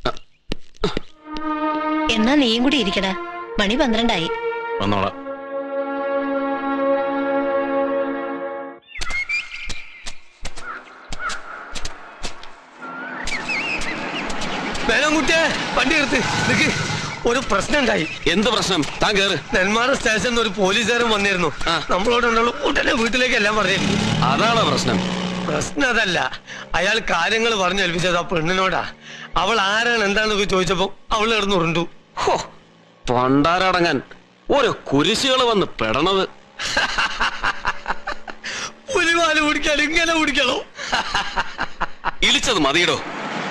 എന്നാ നീയും കൂടി ഇരിക്കടാ മണി പന്ത്രണ്ടായി വന്നോളാം വേണം കുട്ടിയെ വണ്ടി എടുത്ത് നിക്ക് ഒരു പ്രശ്നം ഉണ്ടായി എന്ത് പ്രശ്നം താൻ കേറ് നെന്മാറ സ്റ്റേഷനിൽ ഒരു പോലീസുകാരൻ വന്നിരുന്നു നമ്മളോട് ഉണ്ടല്ലോ ഉടനെ വീട്ടിലേക്ക് എല്ലാം പറഞ്ഞു അതാണോ പ്രശ്നം പ്രശ്നം അതല്ല അയാൾ കാര്യങ്ങൾ പറഞ്ഞു ഏൽപ്പിച്ചത് ആ പെണ്ണിനോടാ അവൾ ആരാണ് എന്താന്നൊക്കെ ചോദിച്ചപ്പോ അവൾ കിടന്ന് ഉരുണ്ടു പണ്ടാരടങ്ങാൻ ഓരോ കുരിശുകൾ വന്ന് പെടണത് പുലിവാല് കുടിക്കാൻ ഇങ്ങനെ കുടിക്കണോ ഇളിച്ചത് മതിയിടോ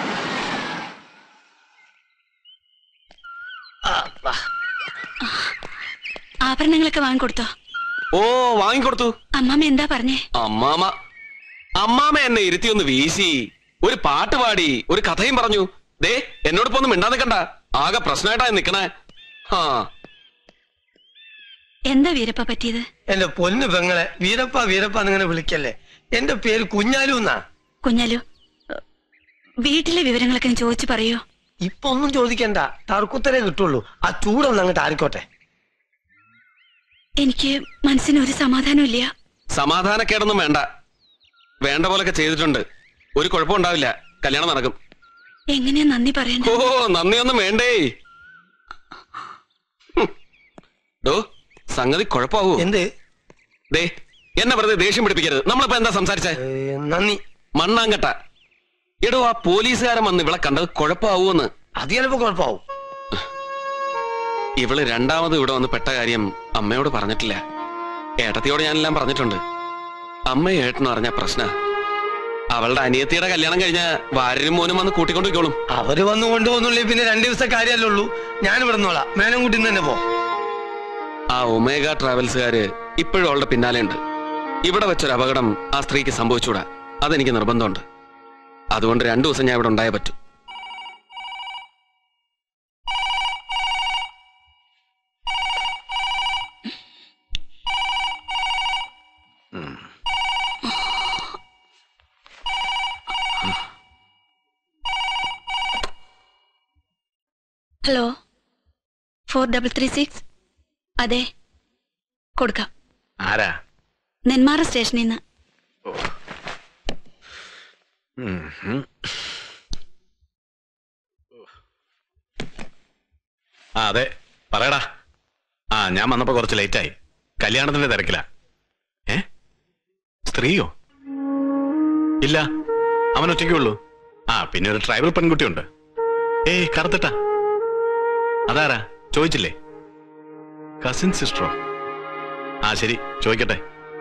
ആഭരണങ്ങളൊക്കെ വാങ്ങിക്കൊടുത്തോ ഓ വാങ്ങിക്കൊടുത്തു അമ്മാമ്മ എന്താ പറഞ്ഞേ അമ്മാമ അമ്മാമ എന്നെ ഇരുത്തി ഒന്ന് വീശി ഒരു പാട്ട് പാടി ഒരു കഥയും പറഞ്ഞു ദേ എന്നോട് ഇപ്പൊ ഒന്നും മിണ്ടാ നിക്കണ്ട ആകെ പ്രശ്നമായിട്ടാ നിക്കണേ ആ എന്താ വീരപ്പ പറ്റിയത് എന്റെ പൊന്നു പെങ്ങളെ വീരപ്പ വീരപ്പ എന്നിങ്ങനെ വിളിക്കല്ലേ എന്റെ പേര് കുഞ്ഞാലു എന്നാ കുഞ്ഞാലു വീട്ടിലെ വിവരങ്ങളൊക്കെ ഒന്ന് ചോദിച്ചു പറയോ ഇപ്പൊ ഒന്നും ചോദിക്കണ്ട തർക്കുത്തരേ കിട്ടുള്ളൂ ആ ചൂടൊന്നും അങ്ങോട്ട് ആരിക്കോട്ടെ എനിക്ക് മനസ്സിന് ഒരു സമാധാനം ഇല്ല സമാധാനക്കേടൊന്നും വേണ്ട വേണ്ട പോലൊക്കെ ചെയ്തിട്ടുണ്ട് ഒരു കുഴപ്പമുണ്ടാവില്ല കല്യാണം നടക്കും എങ്ങനെയാ നന്ദി ഓ പറയണ്ടേ നന്ദിയൊന്നും വേണ്ടേ ഹും. ഡോ സംഗതി കുഴപ്പാവൂ എന്ത് ദേ എന്നെ വെറുതെ ദേഷ്യം പിടിപ്പിക്കരുത് നമ്മളിപ്പോ എന്താ സംസാരിച്ചേ നന്ദി മണ്ണാങ്കട്ട എടോ ആ പോലീസുകാരൻ വന്ന് ഇവളെ കണ്ടത് കുഴപ്പമാവൂന്ന് അത് ചിലപ്പോ കുഴപ്പമാവും ഇവള് രണ്ടാമത് ഇവിടെ വന്ന് പെട്ട കാര്യം അമ്മയോട് പറഞ്ഞിട്ടില്ല ഏട്ടത്തിയോട് ഞാനെല്ലാം പറഞ്ഞിട്ടുണ്ട് അമ്മ ഏട്ടനും അറിഞ്ഞ പ്രശ്ന അവളുടെ അനിയത്തിയുടെ കല്യാണം കഴിഞ്ഞ വാരരും മോനും വന്ന് കൂട്ടിക്കൊണ്ടിരിക്കോളും അവര് വന്ന് കൊണ്ടുപോകുന്നുള്ളൂ പിന്നെ രണ്ടു ദിവസത്തെ കാര്യമല്ലേ ഉള്ളൂ ഞാൻ ഇവിടെ നിന്നോളാം മേനം കൂട്ടി തന്നെ പോ ആ ഒമേഗ ട്രാവൽസുകാര് ഇപ്പോഴും അവളുടെ പിന്നാലെ ഉണ്ട് ഇവിടെ വെച്ചൊരു അപകടം ആ സ്ത്രീക്ക് സംഭവിച്ചൂടാ അതെനിക്ക് നിർബന്ധമുണ്ട് അതുകൊണ്ട് രണ്ടു ദിവസം ഞാൻ ഇവിടെ ഉണ്ടായേ പറ്റൂ hello four double three six അതെ കൊടുക്കാം ആരാ നെന്മാറ സ്റ്റേഷനിൽ നിന്ന് ഉം, ഉം. ആ അതെ പറയടാ ആ ഞാൻ വന്നപ്പോ കുറച്ച് ലേറ്റായി കല്യാണത്തിന്റെ തിരക്കില ഏ സ്ത്രീയോ ഇല്ല അവൻ ഒറ്റയ്ക്കുള്ളൂ ആ പിന്നെ ഒരു ട്രൈബൽ പെൺകുട്ടിയുണ്ട് ഏയ് കറുത്തിട്ട അതാരാ ചോദിച്ചില്ലേ കസിൻ സിസ്റ്ററോ ആ ശരി ചോദിക്കട്ടെ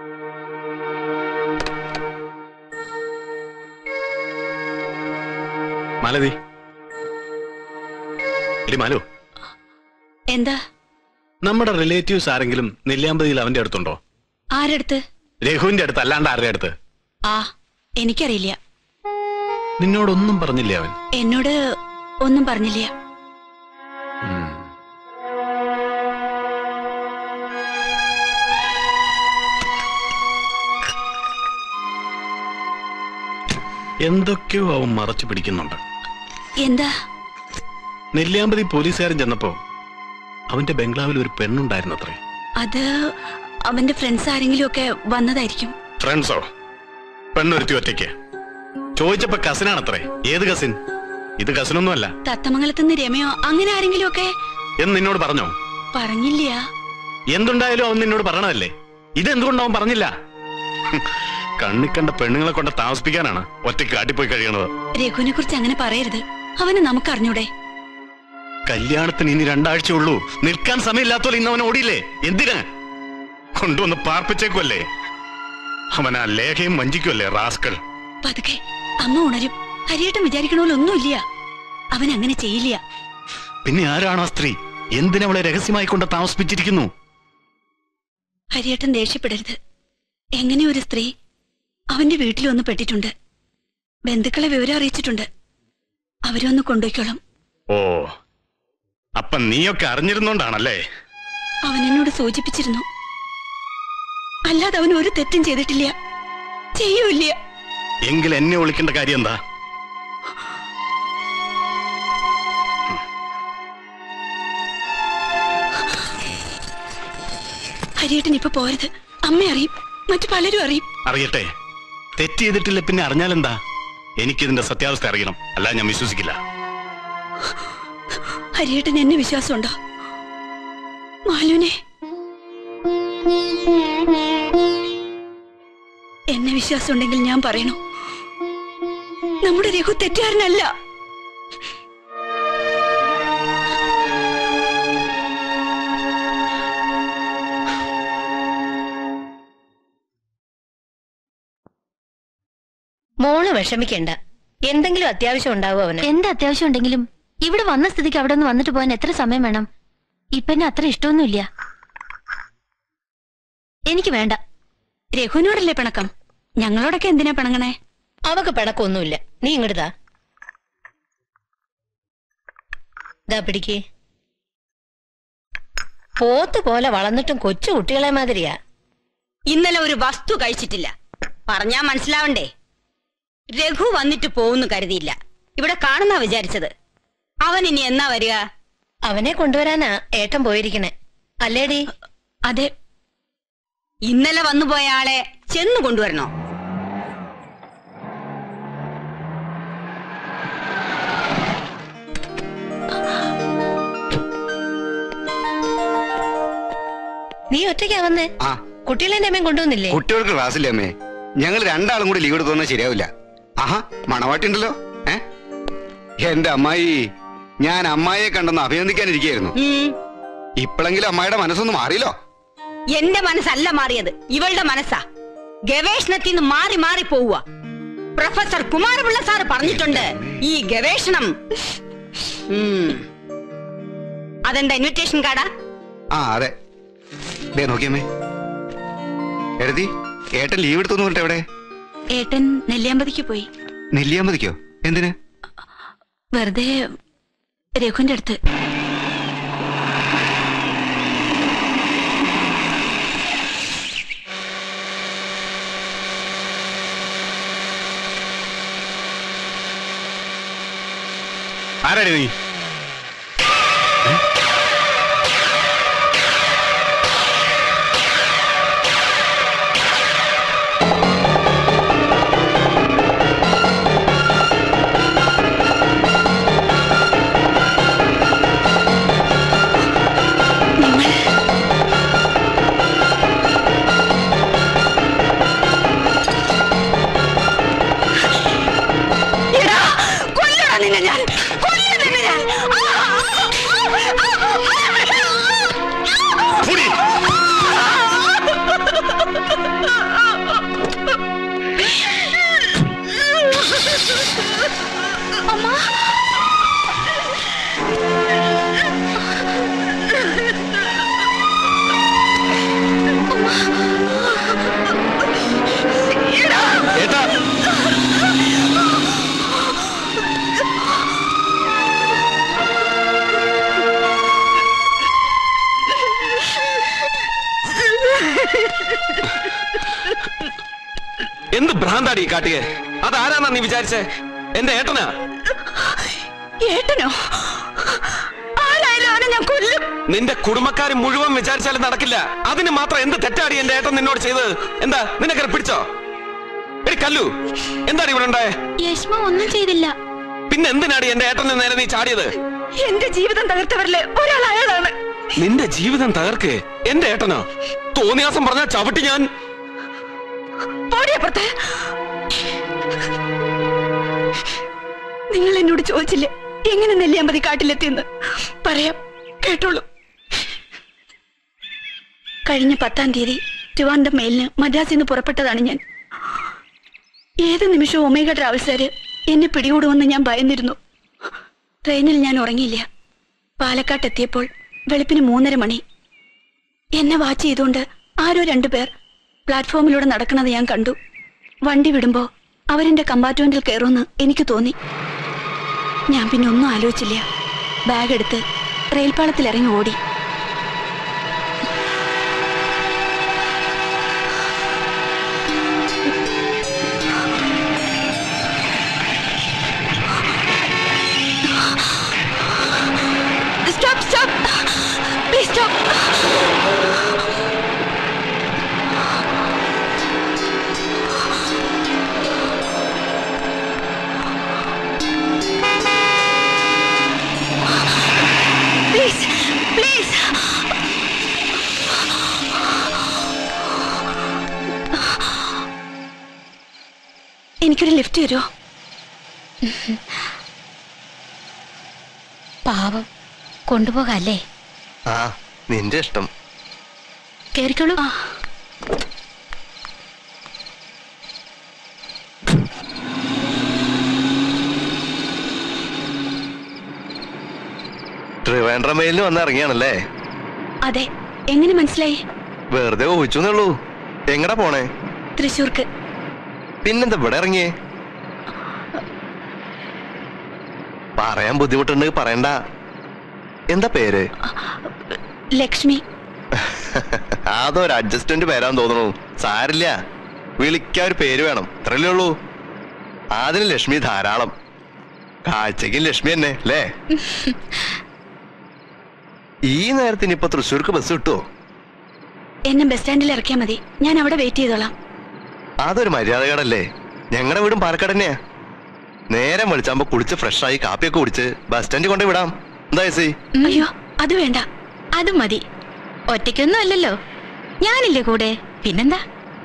മാലതി എടി മാലു എന്താ നമ്മുടെ റിലേറ്റീവ്സ് ആരെങ്കിലും നെല്ലിയാമ്പതിയിൽ അവന്റെ അടുത്തുണ്ടോ ആരെടുത്ത് രഘുവിന്റെ അടുത്ത് അല്ലാണ്ട് ആരുടെ അടുത്ത് ആ എനിക്കറിയില്ല നിന്നോടൊന്നും പറഞ്ഞില്ലേ അവൻ എന്നോട് ഒന്നും പറഞ്ഞില്ല എന്തൊക്കെയോ അവൻ മറച്ചു പിടിക്കുന്നുണ്ട് എന്താ നെല്ലിയാമ്പതി പോലീസുകാരൻ ചെന്നപ്പോ അവന്റെ ബംഗ്ലാവിൽ ഒരു പെണ്ണുണ്ടായിരുന്നത്രേ അത് അവന്റെ ഫ്രണ്ട്സ് ആരെങ്കിലും ഒക്കെ വന്നതായിരിക്കും ഫ്രണ്ട്സോ പെണ്ണൊരുത്തി ഒറ്റയ്ക്ക് ചോദിച്ചപ്പോ കസിനാണത്രേ ഏത് കസിൻ ഇത് കസിനൊന്നുമല്ല തത്തമംഗലത്ത് നിന്ന് രമയോ അങ്ങനെ ആരെങ്കിലും ഒക്കെ എന്ന് നിന്നോട് പറഞ്ഞോ പറഞ്ഞില്ല എന്തുണ്ടായാലും അവൻ നിന്നോട് പറയണതല്ലേ ഇതെന്തുകൊണ്ട് അവൻ പറഞ്ഞില്ല ഹും, കണ്ണി കണ്ട പെണ്ണുങ്ങളെ കൊണ്ട് താമസിപ്പിക്കാനാണ് ഒറ്റയ്ക്ക് കാട്ടിപ്പോയി കഴിയണത് രഘുവിനെ കുറിച്ച് അങ്ങനെ പറയരുത് അവന് നമുക്കറിഞ്ഞൂടെ കല്യാണത്തിന് ഇനി രണ്ടാഴ്ച ഉള്ളൂ നിൽക്കാൻ സമയമില്ലാത്തോലെ ഇന്ന് അവൻ ഓടിയില്ലേ എന്തിന് കൊണ്ടുവന്ന് പാർപ്പിച്ചേക്കുമല്ലേ അവൻ ആ ലേഖയും വഞ്ചിക്കുമല്ലേ റാസ്കൾ പതുക്കെ അമ്മ ഉണരും ഹരിയേട്ടൻ വിചാരിക്കണോലൊന്നുമില്ല അവൻ അങ്ങനെ ചെയ്യില്ല പിന്നെ ആരാണ് ആ സ്ത്രീ എന്തിനവളെ രഹസ്യമായി കൊണ്ട് താമസിപ്പിച്ചിരിക്കുന്നു ഹരിയേട്ടൻ ദേഷ്യപ്പെടരുത് എങ്ങനെ ഒരു സ്ത്രീ അവന്റെ വീട്ടിൽ ഒന്ന് പെട്ടിട്ടുണ്ട് ബന്ധുക്കളെ വിവരം അറിയിച്ചിട്ടുണ്ട് അവരൊന്ന് കൊണ്ടുപോയിക്കോളും ഓ അപ്പൊ നീയൊക്കെ അറിഞ്ഞിരുന്നോണ്ടാണല്ലേ അവൻ എന്നോട് സൂചിപ്പിച്ചിരുന്നു അല്ലാതെ അവൻ ഒരു തെറ്റും ചെയ്തിട്ടില്ല ചെയ്യൂല്ല എങ്കിൽ എന്നെ വിളിക്കേണ്ട കാര്യം എന്താ ഹരിയേട്ടൻ ഇപ്പൊ പോരുത് അമ്മ അറിയും മറ്റു പലരും അറിയും അറിയട്ടെ തെറ്റ് ചെയ്തിട്ടില്ല പിന്നെ അറിഞ്ഞാലെന്താ എനിക്കിതിന്റെ സത്യാവസ്ഥ അറിയണം അല്ല ഞാൻ വിശ്വസിക്കില്ല ഹരിയേട്ടൻ എന്നെ വിശ്വാസമുണ്ടോ മാലുനെ എന്നെ വിശ്വാസം ഉണ്ടെങ്കിൽ ഞാൻ പറയണു നമ്മുടെ രഘു തെറ്റുകാരനല്ല മോള് വിഷമിക്കണ്ട എന്തെങ്കിലും അത്യാവശ്യം ഉണ്ടാവും അവന് എന്ത് അത്യാവശ്യം ഉണ്ടെങ്കിലും ഇവിടെ വന്ന സ്ഥിതിക്ക് അവിടെ ഒന്ന് വന്നിട്ട് പോകാൻ എത്ര സമയം വേണം ഇപ്പൊ എന്നെ അത്ര ഇഷ്ടമൊന്നുമില്ല എനിക്ക് വേണ്ട രഘുവിനോടല്ലേ പിണക്കം ഞങ്ങളോടൊക്കെ എന്തിനാ പിണങ്ങണേ അവക്ക് പിണക്കൊന്നുമില്ല നീ ഇങ്ങോട്ടാ ദാ പിടിക്ക് പോത്ത് പോലെ വളർന്നിട്ടും കൊച്ചു കുട്ടികളെ മാതിരിയാ ഇന്നലെ ഒരു വസ്തു കഴിച്ചിട്ടില്ല പറഞ്ഞാ മനസ്സിലാവണ്ടേ രഘു വന്നിട്ട് പോകുന്നു കരുതിയില്ല ഇവിടെ കാണുന്ന വിചാരിച്ചത് അവൻ ഇനി എന്നാ വരിക അവനെ കൊണ്ടുവരാനാ ഏട്ടൻ പോയിരിക്കണേ അല്ലേടി അതെ ഇന്നലെ വന്നുപോയ ആളെ ചെന്നു കൊണ്ടുവരണോ നീ ഒറ്റയ്ക്കാ വന്നേ ആ കുട്ടികളെ അമ്മയും കൊണ്ടുവന്നില്ലേ കുട്ടികൾക്ക് ക്ലാസ്സില്ലേ അമ്മേ ഞങ്ങൾ രണ്ടാളും കൂടി ലീവ് എടുത്തു തന്നാൽ ശരിയാവില്ല ആഹാ മണവാട്ടി ഉണ്ടല്ലോ ഏ എന്റെ അമ്മായി ഞാൻ അമ്മായിയെ കണ്ടെന്ന് അഭിനന്ദിക്കാനിരിക്കായിരുന്നു ഇപ്പോഴെങ്കിലും അമ്മായിയുടെ മനസ്സൊന്ന് മാറിയല്ലോ എന്റെ മനസ്സല്ല മാറിയത് ഇവളുടെ മനസ്സാ ഗവേഷണത്തിൽ നിന്ന് മാറി മാറി പോവുക പ്രൊഫസർ കുമാരപിള്ള സാറ് പറഞ്ഞിട്ടുണ്ട് ഈ ഗവേഷണം ഉം. അതെന്താ ഇൻവിറ്റേഷൻ കാർഡാ ആ അതെ ദേ നോക്കിയമ്മേ എഴുതി ഏട്ടൻ ലീവ് എടുത്തു പറഞ്ഞിട്ട് എവിടെ ഏട്ടൻ നെല്ലിയാമ്പതിക്ക് പോയി നെല്ലിയാമ്പതിക്കോ എന്തിന് വെറുതെ രഘുവിന്റെ അടുത്ത് ആരാടി നീ എടാ, കൊല്ലടാ നിന്നെ ഞാൻ കൊല്ലും നിന്നെ ഞാൻ ആ, അമ്മ ഏട്ടാ എന്ത് ഭ്രാന്താടി ഈ കാട്ടിയെ അതാരാന്നാ നീ വിചാരിച്ചേ എന്റെ ഏട്ടനാ ഏട്ടനോ ആരായാലും അവനെ ഞാൻ കൊല്ലും നിന്റെ കുടുംബക്കാർ മുഴുവൻ വിചാരിച്ചാലും നടക്കില്ല അതിന് മാത്രം എന്ത് തെറ്റാടി എന്റെ ഏട്ടൻ നിന്നോട് ചെയ്തത് എന്താ നിനക്കത് പിടിച്ചോ എടി കല്ലു എന്താണ് ഇവിടെ ഉണ്ടായേ യശ്മ ഒന്നും ചെയ്തില്ല പിന്നെ എന്തിനാടി എന്റെ ഏട്ടന് നേരെ നീ ചാടിയത് എന്റെ ജീവിതം തകർത്തവരിലെ ഒരാൾ അയാളാണ് നിന്റെ ജീവിതം തകർക്കേ എന്റെ ഏട്ടനോ തോന്നിയാസം പറഞ്ഞ ചവിട്ടി ഞാൻ പോടിയപ്പുറത്ത് നിങ്ങൾ എന്നോട് ചോദിച്ചില്ലേ എങ്ങനെ നെല്ലിയാമ്പതി കാട്ടിലെത്തിയെന്ന് പറയാം കേട്ടോളൂ കഴിഞ്ഞ പത്താം തീയതി ട്രിവാൻഡം മെയിലിന് മദ്രാസിൽ നിന്ന് പുറപ്പെട്ടതാണ് ഞാൻ ഏത് നിമിഷവും ഒമേഗ ട്രാവൽസുകാര് എന്നെ പിടികൂടുമെന്ന് ഞാൻ ഭയന്നിരുന്നു ട്രെയിനിൽ ഞാൻ ഉറങ്ങിയില്ല പാലക്കാട്ട് എത്തിയപ്പോൾ വെളുപ്പിന് മൂന്നര മണി എന്നെ വാച്ച് ചെയ്തുകൊണ്ട് ആരോ രണ്ടുപേർ പ്ലാറ്റ്ഫോമിലൂടെ നടക്കുന്നത് ഞാൻ കണ്ടു വണ്ടി വിടുമ്പോ അവരെന്റെ കമ്പാർട്ട്മെന്റിൽ കയറുമെന്ന് എനിക്ക് തോന്നി ഞാൻ പിന്നെ ഒന്നും ആലോചിച്ചില്ല ബാഗ് എടുത്ത് റെയിൽപാളത്തിൽ ഇറങ്ങി ഓടി Stop, stop! Please stop! Please, please! എനിക്കൊരു ലിഫ്റ്റ് തരുമോ പാവം കൊണ്ടുപോകാല്ലേ ആ നിന്റെ ഇഷ്ടം കേറിക്കോളൂ ട്രിവാൻഡ്രം മെയിലിന് വന്ന് ഇറങ്ങിയാണല്ലേ അതെ എങ്ങനെ മനസ്സിലായി വെറുതെ ഊഹിച്ചുന്നുള്ളൂ എങ്ങടാ പോണേ തൃശൂർക്ക് പിന്നെന്താ ഇവിടെ ഇറങ്ങിയേ പറയാൻ ബുദ്ധിമുട്ടുണ്ട് പറയണ്ട എന്താ പേര് ലക്ഷ്മി അതൊരു അഡ്ജസ്റ്റ്മെന്റ് പേരാന്ന് തോന്നുന്നു സാരില്ല വിളിക്കാൻ ഒരു പേര് വേണം ഇത്രല്ലേ ഉള്ളൂ അതിന് ലക്ഷ്മി ധാരാളം കാഴ്ചയ്ക്കും ലക്ഷ്മി തന്നെ അല്ലേ ഈ നേരത്തിന് ഇപ്പൊ തൃശ്ശൂർക്ക് ബസ് കിട്ടുമോ എന്നെ ബസ് സ്റ്റാൻഡിൽ ഇറക്കിയാൽ മതി ഞാൻ അവിടെ വെയിറ്റ് ചെയ്തോളാം അതൊരു മര്യാദകേടല്ലേ ഞങ്ങളുടെ വീടും പാലക്കാട് തന്നെയാ നേരം വിളിച്ചാകുമ്പോ കുടിച്ച് ഫ്രഷായി കാപ്പിയൊക്കെ കുടിച്ച് ബസ് സ്റ്റാൻഡിൽ കൊണ്ടേ വിടാം എന്താ സി അയ്യോ അത് വേണ്ട അത് മതി ഒറ്റയ്ക്കൊന്നും അല്ലല്ലോ ഞാനില്ലേ കൂടെ പിന്നെന്താ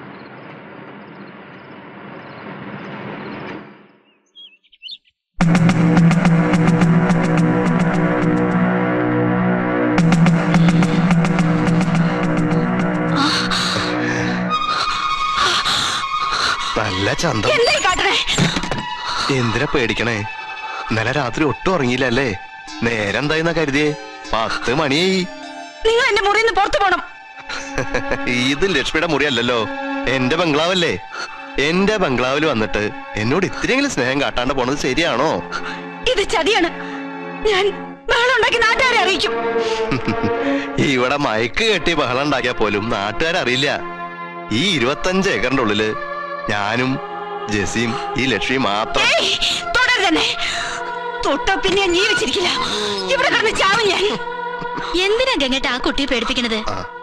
നല്ല ചന്തം എന്തായി കാട്ടണേ എന്തിനാ പേടിക്കണേ ഇന്നലെ രാത്രി ഒട്ടും ഉറങ്ങിയില്ലല്ലേ നേരം എന്തായിന്നാ കരുതിയേ പത്ത് മണിയായി നിങ്ങൾ എന്റെ മുറിയിൽ നിന്ന് പുറത്തു പോണം ഇത് ലക്ഷ്മിയുടെ മുറിയല്ലല്ലോ എന്റെ ബംഗ്ലാവല്ലേ എന്റെ ബംഗ്ലാവിൽ വന്നിട്ട് എന്നോട് ഇത്തിരിയെങ്കിലും സ്നേഹം കാട്ടാണ്ട് പോണത് ശരിയാണോ ഇത് ചതിയാണ് ഞാൻ ബഹളം ഉണ്ടാക്കി നാട്ടുകാരെ അറിയിക്കും ഇവിടെ മയക്ക് കെട്ടി ബഹളം ഉണ്ടാക്കിയാൽ പോലും നാട്ടുകാരറിയില്ല ഈ ഇരുപത്തഞ്ച് ഏക്കറിന്റെ ഉള്ളില് ഞാനും ജസീം ഈ ലക്ഷ്മി മാത്രം ഏയ്, തുടരുത് തന്നെ തൊട്ടോ പിന്നെ ഞാൻ ജീവിച്ചിരിക്കില്ല ഇവിടെ കിടന്ന് ചാവും ഞാൻ എന്തിനാ ഗംഗേട്ട ആ കുട്ടിയെ പേടിപ്പിക്കണത്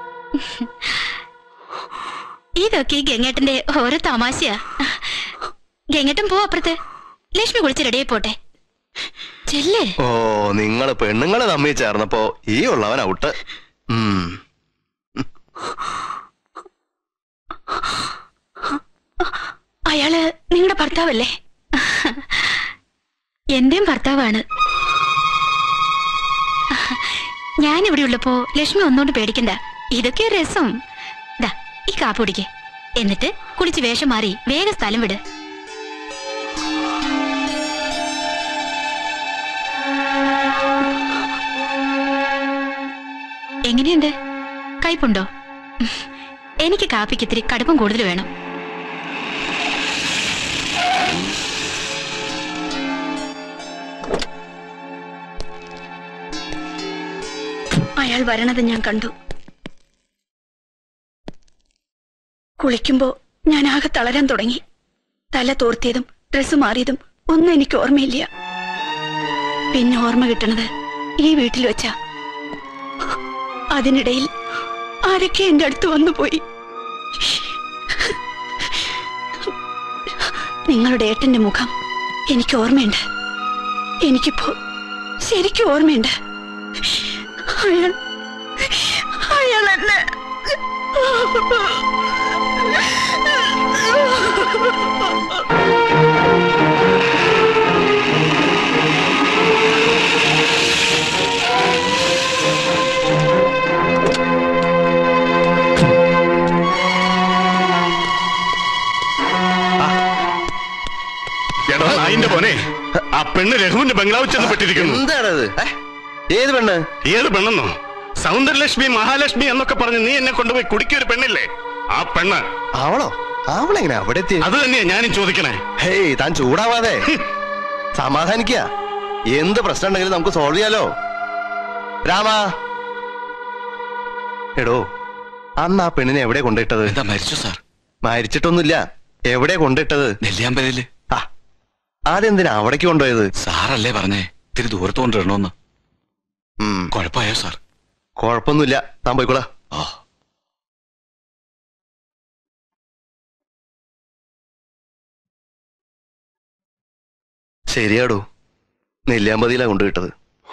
ഇതൊക്കെ ഈ ഗംഗേട്ടന്റെ ഓരോ തമാശയാ ഗംഗേട്ടൻ പോ അപ്പുറത്ത് ലക്ഷ്മി കുളിച്ച് റെഡിയായി പോട്ടെ ചെല്ലേ ഓ നിങ്ങള് പെണ്ണുങ്ങള് തമ്മിൽ ചേർന്നപ്പോ ഈ ഉള്ളവൻ ഔട്ട് ഉം അയാള് നിങ്ങളുടെ ഭർത്താവല്ലേ എന്റെയും ഭർത്താവാണ് ഞാനിവിടെ ഉള്ളപ്പോ ലക്ഷ്മി ഒന്നുകൊണ്ട് പേടിക്കണ്ട ഇതൊക്കെ ഒരു രസം ദാ ഈ കാപ്പ് കുടിക്ക് എന്നിട്ട് കുളിച്ച് വേഷം മാറി വേഗം സ്ഥലം വിട് എങ്ങനെയുണ്ട് കയ്പുണ്ടോ എനിക്ക് കാപ്പിക്ക് ഇത്തിരി കടുപ്പം കൂടുതൽ വേണം അയാൾ വരണത് ഞാൻ കണ്ടു കുളിക്കുമ്പോ ഞാൻ ആകെ തളരാൻ തുടങ്ങി തല തോർത്തിയതും ഡ്രസ്സ് മാറിയതും ഒന്നും എനിക്ക് ഓർമ്മയില്ല പിന്നെ ഓർമ്മ കിട്ടണത് ഈ വീട്ടിൽ വെച്ചാ അതിനിടയിൽ ആരൊക്കെ എന്റെ അടുത്ത് വന്നു പോയി നിങ്ങളുടെ ഏട്ടന്റെ മുഖം എനിക്ക് ഓർമ്മയുണ്ട് എനിക്കിപ്പോ ശരിക്കും ഓർമ്മയുണ്ട് അയാൾ അയാൾ എന്നെ എടാ നായിന്റെ പോനെ ആ പെണ്ണ് രഘുവിന്റെ ബംഗ്ലാവ് ചെന്ന് പെട്ടിരിക്കുന്നു എന്താണത് ഏത് പെണ്ണ് ഏത് പെണ്ണെന്നോ സൗന്ദര്യലക്ഷ്മി മഹാലക്ഷ്മി എന്നൊക്കെ പറഞ്ഞ് നീ എന്നെ കൊണ്ടുപോയി കുടിക്കൊരു പെണ്ണില്ലേ ആ പെണ്ണ് അവളോ അവളെങ്ങനെ അവിടെ എത്തി അത് തന്നെയാ ഞാനും ചോദിക്കണേ ഹേയ് താൻ ചൂടാവാതെ സമാധാനിക്ക എന്ത് പ്രശ്നം ഉണ്ടെങ്കിലും നമുക്ക് സോൾവ് ചെയ്യാലോ രാമ എടോ അന്ന് ആ പെണ്ണിനെ എവിടെ കൊണ്ടിട്ടത് എന്താ മരിച്ചു സാർ മരിച്ചിട്ടൊന്നുമില്ല എവിടെ കൊണ്ടിട്ടത് നെല്ലിയാമ്പലയില് ആ അതെന്തിനാ അവിടേക്ക് കൊണ്ടുപോയത് സാറല്ലേ പറഞ്ഞേ ഇത്തിരി ദൂരത്ത് കൊണ്ടിടണോന്ന് കുഴപ്പമായോ സാർ കുഴപ്പമൊന്നുമില്ല താൻ പോയിക്കോളാ ആ ശരിയാടോ നെല്ലിയാമ്പതിയിലാ കൊണ്ടുവിട്ടത്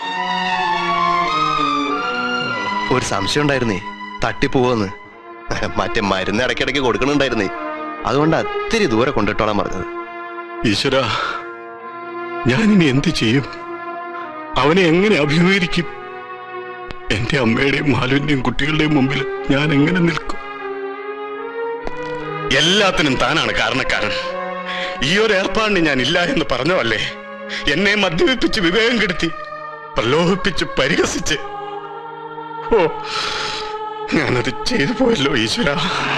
ഒരു സംശയം ഉണ്ടായിരുന്നേ തട്ടിപ്പോവെന്ന് മറ്റേ മരുന്ന് ഇടയ്ക്കിടയ്ക്ക് കൊടുക്കണുണ്ടായിരുന്നേ അതുകൊണ്ട് അത്തിരി ദൂരെ കൊണ്ടിട്ടോളാൻ പറഞ്ഞത് ഈശ്വര ഞാനിനി എന്ത് ചെയ്യും അവനെ എങ്ങനെ അഭിമുഖീകരിക്കും എന്റെ അമ്മയുടെയും മാലുവിന്റെയും കുട്ടികളുടെയും മുമ്പിൽ ഞാൻ എങ്ങനെ നിൽക്കും എല്ലാത്തിനും താനാണ് കാരണക്കാരൻ ഈ ഒരു ഏർപ്പാടിന് ഞാൻ ഇല്ല എന്ന് പറഞ്ഞതല്ലേ എന്നെ മദ്യപിപ്പിച്ച് വിവേകം കെടുത്തി പ്രലോഭിപ്പിച്ച് പരിഹസിച്ച് ഓ ഞാനത് ചെയ്തു പോയല്ലോ ഈശ്വര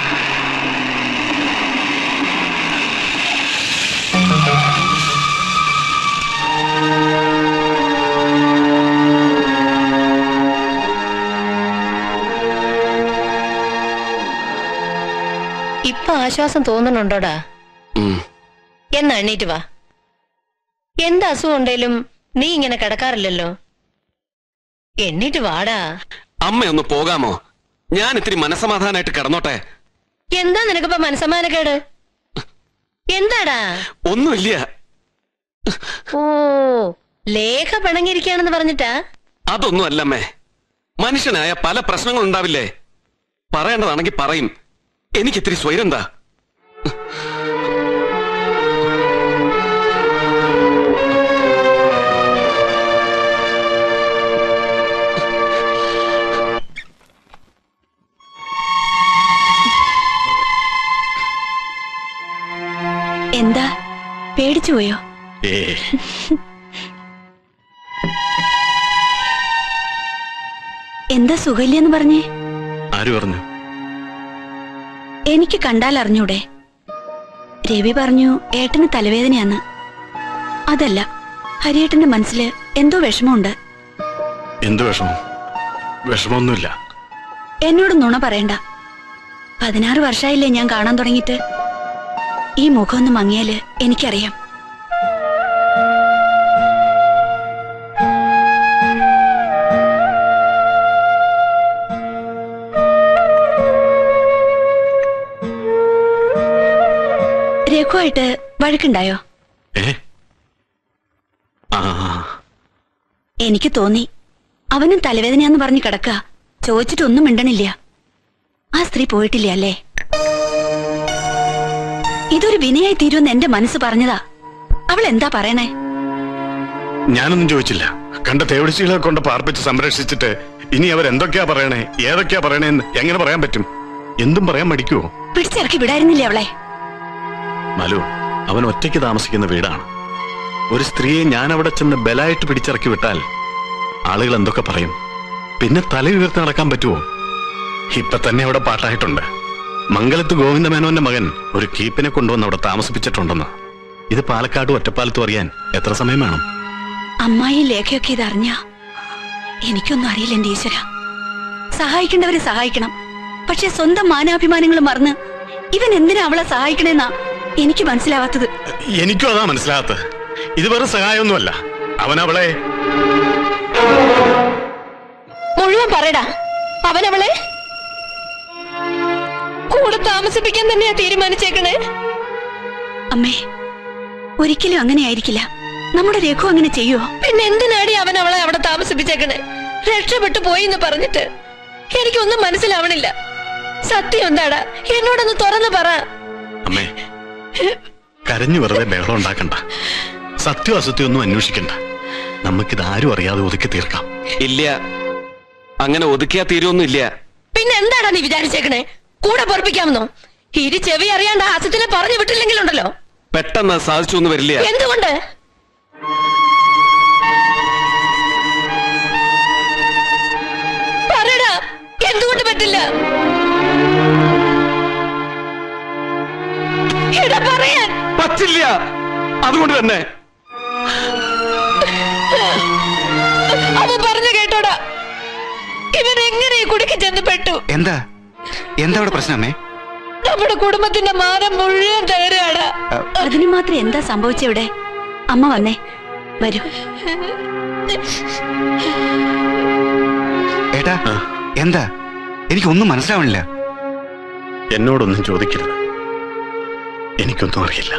ഇപ്പൊ ആശ്വാസം തോന്നുന്നുണ്ടോടാ എന്നാ എണ്ണീറ്റ് വാ എന്ത് അസുഖം ഉണ്ടേലും നീ ഇങ്ങനെ കിടക്കാറില്ലല്ലോ എണ്ണീറ്റ് വാടാ അമ്മ ഒന്ന് പോകാമോ ഞാൻ ഇത്തിരി മനസമാധാനായിട്ട് കിടന്നോട്ടെ എന്താ നിനക്കിപ്പോ മനസ്സമാനക്കേട് എന്താടാ ഒന്നുമില്ല ഓ ലേഖ പിണങ്ങിയിരിക്കുകയാണെന്ന് പറഞ്ഞിട്ടാ അതൊന്നും അല്ലമ്മേ മനുഷ്യനായ പല പ്രശ്നങ്ങളും ഉണ്ടാവില്ലേ പറയേണ്ടതാണെങ്കിൽ പറയും എനിക്കിത്തിരി സ്വൈരന്താ എന്താ പേടിച്ചു പോയോ ഏ എന്താ സുഖമില്ലെന്ന് പറഞ്ഞേ ആര് പറഞ്ഞു എനിക്ക് കണ്ടാൽ അറിഞ്ഞൂടെ രവി പറഞ്ഞു ഏട്ടന് തലവേദനയാന്ന് അതല്ല ഹരിയേട്ടന്റെ മനസ്സിൽ എന്തോ വിഷമമുണ്ട് എന്ത് വിഷമം വിഷമമൊന്നുമില്ല എന്നോട് നുണ പറയണ്ട പതിനാറ് വർഷമായില്ലേ ഞാൻ കാണാൻ തുടങ്ങിയിട്ട് ഈ മുഖം ഒന്ന് മങ്ങിയാല് എനിക്കറിയാം രഘുവായിട്ട് വഴക്കുണ്ടായോ ആ എനിക്ക് തോന്നി അവനും തലവേദനയാന്ന് പറഞ്ഞ് കിടക്ക ചോദിച്ചിട്ടൊന്നും മിണ്ടണില്ല ആ സ്ത്രീ പോയിട്ടില്ല അല്ലേ ഇതൊരു വിനയായി തീരുമെന്ന് എന്റെ മനസ്സ് പറഞ്ഞതാ അവൾ എന്താ പറയണേ ഞാനൊന്നും ചോദിച്ചില്ല കണ്ട തേവടിച്ചികളെ കൊണ്ട് പാർപ്പിച്ച് സംരക്ഷിച്ചിട്ട് ഇനി അവർ എന്തൊക്കെയാ പറയണേ ഏതൊക്കെയാ പറയണേന്ന് എങ്ങനെ പറയാൻ പറ്റും എന്തും പറയാൻ മടിക്കുവോ പിടിച്ചിറക്കി വിടായിരുന്നില്ലേ അവളെ മലു അവൻ ഒറ്റയ്ക്ക് താമസിക്കുന്ന വീടാണ് ഒരു സ്ത്രീയെ ഞാൻ അവിടെ ചെന്ന് ബലായിട്ട് പിടിച്ചിറക്കി വിട്ടാൽ ആളുകൾ എന്തൊക്കെ പറയും പിന്നെ തല ഉയർത്തി നടക്കാൻ പറ്റുമോ ഇപ്പൊ തന്നെ അവിടെ പാട്ടായിട്ടുണ്ട് മംഗലത്ത് ഗോവിന്ദമേനോന്റെ മകൻ ഒരു കീപ്പിനെ കൊണ്ടുവന്ന് അവിടെ താമസിപ്പിച്ചിട്ടുണ്ടെന്ന് ഇത് പാലക്കാട് ഒറ്റപ്പാലത്തും അറിയാൻ എത്ര സമയം വേണം അമ്മായി ലേഖയൊക്കെ ഇതറിഞ്ഞ എനിക്കൊന്നും അറിയില്ല എന്റെ ഈശ്വര സഹായിക്കേണ്ടവരെ സഹായിക്കണം പക്ഷെ സ്വന്തം മാനാഭിമാനങ്ങൾ മറന്ന് ഇവൻ എന്തിനാ അവളെ സഹായിക്കണേന്നാ എനിക്ക് മനസ്സിലാവാത്തത് എനിക്കും അതാ മനസ്സിലാകാത്തത് ഇത് വെറും സഹായമൊന്നുമല്ല അവൻ അവളെ മുഴുവൻ പറയടാ അവനവളെ കൂടെ താമസിപ്പിക്കാൻ തന്നെയാ തീരുമാനിച്ചേക്കണേ അമ്മേ ഒരിക്കലും അങ്ങനെ ആയിരിക്കില്ല നമ്മുടെ രഘു അങ്ങനെ ചെയ്യുവോ പിന്നെ എന്തിനാടി അവൻ അവളെ അവിടെ താമസിപ്പിച്ചേക്കണേ രക്ഷപ്പെട്ടു പോയി എന്ന് പറഞ്ഞിട്ട് എനിക്കൊന്നും മനസ്സിലാവണില്ല സത്യം എന്താടാ എന്നോടൊന്ന് തുറന്നു പറ അമ്മേ കരഞ്ഞു വെറുതെ ബഹളം ഉണ്ടാക്കണ്ട സത്യം അസത്യം ഒന്നും അന്വേഷിക്കണ്ട നമുക്കിത് ആരും അറിയാതെ ഒതുക്കി തീർക്കാം ഇല്ല അങ്ങനെ ഒതുക്കിയാ തീരുമൊന്നുമില്ല പിന്നെ എന്താടാ നീ വിചാരിച്ചേക്കണേ കൂടെ പൊറപ്പിക്കാമെന്നോ ഇരി ചെവി അറിയാണ്ട് ആസത്തിനെ പറഞ്ഞു വിട്ടില്ലെങ്കിലുണ്ടല്ലോ പെട്ടെന്ന് അത് സാധിച്ചു ഒന്നും വരില്ല എന്തുകൊണ്ട് പറയടാ എന്തുകൊണ്ട് പറ്റില്ല എടാ പറയാൻ പറ്റില്ല അതുകൊണ്ട് തന്നെ അവ പറഞ്ഞു കേട്ടോടാ ഇവൻ എങ്ങനെ ഈ കുടിക്ക് ചെന്ന് പെട്ടു എന്താ എന്താ അവിടെ പ്രശ്നം അമ്മേ നമ്മുടെ കുടുംബത്തിന്റെ മാനം മുഴുവൻ തകരാടാ അതിന് മാത്രം എന്താ സംഭവിച്ചവിടെ അമ്മ വന്നേ വരൂ ഏട്ടാ എന്താ എനിക്കൊന്നും മനസ്സിലാവണില്ല എന്നോടൊന്നും ചോദിക്കരുത് എനിക്കൊന്നും അറിയില്ല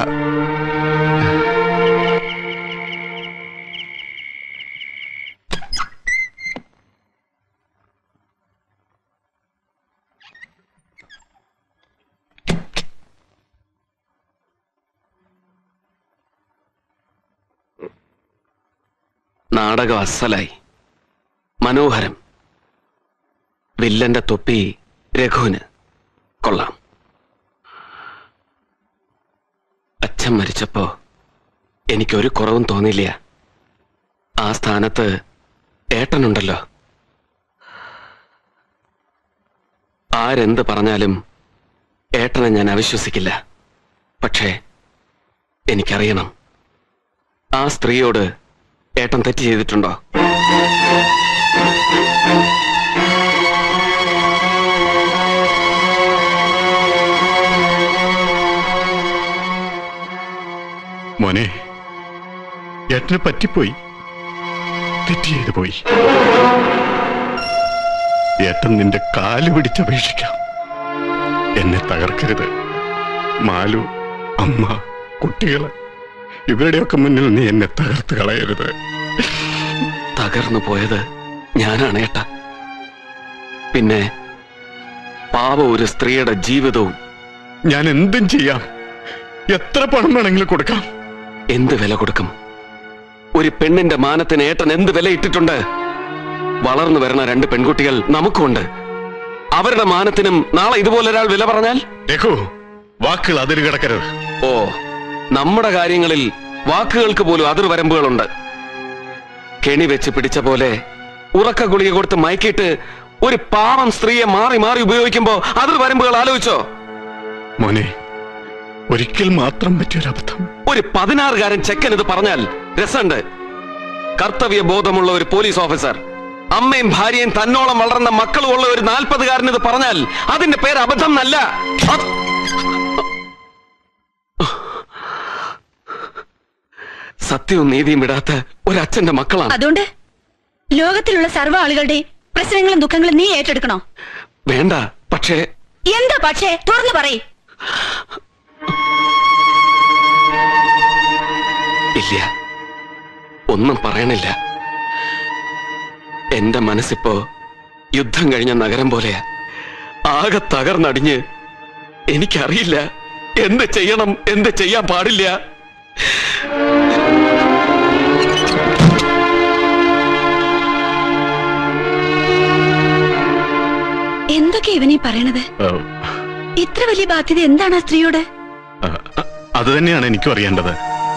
നാടകം അസലായി മനോഹരം വില്ലന്റെ തൊപ്പി രഘുവിന് കൊള്ളാം അച്ഛൻ മരിച്ചപ്പോ എനിക്കൊരു കുറവും തോന്നില്ല ആ സ്ഥാനത്ത് ഏട്ടനുണ്ടല്ലോ ആരെന്ത് പറഞ്ഞാലും ഏട്ടനെ ഞാൻ അവിശ്വസിക്കില്ല പക്ഷേ എനിക്കറിയണം ആ സ്ത്രീയോട് ഏട്ടൻ തെറ്റ് ചെയ്തിട്ടുണ്ടോ മോനെ ഏട്ടന് പറ്റിപ്പോയി തെറ്റ് ചെയ്തു പോയി ഏട്ടൻ നിന്റെ കാല് പിടിച്ചപേക്ഷിക്കാം എന്നെ തകർക്കരുത് മാലു അമ്മ കുട്ടികള് ഇവരുടെയൊക്കെ മുന്നിൽ നീ എന്നെ തകർത്ത് കളയരുത് തകർന്നു പോയത് ഞാനാണ് ഏട്ട പിന്നെ പാവ ഒരു സ്ത്രീയുടെ ജീവിതവും ഞാൻ എന്തും ചെയ്യാം എത്ര പണം വേണമെങ്കിലും കൊടുക്കാം എന്ത് വില കൊടുക്കും ഒരു പെണ്ണിന്റെ മാനത്തിന് ഏട്ടൻ എന്ത് വില ഇട്ടിട്ടുണ്ട് വളർന്നു വരുന്ന രണ്ട് പെൺകുട്ടികൾ നമുക്കുണ്ട് അവരുടെ മാനത്തിനും നാളെ ഇതുപോലെ ഒരാൾ വില പറഞ്ഞാൽ രഘു വാക്കുകൾ അതിര് കിടക്കരുത് ഓ നമ്മുടെ കാര്യങ്ങളിൽ വാക്കുകൾക്ക് പോലും അതിർവരമ്പുകളുണ്ട് കെണി വെച്ച് പിടിച്ച പോലെ ഉറക്ക ഗുളിക കൊടുത്ത് മയക്കിയിട്ട് ഒരു പാവം സ്ത്രീയെ മാറി മാറി ഉപയോഗിക്കുമ്പോ അതിർവരമ്പുകൾ ആലോചിച്ചോ മോനെ ഒരിക്കൽ മാത്രം പറ്റിയൊരബദ്ധം ഒരു പതിനാറുകാരൻ ചെക്കൻ ഇത് പറഞ്ഞാൽ രസമുണ്ട് കർത്തവ്യ ബോധമുള്ള ഒരു പോലീസ് ഓഫീസർ അമ്മയും ഭാര്യയും തന്നോളം വളർന്ന മക്കളും ഉള്ള ഒരു നാൽപ്പതുകാരൻ ഇത് പറഞ്ഞാൽ അതിന്റെ പേര് അബദ്ധം എന്നല്ല അത്- സത്യവും നീതിയും വിടാത്ത ഒരച്ഛന്റെ മക്കളാണ് അതുകൊണ്ട് ലോകത്തിലുള്ള സർവ്വ ആളുകളുടെ പ്രശ്നങ്ങളും ദുഃഖങ്ങളും നീ ഏറ്റെടുക്കണോ വേണ്ട പക്ഷേ എന്താ പക്ഷേ തുറന്നു പറയ് ഇല്ല ഒന്നും പറയണില്ല എന്റെ മനസ്സിപ്പോ യുദ്ധം കഴിഞ്ഞ നഗരം പോലെയാ ആകെ തകർന്നടിഞ്ഞ് എനിക്കറിയില്ല എന്ത് ചെയ്യണം എന്ത് ചെയ്യാൻ പാടില്ല എന്തൊക്കെ ഇവനീ പറയണത് ഇത്ര വലിയ ബാധ്യത എന്താണ് ആ സ്ത്രീയോട് അത് തന്നെയാണ് എനിക്കും അറിയേണ്ടത്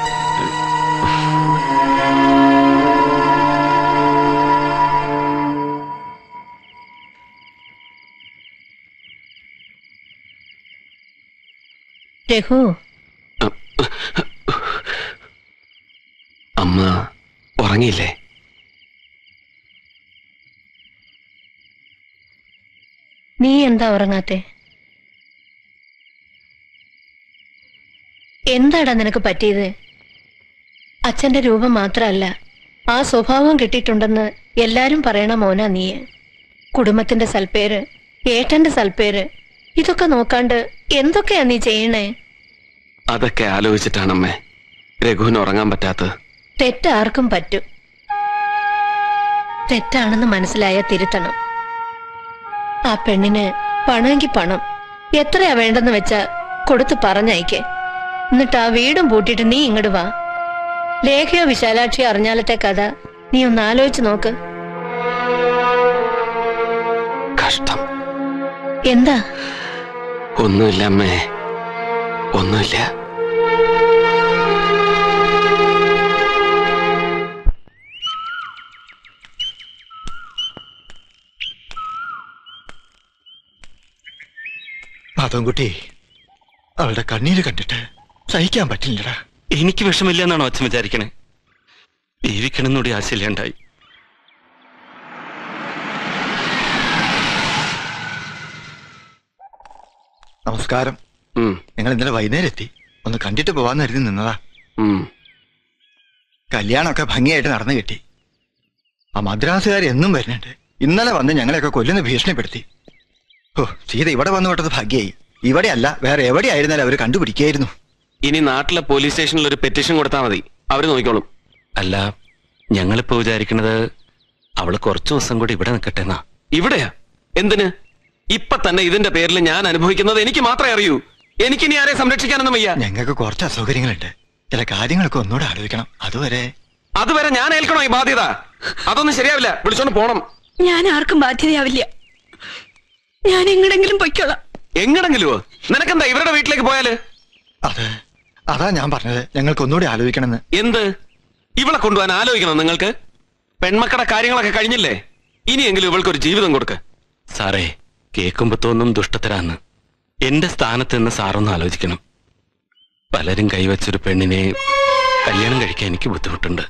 രഘു അമ്മ ഉറങ്ങിയില്ലേ നീ എന്താ ഉറങ്ങാത്തെ എന്താടാ നിനക്ക് പറ്റിയത് അച്ഛന്റെ രൂപം മാത്രമല്ല ആ സ്വഭാവം കിട്ടിയിട്ടുണ്ടെന്ന് എല്ലാരും പറയണ മോനാ നീ കുടുംബത്തിന്റെ സൽപ്പേര് ഏട്ടന്റെ സൽപ്പേര് ഇതൊക്കെ നോക്കാണ്ട് എന്തൊക്കെയാ നീ ചെയ്യണേ അതൊക്കെ ആലോചിച്ചിട്ടാണ് അമ്മേ രഘുവിന് ഉറങ്ങാൻ പറ്റാത്തത് തെറ്റാർക്കും പറ്റും തെറ്റാണെന്ന് മനസ്സിലായ തിരുത്തണം ആ പെണ്ണിന് പണമെങ്കിൽ പണം എത്രയാ വേണ്ടെന്ന് വെച്ചാ കൊടുത്ത് പറഞ്ഞയക്കേ എന്നിട്ട് ആ വീടും പൂട്ടിയിട്ട് നീ ഇങ്ങോട്ട് വാ ലേഖയോ വിശാലാക്ഷിയോ അറിഞ്ഞാലത്തെ കഥ നീ ഒന്ന് ആലോചിച്ച് നോക്ക് കഷ്ടം എന്താ ഒന്നുമില്ല അമ്മേ ഒന്നുമില്ല മാധവൻകുട്ടി അവളുടെ കണ്ണീര് കണ്ടിട്ട് സഹിക്കാൻ പറ്റില്ലടാ എനിക്ക് വിഷമില്ല എന്നാണോ അച്ഛൻ വിചാരിക്കണേ ജീവിക്കണമെന്നൂടി ആശയില്ലാണ്ടായി നമസ്കാരം ഞങ്ങൾ ഇന്നലെ വൈകുന്നേരം എത്തി ഒന്ന് കണ്ടിട്ട് പോവാന്ന് കരുതി നിന്നതാ കല്യാണമൊക്കെ ഭംഗിയായിട്ട് നടന്നു കിട്ടി ആ മദ്രാസുകാർ എന്നും വരുന്നുണ്ട് ഇന്നലെ വന്ന് ഞങ്ങളെയൊക്കെ കൊല്ലുന്ന ഭീഷണിപ്പെടുത്തി ഓ സീത ഇവിടെ വന്നു വിട്ടത് ഭാഗ്യായി ഇവിടെ അല്ല വേറെ എവിടെയായിരുന്നാലും അവർ കണ്ടുപിടിക്കായിരുന്നു ഇനി നാട്ടിലെ പോലീസ് സ്റ്റേഷനിൽ ഒരു പെറ്റീഷൻ കൊടുത്താൽ മതി അവര് നോക്കിക്കോളും അല്ല ഞങ്ങളിപ്പോ വിചാരിക്കണത് അവള് കുറച്ചു ദിവസം കൂടി ഇവിടെ നിൽക്കട്ടെ എന്നാ ഇവിടെയാ എന്തിന് ഇപ്പൊ തന്നെ ഇതിന്റെ പേരിൽ ഞാൻ അനുഭവിക്കുന്നത് എനിക്ക് മാത്രമേ അറിയൂ എനിക്കിനി ആരെ സംരക്ഷിക്കാനൊന്നും വയ്യ ഞങ്ങൾക്ക് കുറച്ച് അസൗകര്യങ്ങളുണ്ട് ചില കാര്യങ്ങളൊക്കെ ഒന്നുകൂടെ ആലോചിക്കണം അതുവരെ അതുവരെ ഞാൻ ഏൽക്കണോ ഈ ബാധ്യത അതൊന്നും ശരിയാവില്ല വിളിച്ചോണ്ട് പോണം ഞാൻ ആർക്കും ബാധ്യതയാവില്ല ഞാൻ എങ്ങടെങ്കിലും പൊയ്ക്കോളാം എങ്ങടെങ്കിലുവോ നിനക്കെന്താ ഇവരുടെ വീട്ടിലേക്ക് പോയാല് അത് അതാ ഞാൻ പറഞ്ഞത് ഞങ്ങൾക്ക് ഒന്നുകൂടി ആലോചിക്കണമെന്ന് എന്ത് ഇവളെ കൊണ്ടുപോകാൻ ആലോചിക്കണം നിങ്ങൾക്ക് പെൺമക്കളുടെ കാര്യങ്ങളൊക്കെ കഴിഞ്ഞില്ലേ ഇനിയെങ്കിലും ഇവൾക്ക് ഒരു ജീവിതം കൊടുക്ക് സാറേ കേൾക്കുമ്പോ തോന്നും ദുഷ്ടത്തരാന്ന് എന്റെ സ്ഥാനത്ത് നിന്ന് സാറൊന്ന് ആലോചിക്കണം പലരും കൈവച്ചൊരു പെണ്ണിനെ കല്യാണം കഴിക്കാൻ എനിക്ക് ബുദ്ധിമുട്ടുണ്ട്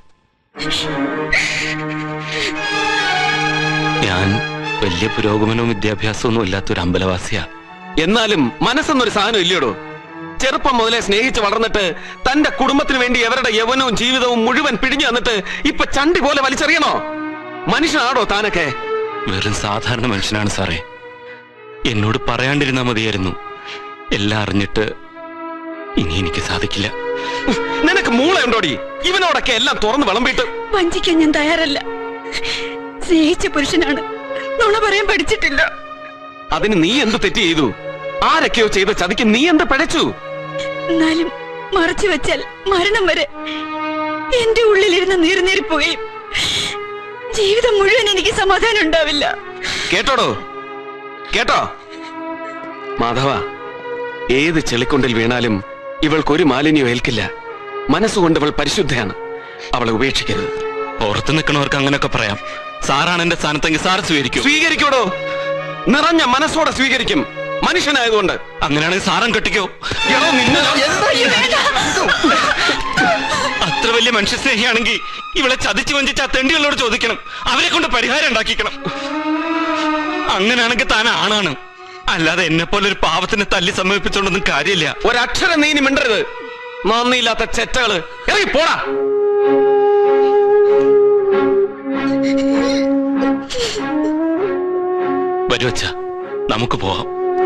ഞാൻ വലിയ പുരോഗമനവും വിദ്യാഭ്യാസമൊന്നും ഇല്ലാത്തൊരു അമ്പലവാസിയാ എന്നാലും മനസ്സെന്നൊരു സാധനം ഇല്ലയോടോ ചെറുപ്പം മുതലേ സ്നേഹിച്ച് വളർന്നിട്ട് തന്റെ കുടുംബത്തിന് വേണ്ടി എവരുടെ യവനവും ജീവിതവും മുഴുവൻ പിടിഞ്ഞു തന്നിട്ട് ഇപ്പൊ ചണ്ടി പോലെ വലിച്ചെറിയണോ മനുഷ്യനാടോ താനൊക്കെ വെറും സാധാരണ മനുഷ്യനാണ് സാറേ എന്നോട് പറയാണ്ടിരുന്നാ മതിയായിരുന്നു എല്ലാം അറിഞ്ഞിട്ട് ഇനി എനിക്ക് സാധിക്കില്ല നിനക്ക് മൂളയുണ്ടോടി ഇവനോടൊക്കെ എല്ലാം തുറന്ന് വിളമ്പിട്ട് വഞ്ചിക്കാൻ ഞാൻ തയ്യാറല്ല സ്നേഹിച്ച പുരുഷനാണ് നുണ പറയാൻ പഠിച്ചിട്ടില്ല അതിന് നീ എന്ത് തെറ്റ് ചെയ്തു ആരൊക്കെയോ ചെയ്ത ചതിക്ക് നീ എന്ത് പിഴച്ചു എന്നാലും മറച്ചു വെച്ചാൽ മരണം വരെ എന്റെ ഉള്ളിലിരുന്ന് നീർന്നേറിപ്പോവുകയും ജീവിതം മുഴുവൻ എനിക്ക് സമാധാനം ഉണ്ടാവില്ല കേട്ടോടോ കേട്ടോ മാധവ ഏത് ചെളിക്കുണ്ടിൽ വീണാലും ഇവൾക്കൊരു മാലിന്യം ഏൽക്കില്ല മനസ്സുകൊണ്ട് അവൾ പരിശുദ്ധയാണ് അവളെ ഉപേക്ഷിക്കരുത് പുറത്ത് നിൽക്കണവർക്ക് അങ്ങനെയൊക്കെ പറയാം സാറാണ് എന്റെ സ്ഥാനത്തെങ്കിൽ സാർ സ്വീകരിക്കും സ്വീകരിക്കോടോ നിറഞ്ഞ മനസ്സോടെ സ്വീകരിക്കും മനുഷ്യനായതുകൊണ്ട് അങ്ങനെയാണെങ്കിൽ സാറം കെട്ടിക്കോ എടോ, നിന്നെ അത്ര വലിയ മനുഷ്യസ്നേഹിയാണെങ്കിൽ ഇവളെ ചതിച്ചു വഞ്ചിച്ച ആ തെണ്ടികളോട് ചോദിക്കണം അവരെ കൊണ്ട് പരിഹാരം ഉണ്ടാക്കിക്കണം അങ്ങനെയാണെങ്കിൽ താൻ ആണാണ് അല്ലാതെ എന്നെ പോലെ ഒരു പാവത്തിനെ തല്ലി സമീപിച്ചോണ്ടൊന്നും കാര്യമില്ല ഒരക്ഷരം നീ ഇനി മിണ്ടരുത് നന്ദിയില്ലാത്ത ചെറ്റകള് ഇറങ്ങി പോടാ വരുവച്ച നമുക്ക് പോവാം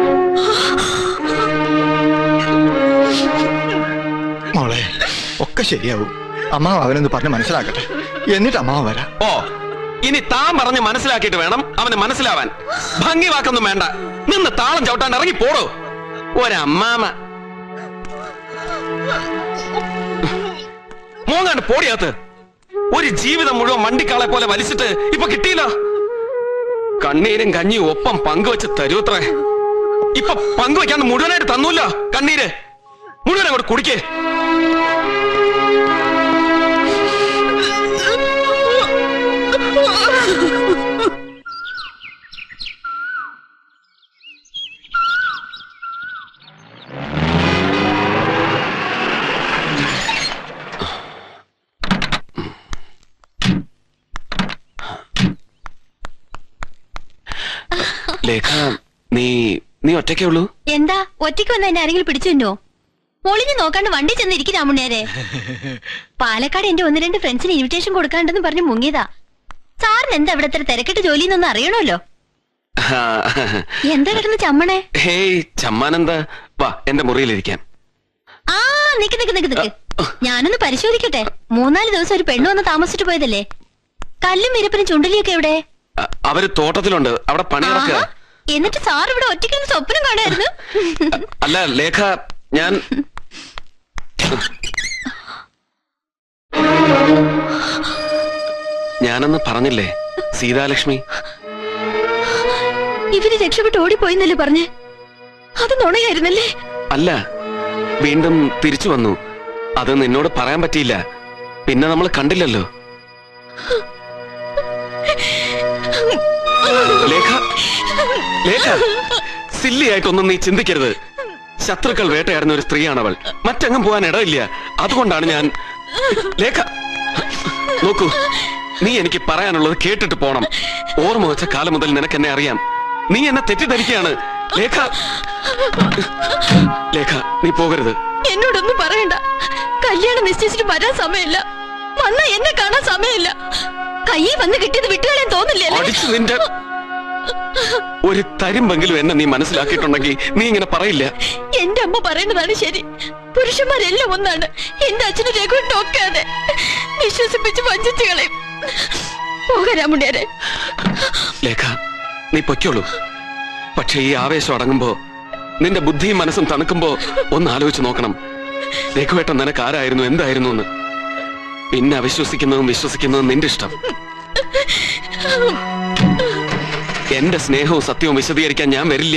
മോളെ ഒക്കെ ശരിയാവും അമ്മാവ് അവനൊന്ന് പറഞ്ഞ് മനസ്സിലാക്കട്ടെ എന്നിട്ട് അമ്മാവ് വരാം ഓ ഇനി താൻ പറഞ്ഞ് മനസ്സിലാക്കിയിട്ട് വേണം അവന് മനസ്സിലാവാൻ ഭംഗി വാക്കൊന്നും വേണ്ട നിന്ന് താളം ചവിട്ടാണ്ട് ഇറങ്ങി പോടോ ഒരമ്മാമ മോങ്ങാണ്ട് പോടിയാത്ത് ഒരു ജീവിതം മുഴുവൻ വണ്ടിക്കാളെ പോലെ വലിച്ചിട്ട് ഇപ്പൊ കിട്ടിയില്ല കണ്ണീരും കഞ്ഞിയും ഒപ്പം പങ്കുവെച്ച് തരൂത്രേ ഇപ്പൊ പങ്കുവെക്കാൻ മുഴുവനായിട്ട് തന്നൂല്ലോ കണ്ണീര് മുഴുവൻ അങ്ങോട്ട് കുടിക്കേ ലേഖ നീ നീ ഒറ്റയ്ക്കേ ഉള്ളൂ എന്താ ഒറ്റയ്ക്ക് വന്ന എന്നെ ആരെങ്കിലും പിടിച്ചു തന്നോ ഒളിഞ്ഞു നോക്കാണ്ട് വണ്ടി ചെന്ന് ഇരിക്കും രാമുണ്ണേരെ പാലക്കാട് എന്റെ ഒന്ന് രണ്ട് ഫ്രണ്ട്സിന് ഇൻവിറ്റേഷൻ കൊടുക്കാണ്ടെന്ന് പറഞ്ഞ് മുങ്ങിയതാ സാറിന് എന്താ ഇവിടെ ഇത്ര തിരക്കിട്ട് ജോലി എന്നൊന്ന് അറിയണമല്ലോ എന്താ കിടന്ന് ചമ്മണേ ഹേയ് ചമ്മാനെന്താ വാ എന്റെ മുറിയിലിരിക്കാൻ ആ നിക്ക് നിക്ക് നിക്ക് നിക്ക് ഞാനൊന്ന് പരിശോധിക്കട്ടെ മൂന്നാല് ദിവസം ഒരു പെണ്ണു വന്ന് താമസിച്ചിട്ട് പോയതല്ലേ കല്ലും ഇരപ്പിനും ചുണ്ടലിയൊക്കെ എവിടെ അ- അവര് തോട്ടത്തിലുണ്ട് അവിടെ പണി നടക്കുക ആഹാ. എന്നിട്ട് സാർ ഇവിടെ ഒറ്റയ്ക്ക് സ്വപ്നം കാണായിരുന്നു അല്ല ലേഖ ഞാൻ ഞാനന്ന് പറഞ്ഞില്ലേ സീതാലക്ഷ്മി ഇവര് രക്ഷപ്പെട്ട് ഓടിപ്പോയിന്നല്ലേ പറഞ്ഞേ അത് നുണയായിരുന്നല്ലേ അല്ല വീണ്ടും തിരിച്ചു വന്നു അത് നിന്നോട് പറയാൻ പറ്റിയില്ല പിന്നെ നമ്മൾ കണ്ടില്ലല്ലോ ലേഖ ലേഖ സില്ലിയായിട്ടൊന്നും നീ ചിന്തിക്കരുത് ശത്രുക്കൾ വേട്ടയാടുന്ന ഒരു സ്ത്രീയാണ് അവൾ മറ്റെങ്ങും പോകാൻ ഇടമില്ല അതുകൊണ്ടാണ് ഞാൻ ലേഖ നോക്കൂ നീ എനിക്ക് പറയാനുള്ളത് കേട്ടിട്ട് പോണം ഓർമ്മ വെച്ച കാലം മുതൽ നിനക്ക് എന്നെ അറിയാം നീ എന്നെ തെറ്റിദ്ധരിക്കുകയാണ് ലേഖ ലേഖ നീ പോകരുത് എന്നോടൊന്നും പറയണ്ട കല്യാണം നിശ്ചയിച്ചിട്ട് വരാൻ സമയമില്ല വന്നാ എന്നെ കാണാൻ സമയമില്ല കയ്യിൽ വന്ന് കിട്ടിയത് വിട്ടുകളയാൻ തോന്നില്ലേ അടിച്ചു നിന്റെ ഒരു തരുമ്പെങ്കിലും എന്നെ നീ മനസ്സിലാക്കിയിട്ടുണ്ടെങ്കിൽ നീ ഇങ്ങനെ പറയില്ല എന്റെ അമ്മ പറയുന്നതാണ് ശരി പുരുഷന്മാരെല്ലാം ഒന്നാണ് എന്റെ അച്ഛനും രഘുവിനും ഒക്കെ അതെ വിശ്വസിപ്പിച്ച് വഞ്ചിച്ചു കളയും പോകരാമുണ്ടിയാരെ ലേഖ നീ പൊയ്ക്കോളൂ പക്ഷെ ഈ ആവേശം അടങ്ങുമ്പോ നിന്റെ ബുദ്ധിയും മനസ്സും തണുക്കുമ്പോ ഒന്ന് ആലോചിച്ച് നോക്കണം രഘുവേട്ടൻ നിനക്ക് ആരായിരുന്നു എന്തായിരുന്നു എന്ന് പിന്നെ അവിശ്വസിക്കുന്നതും വിശ്വസിക്കുന്നതും നിന്റെ ഇഷ്ടം എന്റെ സ്നേഹവും സത്യവും വിശദീകരിക്കാൻ ഞാൻ വരില്ല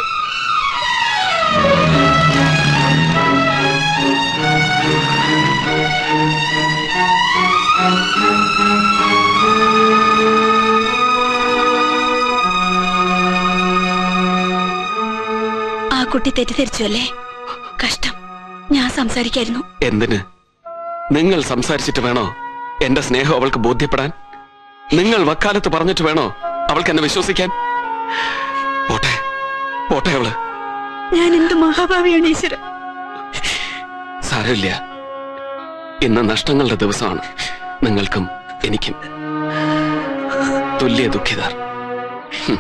ആ കുട്ടി തെറ്റിദ്ധരിച്ചു അല്ലേ കഷ്ടം ഞാൻ സംസാരിക്കായിരുന്നു എന്തിന് നിങ്ങൾ സംസാരിച്ചിട്ട് വേണോ എന്റെ സ്നേഹം അവൾക്ക് ബോധ്യപ്പെടാൻ നിങ്ങൾ വക്കാലത്ത് പറഞ്ഞിട്ട് വേണോ അവൾക്ക് എന്നെ വിശ്വസിക്കാൻ പോട്ടെ പോട്ടെ അവള് ഞാൻ എന്ത് മഹാഭാവിയാണ് ഈശ്വര സാരമില്ല ഇന്ന് നഷ്ടങ്ങളുടെ ദിവസമാണ് നിങ്ങൾക്കും എനിക്കും തുല്യ ദുഃഖിതർ ഹും.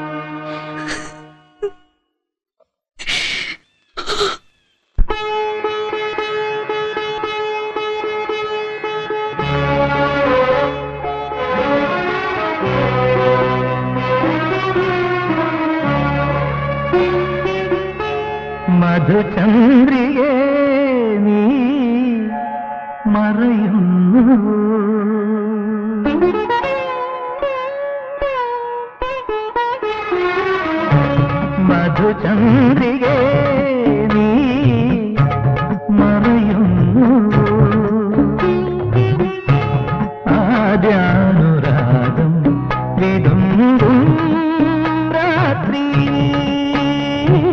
മധുചന്ദ്രികേ നീ മറയുന്നു മധുചന്ദ്രികേ നീ മറയുന്നു ആദ്യാനുരാഗം വിടുമ്പും രാത്രി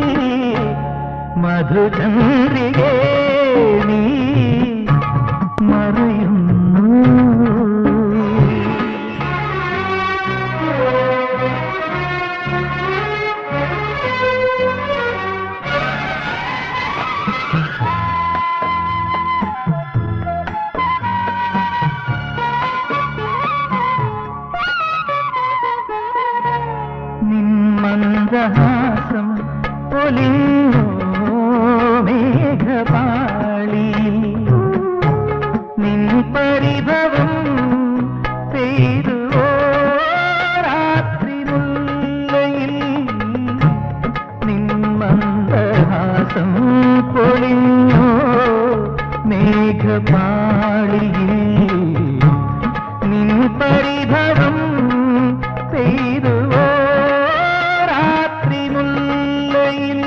നിന്മന്ദഹാസം പൊലിഞ്ഞോ മേഘപാളി നിൻ പരിഭവം പെയ്തുവോ രാത്രി മുല്ലയിൽ നിന്മന്ദഹാസം പൊലിഞ്ഞോ മേഘപാളിയിൽ നിൻ പരിഭവം പെയ്തുവോ രാത്രി മുല്ലയിൽ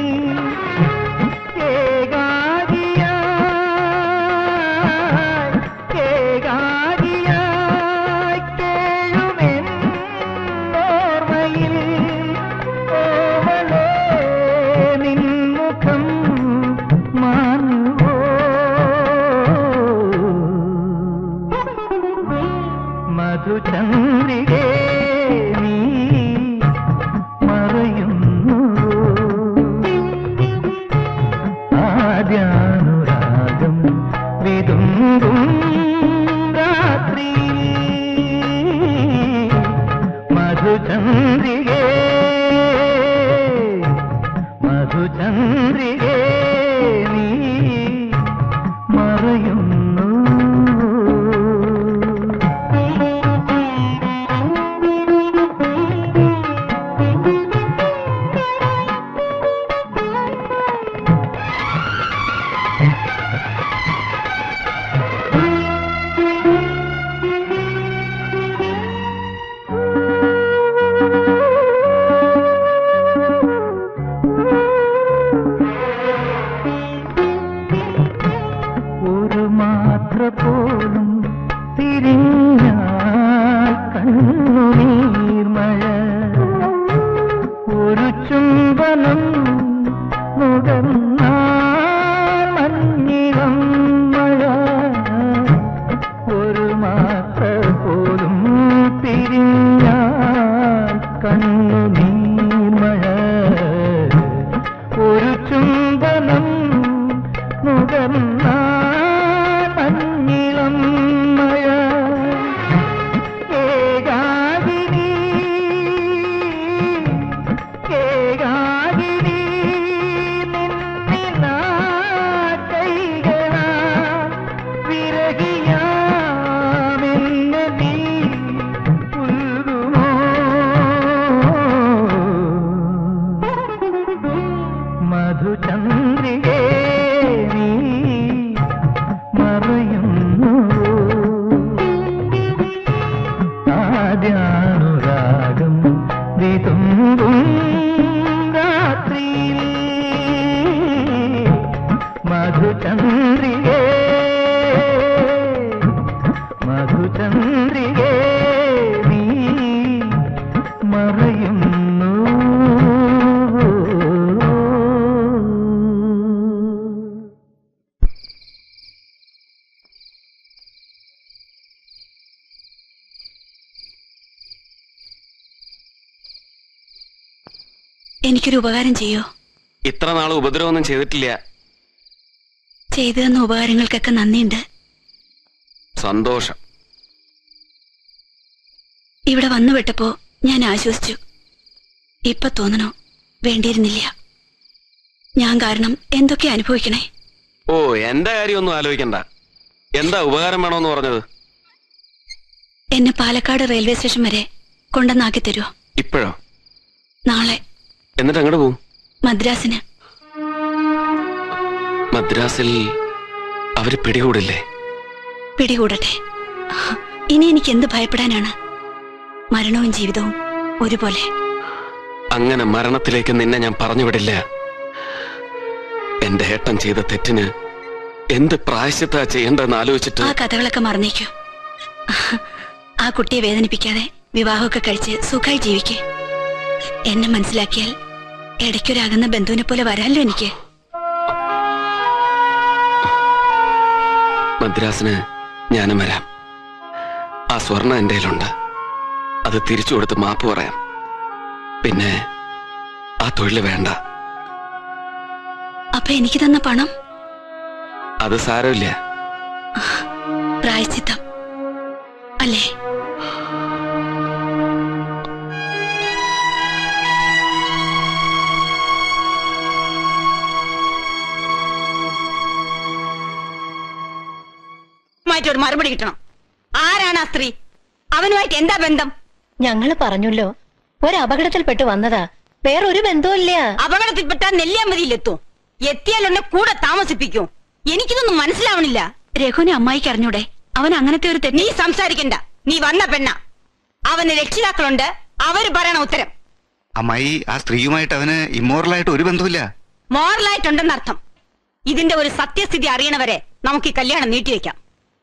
ഏകാകിയായി ഏകാകിയായി കേഴുമെൻ ഓർമ്മയിൽ ഓവളേ നിൻമുഖം മാറുവോ മധുചന്ദ്രികേ നീ മറയുന്നു ആദ്യാനുരാഗം വിതുമ്പും രാത്രി മധുചന്ദ്രികേ മധുചന്ദ്രികേ നീ മറയുന്നു ഒരു മാത്ര പോലും തിരിഞ്ഞാൽ കണ്ണുനീർമഴ ഒരു ചുംബനം നുകർന്നാൽ മഞ്ഞിളം മഴ ഒരു മാത്ര പോലും തിരിഞ്ഞാൽ കണ്ണുനീർമഴ ഒരു ചുംബനം നുകർന്നാൽ മഞ്ഞിളം മഴ ഏകാകിനി ഏകാകിനി നിന്നിലാ കൈകളാ വിരഹിയാമെന്ന് നീ ഉൾകുമോ മധുചന്ദ്രികേ നീ മറയുന്നു ആദ്യാനുരാഗം വിതുമ്പും രാത്രി മധുചന്ദ്രികേ മധുചന്ദ്രികേ നീ മറയുന്നു എനിക്കൊരു ഉപകാരം ചെയ്യോ ഇത്ര നാൾ ഉപദ്രവമൊന്നും ചെയ്തിട്ടില്ല ചെയ്തു തന്ന ഉപകാരങ്ങൾക്കൊക്കെ നന്ദിയുണ്ട് സന്തോഷം ഇവിടെ വന്നു വിട്ടപ്പോ ഞാൻ ആശ്വസിച്ചു ഇപ്പൊ തോന്നണോ വേണ്ടിയിരുന്നില്ല ഞാൻ കാരണം എന്തൊക്കെ അനുഭവിക്കണേ ഓ എന്റെ കാര്യമൊന്നും ആലോചിക്കണ്ട എന്താ ഉപകാരം വേണോന്ന് പറഞ്ഞത് എന്നെ പാലക്കാട് റെയിൽവേ സ്റ്റേഷൻ വരെ കൊണ്ടുവന്നാക്കി തരുമോ ഇപ്പോഴോ നാളെ എന്നിട്ട് അങ്ങോട്ട് പോവും മദ്രാസിന് മദ്രാസിൽ അവര് പിടികൂടില്ലേ പിടികൂടട്ടെ ഇനി എനിക്ക് എന്ത് ഭയപ്പെടാനാണ് മരണവും ജീവിതവും ഒരുപോലെ അങ്ങനെ മരണത്തിലേക്ക് നിന്നെ ഞാൻ പറഞ്ഞു വിടില്ല എന്റെ ഏട്ടൻ ചെയ്ത തെറ്റിന് എന്ത് പ്രായശ്ചിത്ത ചെയ്യേണ്ടെന്ന് ആലോചിച്ചിട്ട് ആ കഥകളൊക്കെ മറന്നേക്കൂ ആ കുട്ടിയെ വേദനിപ്പിക്കാതെ വിവാഹമൊക്കെ കഴിച്ച് സുഖമായി ജീവിക്കേ എന്നെ മനസ്സിലാക്കിയാൽ ഇടയ്ക്കൊരാകുന്ന ബന്ധുവിനെ പോലെ വരാമല്ലോ എനിക്ക് മദ്രാസിന് ഞാനും വരാം ആ സ്വർണം എന്റെ കയ്യിലുണ്ട് അത് തിരിച്ചു കൊടുത്ത് മാപ്പ് പറയാം പിന്നെ ആ തൊഴിൽ വേണ്ട അപ്പൊ എനിക്ക് തന്ന പണം അത് സാരമില്ല പ്രായശ്ചിത്തം അല്ലേ കൃത്യമായിട്ട് ഒരു മറുപടി കിട്ടണം ആരാണ് ആ സ്ത്രീ അവനുമായിട്ട് എന്താ ബന്ധം ഞങ്ങള് പറഞ്ഞല്ലോ ഒരു അപകടത്തിൽപ്പെട്ട് വന്നതാ വേറൊരു ബന്ധവുമില്ല അപകടത്തിൽപ്പെട്ട നെല്ലിയാമ്പതിയിലെത്തും എത്തിയാലുണ്ടെ കൂടെ താമസിപ്പിക്കും എനിക്കിതൊന്നും മനസ്സിലാവണില്ല രഘുവിനെ അമ്മായിക്ക് അറിഞ്ഞൂടെ അവൻ അങ്ങനത്തെ ഒരു തെറ്റ് നീ സംസാരിക്കണ്ട നീ വന്ന പെണ്ണ അവന് രക്ഷിതാക്കളുണ്ട് അവര് പറയണ ഉത്തരം അമ്മായി ആ സ്ത്രീയുമായിട്ട് അവന് ഇമ്മോറലായിട്ട് ഒരു ബന്ധമില്ല മോറലായിട്ടുണ്ടെന്നർത്ഥം ഇതിന്റെ ഒരു സത്യസ്ഥിതി അറിയണവരെ നമുക്ക് ഈ കല്യാണം നീട്ടിവെക്കാം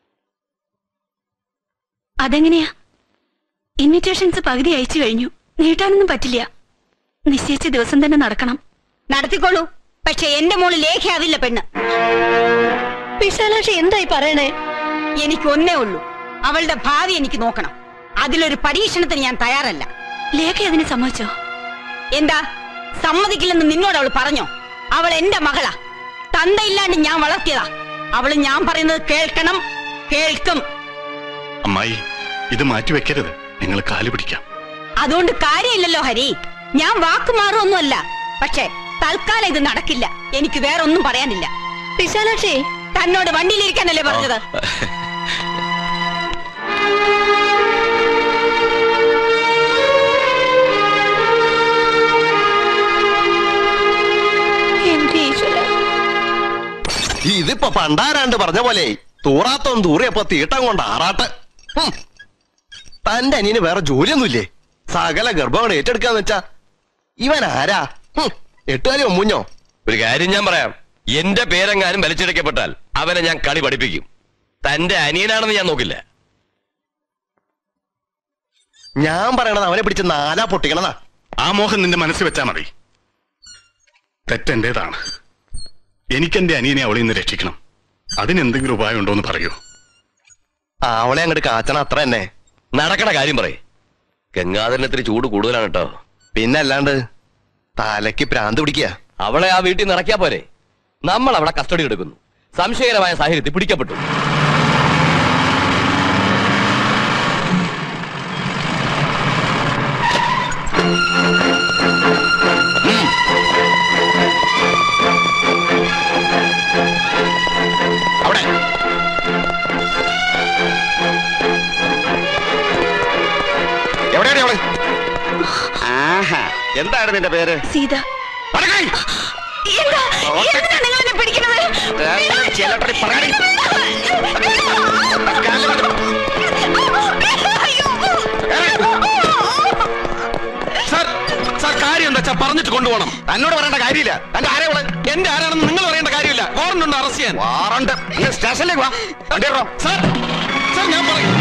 അതെങ്ങനെയാ ഇൻവിറ്റേഷൻസ് പകുതി അയച്ചു കഴിഞ്ഞു നീട്ടാനൊന്നും പറ്റില്ല നിശ്ചയിച്ച ദിവസം തന്നെ നടക്കണം നടത്തിക്കോളൂ പക്ഷെ എന്റെ മോള് ലേഖയാവില്ല പെണ്ണ് വിശാലാക്ഷി എന്തായി പറയണേ എനിക്ക് ഒന്നേ ഉള്ളൂ അവളുടെ ഭാവി എനിക്ക് നോക്കണം അതിലൊരു പരീക്ഷണത്തിന് ഞാൻ തയ്യാറല്ല ലേഖ അതിന് സമ്മതിച്ചോ എന്താ സമ്മതിക്കില്ലെന്ന് നിന്നോട് അവൾ പറഞ്ഞോ അവൾ എന്റെ മകളാ തന്തയില്ലാണ്ട് ഞാൻ വളർത്തിയതാ അവള് ഞാൻ പറയുന്നത് കേൾക്കണം കേൾക്കും അമ്മായി ഇത് മാറ്റി വെക്കരുത് നിങ്ങൾ കാല് പിടിക്കാം അതുകൊണ്ട് കാര്യമില്ലല്ലോ ഹരി ഞാൻ വാക്ക് മാറുമൊന്നുമല്ല പക്ഷെ തൽക്കാലം ഇത് നടക്കില്ല എനിക്ക് വേറെ ഒന്നും പറയാനില്ല വിശാലാക്ഷി തന്നോട് വണ്ടിയിലിരിക്കാനല്ലേ പറഞ്ഞത് എന്റെ ഈശ്വര ഇതിപ്പോ പണ്ടാരാണ്ട് പറഞ്ഞ പോലെ തൂറാത്തോൻ തൂറിയപ്പോ തീട്ടം കൊണ്ട് ആറാട്ട് ഹും. തന്റെ അനിയന് വേറെ ജോലിയൊന്നുമില്ലേ സകല ഗർഭങ്ങൾ ഏറ്റെടുക്കാന്ന് വെച്ചാ ഇവൻ ആരാ ഹും. എട്ടുകാലി ഒമ്മുഞ്ഞോ ഒരു കാര്യം ഞാൻ പറയാം എന്റെ പേരെങ്ങാനും വലിച്ചെടുക്കപ്പെട്ടാൽ അവനെ ഞാൻ കളി പഠിപ്പിക്കും തന്റെ അനിയനാണെന്ന് ഞാൻ നോക്കില്ല ഞാൻ പറയണത് അവനെ പിടിച്ച് നാലാ പൊട്ടിക്കണതാ ആ മോഹം നിന്റെ മനസ്സിൽ വെച്ചാ മതി തെറ്റെന്റേതാണ് എനിക്കെന്റെ അനിയനെ അവളിൽ നിന്ന് രക്ഷിക്കണം അതിനെന്തെങ്കിലും ഉപായം ഉണ്ടോ എന്ന് പറയൂ അവളെ അങ്ങോട്ട് കാച്ചണ അത്ര തന്നെ നടക്കണ കാര്യം പറയേ ഗംഗാധരനത്തിന് ചൂട് കൂടുതലാണ് കേട്ടോ പിന്നെ അല്ലാണ്ട് തലയ്ക്ക് പ്രാന്ത് പിടിക്കുക അവളെ ആ വീട്ടിൽ നിന്ന് ഇറക്കിയാ പോരെ നമ്മൾ അവളെ കസ്റ്റഡി എടുക്കുന്നു സംശയകരമായ സാഹചര്യത്തിൽ പിടിക്കപ്പെട്ടു അവിടെ എവിടെയാണ് അവള് ആഹാ എന്താണ് നിന്റെ പേര് സീത എന്താ എന്തിനാ നിങ്ങൾ എന്നെ പിടിക്കുന്നത് ചിലപ്പടി പറയാൻ സാർ സാർ കാര്യം എന്താ വെച്ചാ പറഞ്ഞിട്ട് കൊണ്ടുപോകണം തന്നോട് പറയേണ്ട കാര്യമില്ല തന്റെ ആരെ വിള എന്റെ ആരാണെന്ന് നിങ്ങൾ പറയേണ്ട കാര്യമില്ല വാറണ്ട് ഉണ്ട് അറസ്റ്റ് ചെയ്യാൻ വാറണ്ട് സ്റ്റേഷനിലേക്ക് വാ വണ്ടി ഇറോ. സാർ സാർ ഞാൻ പറയും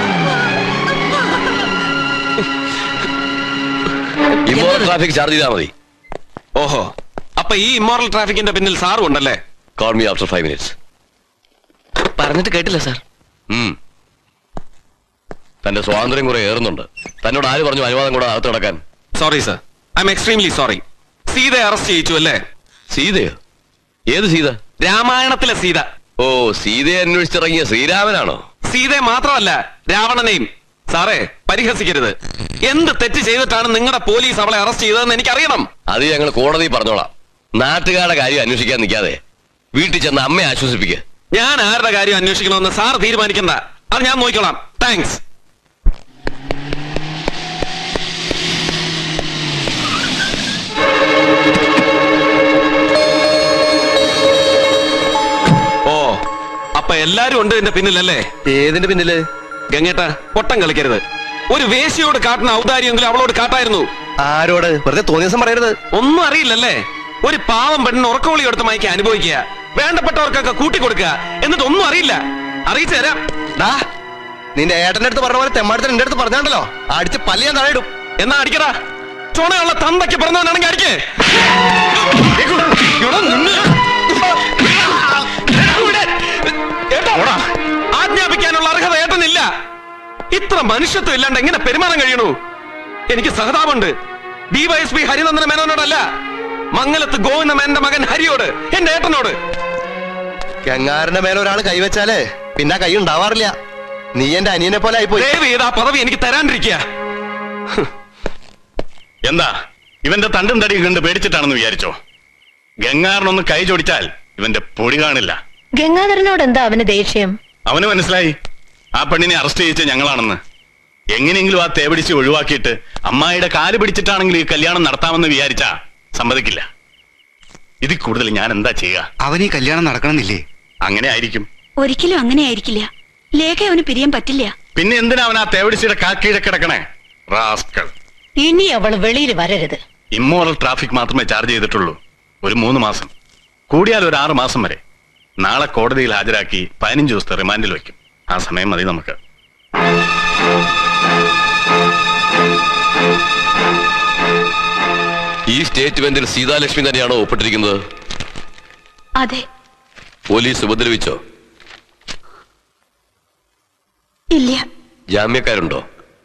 ഇമ്മോറൽ ട്രാഫിക് ചാർജ് ചെയ്താൽ മതി ഓഹോ അപ്പൊ ഈ ഇമ്മോറൽ ട്രാഫിക്കിന്റെ പിന്നിൽ സാറും ഉണ്ടല്ലേ call me after five minutes പറഞ്ഞിട്ട് കേട്ടില്ല സാർ തന്റെ സ്വാതന്ത്ര്യം കുറെ ഏറുന്നുണ്ട് തന്നോട് ആര് പറഞ്ഞു അനുവാദം കൂടെ അകത്ത് കിടക്കാൻ sorry sir I'm extremely sorry സീതയെ അറസ്റ്റ് ചെയ്യിച്ചു അല്ലേ സീതയോ ഏത് സീത രാമായണത്തിലെ സീത ഓ സീതയെ അന്വേഷിച്ചിറങ്ങിയ ശ്രീരാമനാണോ സീതയെ മാത്രമല്ല രാവണനെയും സാറേ പരിഹസിക്കരുത് എന്ത് തെറ്റ് ചെയ്തിട്ടാണ് നിങ്ങളുടെ പോലീസ് അവളെ അറസ്റ്റ് ചെയ്തതെന്ന് എനിക്കറിയണം അത് ഞങ്ങൾ കോടതി പറഞ്ഞോളാം നാട്ടുകാരുടെ കാര്യം അന്വേഷിക്കാൻ നിൽക്കാതെ വീട്ടിൽ ചെന്ന് അമ്മയെ ആശ്വസിപ്പിക്കുക ഞാൻ ആരുടെ കാര്യം അന്വേഷിക്കണമെന്ന് സാർ തീരുമാനിക്കണ്ട അത് ഞാൻ നോക്കിക്കോളാം താങ്ക്സ് ഓ അപ്പൊ എല്ലാരും ഉണ്ട് ഇതിന്റെ പിന്നിലല്ലേ ഏതിന്റെ പിന്നില് ഗംഗേട്ട പൊട്ടം കളിക്കരുത് ഒരു വേശിയോട് കാട്ടുന്ന ഔദാര്യമെങ്കിലും അവളോട് കാട്ടായിരുന്നു ആരോട് വെറുതെ തോന്നിയ ദിവസം പറയരുത് ഒന്നും അറിയില്ലല്ലേ ഒരു പാവം പെണ്ണിന് ഉറക്കവിളി എടുത്ത് മയക്കി അനുഭവിക്കുക വേണ്ടപ്പെട്ടവർക്കൊക്കെ കൂട്ടിക്കൊടുക്കുക എന്നിട്ട് ഒന്നും അറിയില്ല അറിയിച്ചു തരാം ഡാ നിന്റെ ഏട്ടന്റെ അടുത്ത് പറഞ്ഞ പോലെ തെമ്മാടത്തിന് എന്റെ അടുത്ത് പറഞ്ഞാണ്ടല്ലോ അടിച്ച് പല്ല് ഞാൻ തലയിടും എന്നാ അടിക്കടാ ചുണയുള്ള തന്തയ്ക്ക് പിറന്നവനാണെങ്കിൽ അടിക്കേ ആജ്ഞാപിക്കാനുള്ള അർഹത ഏട്ടനില്ല ഇത്ര മനുഷ്യത്വം ഇല്ലാണ്ട് എങ്ങനെ പെരുമാറാൻ കഴിയണു എനിക്ക് സഹതാപമുണ്ട് ഡിവൈഎസ്പി ഹരിനന്ദന മേനോനോടല്ല മംഗലത്ത് ഗോവിന്ദ മേനന്റെ മകൻ ഹരിയോട് എന്റെ ഏട്ടനോട് ഗംഗാറിന്റെ മേലെ ഒരാൾ കൈവച്ചാലേ പിന്നെ ആ കൈ ഉണ്ടാവാറില്ല നീ എന്റെ അനിയനെ പോലെ ആയിപ്പോയി ദയവ് ചെയ്ത് ആ പദവി എനിക്ക് തരാണ്ടിരിക്കുക എന്താ ഇവന്റെ തണ്ടും തടിയും കണ്ട് പേടിച്ചിട്ടാണെന്ന് വിചാരിച്ചോ ഗംഗാറിനൊന്ന് കൈ ചൊടിച്ചാൽ ഇവന്റെ പൊടി കാണില്ല ഗംഗാധരനോട് എന്താ അവന് ദേഷ്യം അവന് മനസ്സിലായി ആ പെണ്ണിനെ അറസ്റ്റ് ചെയ്യിച്ച ഞങ്ങളാണെന്ന് എങ്ങനെയെങ്കിലും ആ തേപിടിച്ച് ഒഴിവാക്കിയിട്ട് അമ്മായിയുടെ കാല് പിടിച്ചിട്ടാണെങ്കിൽ ഈ കല്യാണം നടത്താമെന്ന് വിചാരിച്ചാ സമ്മതിക്കില്ല ഇതിൽ കൂടുതൽ ഞാൻ എന്താ ചെയ്യുക അവൻ ഈ കല്യാണം നടക്കണമെന്നില്ലേ അങ്ങനെ ആയിരിക്കും ഒരിക്കലും അങ്ങനെ ആയിരിക്കില്ല ലേഖ അവന് പിരിയാൻ പറ്റില്ല പിന്നെ എന്തിനാ അവൻ ആ തേവടിച്ചിയുടെ കാക്കീഴെ കിടക്കണേ റാസ്കൾ ഇനി അവൾ വെളിയിൽ വരരുത് ഇമ്മോറൽ ട്രാഫിക് മാത്രമേ ചാർജ് ചെയ്തിട്ടുള്ളൂ ഒരു മൂന്ന് മാസം കൂടിയാൽ ഒരു ആറ് മാസം വരെ നാളെ കോടതിയിൽ ഹാജരാക്കി പതിനഞ്ച് ദിവസത്തെ റിമാൻഡിൽ വയ്ക്കും ആ സമയം മതി നമുക്ക് ഈ സ്റ്റേറ്റ്മെന്റിൽ സീതാലക്ഷ്മി തന്നെയാണോ ഒപ്പിട്ടിരിക്കുന്നത് അതെ പോലീസ് ഉപദ്രവിച്ചോ ഇല്ല ജാമ്യക്കാരുണ്ടോ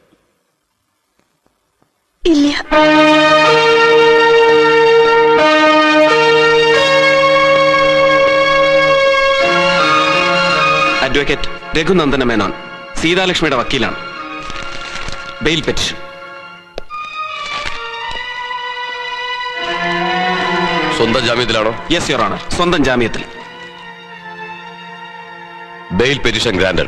ഇല്ല അഡ്വക്കേറ്റ് രഘുനന്ദന മേനോൻ സീതാലക്ഷ്മിയുടെ വക്കീലാണ് ബെയിൽ പെറ്റിഷൻ സ്വന്തം ജാമ്യത്തിലാണോ യെസ് യുവർ ഓണർ സ്വന്തം ജാമ്യത്തിൽ ബെയിൽ പെറ്റീഷൻ ഗ്രാൻഡഡ്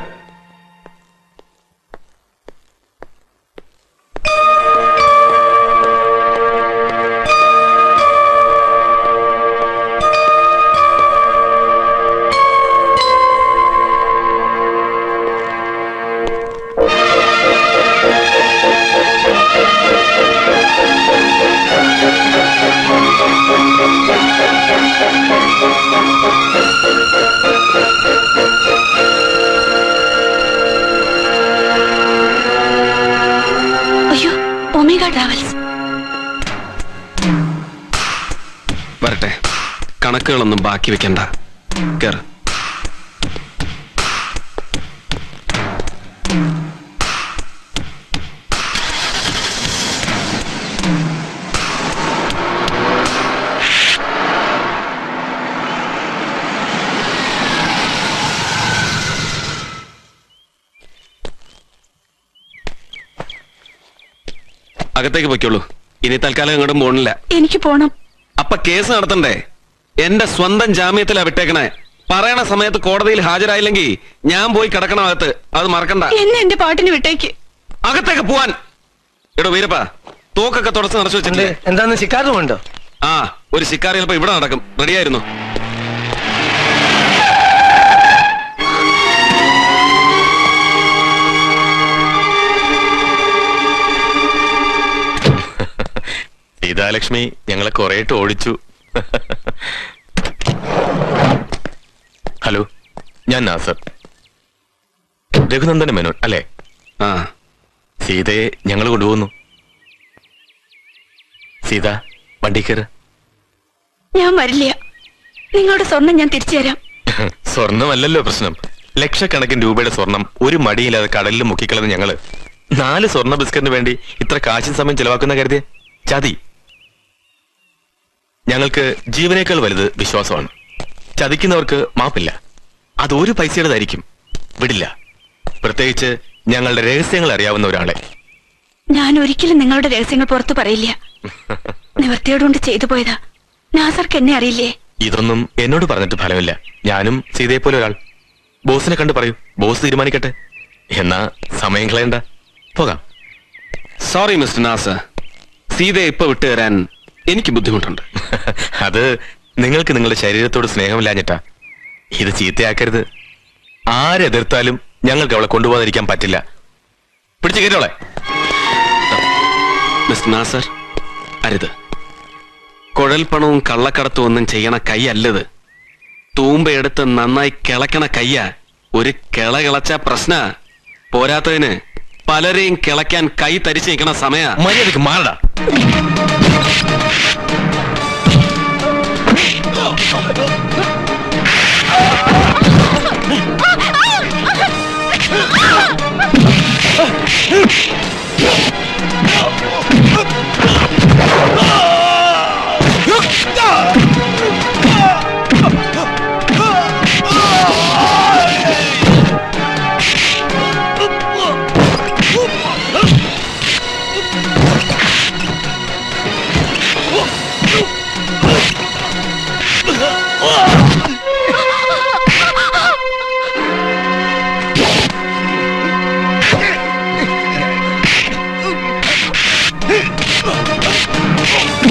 അയ്യോ ഒമേഗ ട്രാവൽസ് വരട്ടെ കണക്കുകളൊന്നും ബാക്കി വെക്കണ്ട കേറ് അകത്തേക്ക് പൊയ്ക്കോളൂ ഇനി തൽക്കാലം അങ്ങോട്ടും പോണില്ല എനിക്ക് പോണം അപ്പൊ കേസ് നടത്തണ്ടേ എന്റെ സ്വന്തം ജാമ്യത്തിലാ വിട്ടേക്കണേ പറയണ സമയത്ത് കോടതിയിൽ ഹാജരായില്ലെങ്കിൽ ഞാൻ പോയി കിടക്കണം അകത്ത് അത് മറക്കണ്ട എന്നെ എന്റെ പാട്ടിന് വിട്ടേക്ക് അകത്തേക്ക് പോവാൻ എടോ വീരപ്പ തോക്കൊക്കെ തുടച്ച് നിറച്ചു വെച്ചിട്ടുണ്ട് എന്താന്ന് ശിക്കാരുമുണ്ടോ ആ ഒരു ശിക്കാരി ചിലപ്പോ ഇവിടെ നടക്കും റെഡിയായിരുന്നു സീതാലക്ഷ്മി ഞങ്ങളെ കുറേട്ട് ഓടിച്ചു ഹലോ ഞാൻ നാസർ രഘുനന്ദന മേനോൻ അല്ലേ ആ സീതയെ ഞങ്ങൾ കൊണ്ടുപോകുന്നു സീത വണ്ടി കയറ് ഞാൻ വരില്ല നിങ്ങളുടെ സ്വർണം ഞാൻ തിരിച്ചു തരാം സ്വർണമല്ലല്ലോ പ്രശ്നം ലക്ഷക്കണക്കിന് രൂപയുടെ സ്വർണം ഒരു മടിയില്ലാതെ കടലിൽ മുക്കിക്കളഞ്ഞ ഞങ്ങള് നാല് സ്വർണ്ണ ബിസ്ക്കറ്റിന് വേണ്ടി ഇത്ര കാശും സമയം ചെലവാക്കുന്ന കരുതിയ ചതി ഞങ്ങൾക്ക് ജീവനേക്കാൾ വലുത് വിശ്വാസമാണ് ചതിക്കുന്നവർക്ക് മാപ്പില്ല അത് ഒരു പൈസയുടേതായിരിക്കും വിടില്ല പ്രത്യേകിച്ച് ഞങ്ങളുടെ രഹസ്യങ്ങൾ അറിയാവുന്ന ഒരാളെ ഞാൻ ഒരിക്കലും നിങ്ങളുടെ രഹസ്യങ്ങൾ പുറത്തു പറയില്ല നിവർത്തിയോടുകൊണ്ട് ചെയ്തു പോയതാ നാസർക്ക് എന്നെ അറിയില്ലേ ഇതൊന്നും എന്നോട് പറഞ്ഞിട്ട് ഫലമില്ല ഞാനും സീതയെ പോലെ ഒരാൾ ബോസിനെ കണ്ട് പറയൂ ബോസ് തീരുമാനിക്കട്ടെ എന്നാ സമയം കളയണ്ട പോകാം സോറി മിസ്റ്റർ നാസർ സീതയെ ഇപ്പൊ വിട്ടുതരാൻ എനിക്ക് ബുദ്ധിമുട്ടുണ്ട് അത് നിങ്ങൾക്ക് നിങ്ങളുടെ ശരീരത്തോട് സ്നേഹമില്ലാഞ്ഞിട്ടാ ഇത് ചീത്തയാക്കരുത് ആരെതിർത്താലും ഞങ്ങൾക്ക് അവളെ കൊണ്ടുപോകാതിരിക്കാൻ പറ്റില്ല പിടിച്ചു കയറ്റോളെ മിസ്റ്റർ നാസർ അരുത് കുഴൽപ്പണവും കള്ളക്കടത്തും ഒന്നും ചെയ്യണ കൈയല്ലത് തൂമ്പയെടുത്ത് നന്നായി കിളക്കണ കയ്യ ഒരു കിള കിളച്ച പ്രശ്ന പോരാത്തതിന് പലരെയും കിളയ്ക്കാൻ കൈ തരിച്ചു നിൽക്കണ സമയ മര്യാദക്ക് മാറടാ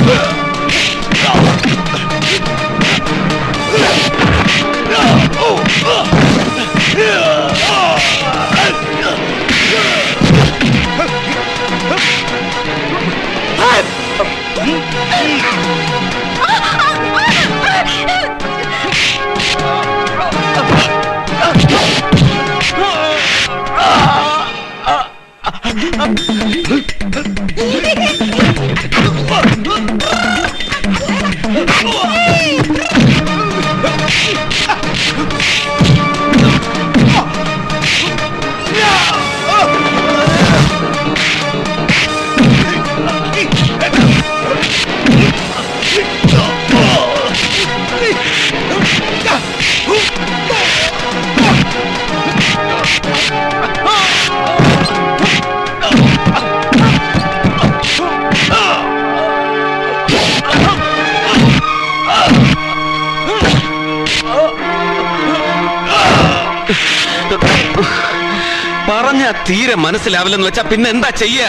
പറഞ്ഞ തീരെ മനസ്സിലാവില്ലെന്ന് വെച്ചാ പിന്നെ എന്താ ചെയ്യാ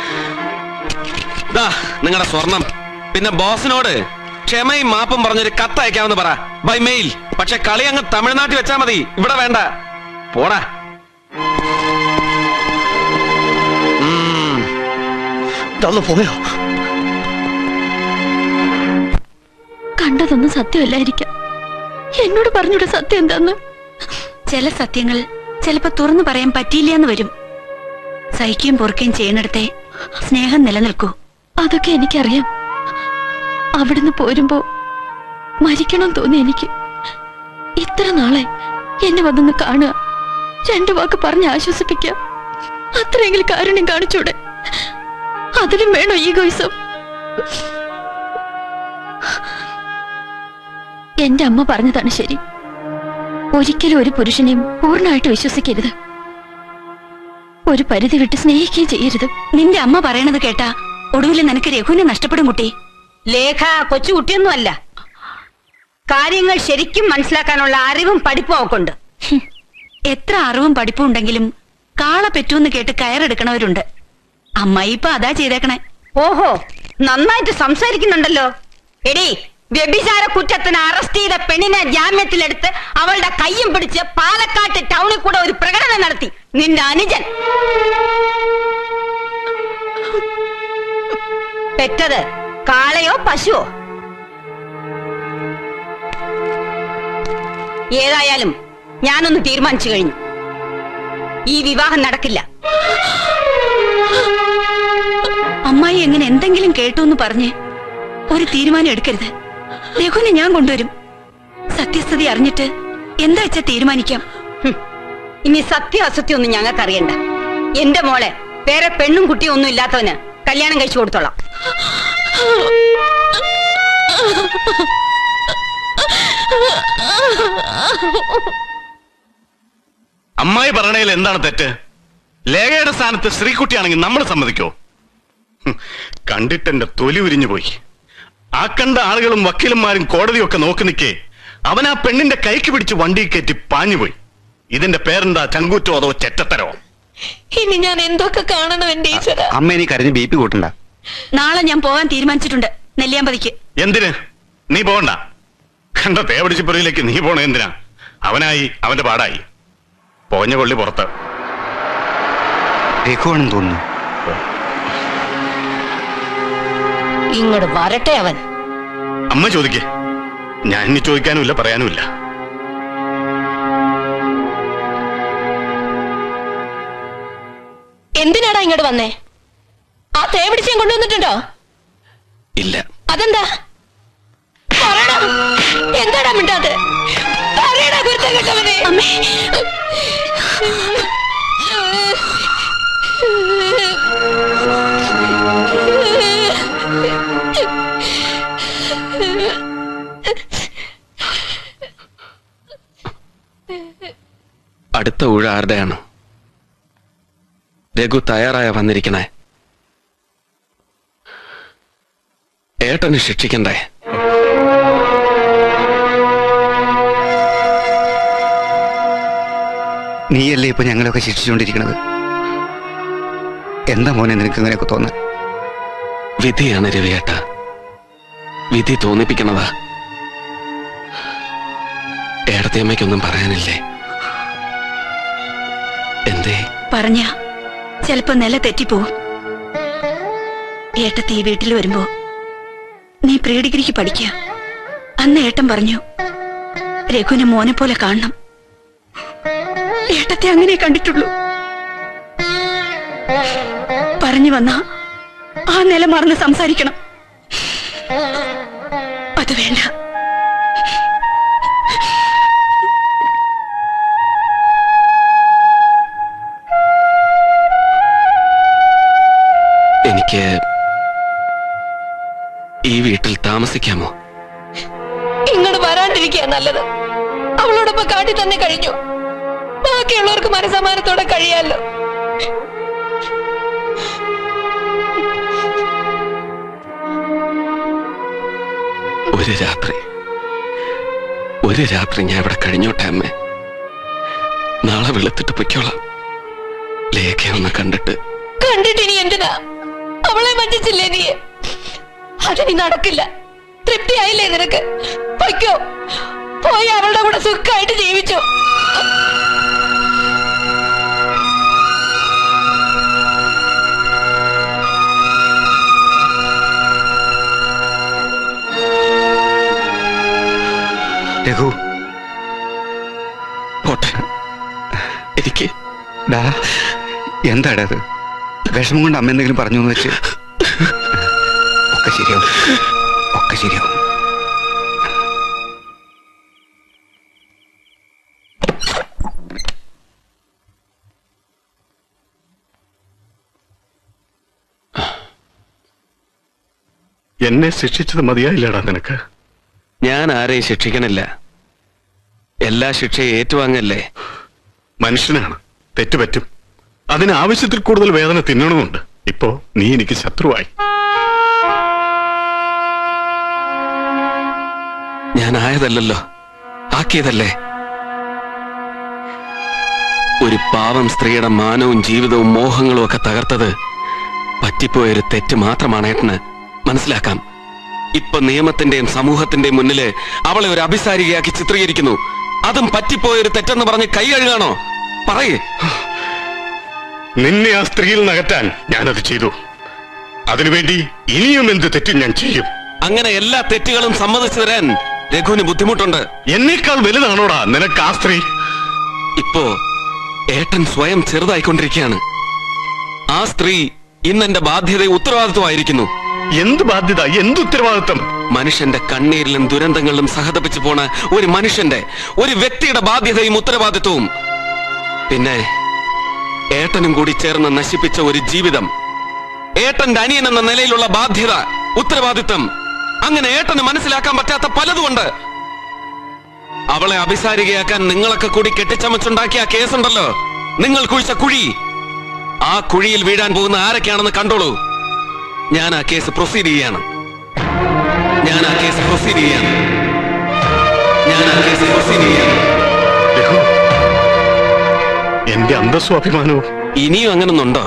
ദാ നിങ്ങളുടെ സ്വർണം പിന്നെ ബോസിനോട് ക്ഷമയും മാപ്പും പറഞ്ഞൊരു കത്ത് അയക്കാമെന്ന് പറ ബൈ മെയിൽ പക്ഷെ കളി അങ്ങ് തമിഴ്നാട്ടിൽ വെച്ചാ മതി ഇവിടെ വേണ്ട പോടാ പോയോ കണ്ടതൊന്നും സത്യമല്ലായിരിക്കാം എന്നോട് പറഞ്ഞൂടെ സത്യം എന്താന്ന് ചില സത്യങ്ങൾ ചിലപ്പോ തുറന്നു പറയാൻ പറ്റിയില്ല എന്ന് വരും സഹിക്കുകയും പൊറുക്കുകയും ചെയ്യണിടത്തെ സ്നേഹം നിലനിൽക്കൂ അതൊക്കെ എനിക്കറിയാം അവിടുന്ന് പോരുമ്പോ മരിക്കണം തോന്നി എനിക്ക് ഇത്ര നാളെ എന്നെ വന്നൊന്ന് കാണുക രണ്ടു വാക്ക് പറഞ്ഞ് ആശ്വസിപ്പിക്കാം അത്രയെങ്കിലും കാരുണ്യം കാണിച്ചൂടെ അതിലും വേണോ ഈഗോയിസം എന്റെ അമ്മ പറഞ്ഞതാണ് ശരി ഒരിക്കലും ഒരു പുരുഷനെയും പൂർണ്ണമായിട്ട് വിശ്വസിക്കരുത് ഒരു പരിധി വിട്ട് സ്നേഹിക്കുകയും ചെയ്യരുത് നിന്റെ അമ്മ പറയണത് കേട്ടാ ഒടുവിൽ നിനക്ക് രഘുവിനെ നഷ്ടപ്പെടും കുട്ടി ലേഖ കൊച്ചുകുട്ടിയൊന്നുമല്ല കാര്യങ്ങൾ ശരിക്കും മനസ്സിലാക്കാനുള്ള അറിവും പഠിപ്പും അവക്കുണ്ട് എത്ര അറിവും പഠിപ്പും ഉണ്ടെങ്കിലും കാള പെറ്റൂന്ന് കേട്ട് കയറെടുക്കണവരുണ്ട് അമ്മായി ഇപ്പൊ അതാ ചെയ്തേക്കണേ ഓഹോ നന്നായിട്ട് സംസാരിക്കുന്നുണ്ടല്ലോ എടി വ്യഭിചാര കുറ്റത്തിന് അറസ്റ്റ് ചെയ്ത പെണ്ണിനെ ജാമ്യത്തിലെടുത്ത് അവളുടെ കയ്യും പിടിച്ച് പാലക്കാട്ട് ടൗണിൽ കൂടെ ഒരു പ്രകടനം നടത്തി നിന്റെ അനുജൻ പെറ്റത് കാളയോ പശുവോ ഏതായാലും ഞാനൊന്ന് തീരുമാനിച്ചു കഴിഞ്ഞു ഈ വിവാഹം നടക്കില്ല അമ്മായി എങ്ങനെ എന്തെങ്കിലും കേട്ടു എന്ന് പറഞ്ഞ് ഒരു തീരുമാനം എടുക്കരുത് രഘുവിനെ ഞാൻ കൊണ്ടുവരും സത്യസ്ഥിതി അറിഞ്ഞിട്ട് എന്താ വെച്ചാ തീരുമാനിക്കാം ഇനി സത്യം അസത്യം ഒന്നും ഞങ്ങൾക്ക് അറിയണ്ട എന്റെ മോളെ വേറെ പെണ്ണും കുട്ടിയും ഒന്നും ഇല്ലാത്തവന് കല്യാണം കഴിച്ചു കൊടുത്തോളാം അമ്മായി പറയണതിൽ എന്താണ് തെറ്റ് ലേഖയുടെ സ്ഥാനത്ത് ശ്രീകുട്ടിയാണെങ്കിൽ നമ്മൾ സമ്മതിക്കോ ഹും, കണ്ടിട്ടെന്റെ തൊലി ഉരിഞ്ഞു പോയി ആ കണ്ട ആളുകളും വക്കീലന്മാരും കോടതിയും ഒക്കെ നോക്കി നിൽക്കേ അവൻ ആ പെണ്ണിന്റെ കൈക്ക് പിടിച്ച് വണ്ടി കയറ്റി പാഞ്ഞുപോയി ഇതിന്റെ പേരെന്താ ചങ്കൂറ്റോ അതോ ചെറ്റത്തരോ ഇനി ഞാൻ എന്തൊക്കെ കാണണം എന്റെ ഈശ്വര അമ്മ ഇനി കരഞ്ഞ് ബി പി കൂട്ടണ്ട നാളെ ഞാൻ പോകാൻ തീരുമാനിച്ചിട്ടുണ്ട് നെല്ലിയാമ്പതിക്ക് എന്തിന് നീ പോകണ്ട കണ്ട തേവടിച്ചിപ്പുറയിലേക്ക് നീ പോണ എന്തിനാ അവനായി അവന്റെ പാടായി പോഞ്ഞ കൊള്ളി പുറത്ത് രഘുവാണെന്ന് തോന്നുന്നു ഇങ്ങോട്ട് വരട്ടെ അവൻ അമ്മ ചോദിക്കേ ഞാൻ ഇനി ചോദിക്കാനുമില്ല പറയാനുമില്ല എന്തിനാടാ ഇങ്ങോട്ട് വന്നേ ആ തേ പിടിച്ചും കൊണ്ടുവന്നിട്ടുണ്ടോ ഇല്ല അതെന്താ പറയടാ എന്താടാ മിണ്ടാത് പറയടാ കുരുത്തം കെട്ടവനെ അമ്മേ അടുത്ത ഊഴ ആരുടെയാണ് രഘു തയ്യാറായ വന്നിരിക്കണേ ഏട്ടന് ശിക്ഷിക്കണ്ടേ നീയല്ലേ ഇപ്പൊ ഞങ്ങളെയൊക്കെ ശിക്ഷിച്ചുകൊണ്ടിരിക്കുന്നത് എന്താ മോനെ നിനക്ക് ഇങ്ങനെയൊക്കെ തോന്നാൻ വിധിയാണ് രവിയേട്ട വിധി തോന്നിപ്പിക്കണതാ ഏടത്തിയമ്മയ്ക്കൊന്നും പറയാനില്ലേ എന്തേ പറഞ്ഞ ചിലപ്പോ നില തെറ്റിപ്പോവും ഏട്ടത്തി ഈ വീട്ടിൽ വരുമ്പോ നീ പ്രീ ഡിഗ്രിക്ക് പഠിക്കുക അന്ന് ഏട്ടൻ പറഞ്ഞു രഘുവിനെ മോനെ പോലെ കാണണം ഏട്ടത്തെ അങ്ങനെ കണ്ടിട്ടുള്ളൂ പറഞ്ഞു വന്ന ആ നില മറന്ന് സംസാരിക്കണം അത് വേണ്ട എനിക്ക് ഈ വീട്ടിൽ താമസിക്കാമോ ഇങ്ങോട്ട് വരാണ്ടിരിക്കുക നല്ലത് അവളോടൊപ്പം കാട്ടി തന്നെ കഴിഞ്ഞു ബാക്കിയുള്ളവർക്ക് മനസമാനത്തോടെ കഴിയാലോ ഒരു രാത്രി ഒരു രാത്രി ഞാൻ ഇവിടെ കഴിഞ്ഞോട്ടെ അമ്മേ നാളെ വെളുത്തിട്ട് പൊയ്ക്കോളാം ലേഖ ഒന്ന് കണ്ടിട്ട് കണ്ടിട്ട് ഇനി എന്തിനാ അവളെ വഞ്ചിച്ചില്ലേ നീ അതിനി നടക്കില്ല തൃപ്തിയായില്ലേ നിനക്ക് പൊയ്ക്കോ പോയി അവളുടെ കൂടെ സുഖമായിട്ട് ജീവിച്ചു രഘു പോട്ടെ എനിക്ക് ഡാ എന്താടാ അത് വിഷമം കൊണ്ട് അമ്മ എന്തെങ്കിലും പറഞ്ഞു എന്ന് വെച്ച് ഒക്കെ ശരിയാവും ഒക്കെ ശരിയാവും എന്നെ ശിക്ഷിച്ചത് മതിയായില്ലടാ നിനക്ക് ഞാൻ ആരെയും ശിക്ഷിക്കണില്ല എല്ലാ ശിക്ഷയും ഏറ്റുവാങ്ങല്ലേ മനുഷ്യനാണ് തെറ്റുപറ്റും അതിന് ആവശ്യത്തിൽ കൂടുതൽ വേദന തിന്നണമെന്നുണ്ട് ഇപ്പോ നീ എനിക്ക് ശത്രുവായി ഞാൻ ആയതല്ലല്ലോ ആക്കിയതല്ലേ ഒരു പാവം സ്ത്രീയുടെ മാനവും ജീവിതവും മോഹങ്ങളും ഒക്കെ തകർത്തത് പറ്റിപ്പോയൊരു തെറ്റ് മാത്രമാണ് ഏട്ടന് മനസ്സിലാക്കാം ഇപ്പൊ നിയമത്തിന്റെയും സമൂഹത്തിന്റെയും മുന്നില് അവളെ ഒരു അഭിസാരികയാക്കി ചിത്രീകരിക്കുന്നു അതും പറ്റിപ്പോയൊരു തെറ്റെന്ന് പറഞ്ഞ് കൈ കഴുകാണോ പറയേ നിന്നെ ആ സ്ത്രീയിൽ നകറ്റാൻ ഞാനത് ചെയ്തു അതിനുവേണ്ടി ഇനിയും എന്ത് തെറ്റും ഞാൻ ചെയ്യും അങ്ങനെ എല്ലാ തെറ്റുകളും സമ്മതിച്ചു തരാൻ രഘുവിന് ബുദ്ധിമുട്ടുണ്ട് എന്നേക്കാൾ വലുതാണോടാ നിനക്ക് ആ സ്ത്രീ ഇപ്പോ ഏട്ടൻ സ്വയം ചെറുതായിക്കൊണ്ടിരിക്കുകയാണ് ആ സ്ത്രീ ഇന്ന് എന്റെ ബാധ്യതയും ഉത്തരവാദിത്വമായിരിക്കുന്നു എന്ത് ബാധ്യത എന്ത് ഉത്തരവാദിത്വം മനുഷ്യന്റെ കണ്ണീരിലും ദുരന്തങ്ങളിലും സഹതപിച്ചു പോണ ഒരു മനുഷ്യന്റെ ഒരു വ്യക്തിയുടെ ബാധ്യതയും ഉത്തരവാദിത്വവും പിന്നെ ഏട്ടനും കൂടി ചേർന്ന് നശിപ്പിച്ച ഒരു ജീവിതം ഏട്ടന്റെ അനിയൻ എന്ന നിലയിലുള്ള ബാധ്യത ഉത്തരവാദിത്വം അങ്ങനെ ഏട്ടന് മനസ്സിലാക്കാൻ പറ്റാത്ത പലതുമുണ്ട് അവളെ അഭിസാരികയാക്കാൻ നിങ്ങളൊക്കെ കൂടി കെട്ടിച്ചമച്ചുണ്ടാക്കിയ ആ കേസുണ്ടല്ലോ നിങ്ങൾ കുഴിച്ച കുഴി ആ കുഴിയിൽ വീഴാൻ പോകുന്ന ആരൊക്കെയാണെന്ന് കണ്ടോളൂ ഞാൻ ആ കേസ് പ്രൊസീഡ് ചെയ്യാണ് ഞാൻ ആ കേസ് പ്രൊസീഡ് ചെയ്യാണ് ഞാൻ ആ കേസ് പ്രൊസീഡ് ചെയ്യാണ് എന്റെ അന്തസ്സും അഭിമാനവും ഇനിയും അങ്ങനൊന്നുണ്ടോ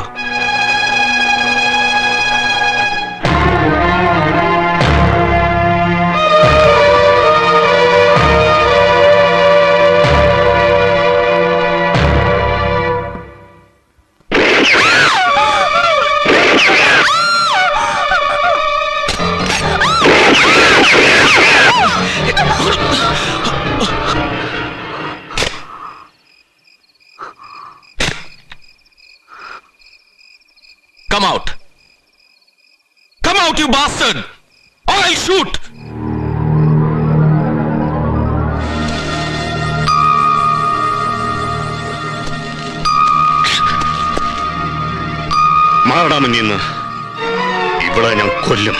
Come out. Come out, you bastard! Or I'll shoot! മാറടാ മുന്നിന്ന് ഇവിടെ ഞാൻ കൊല്ലും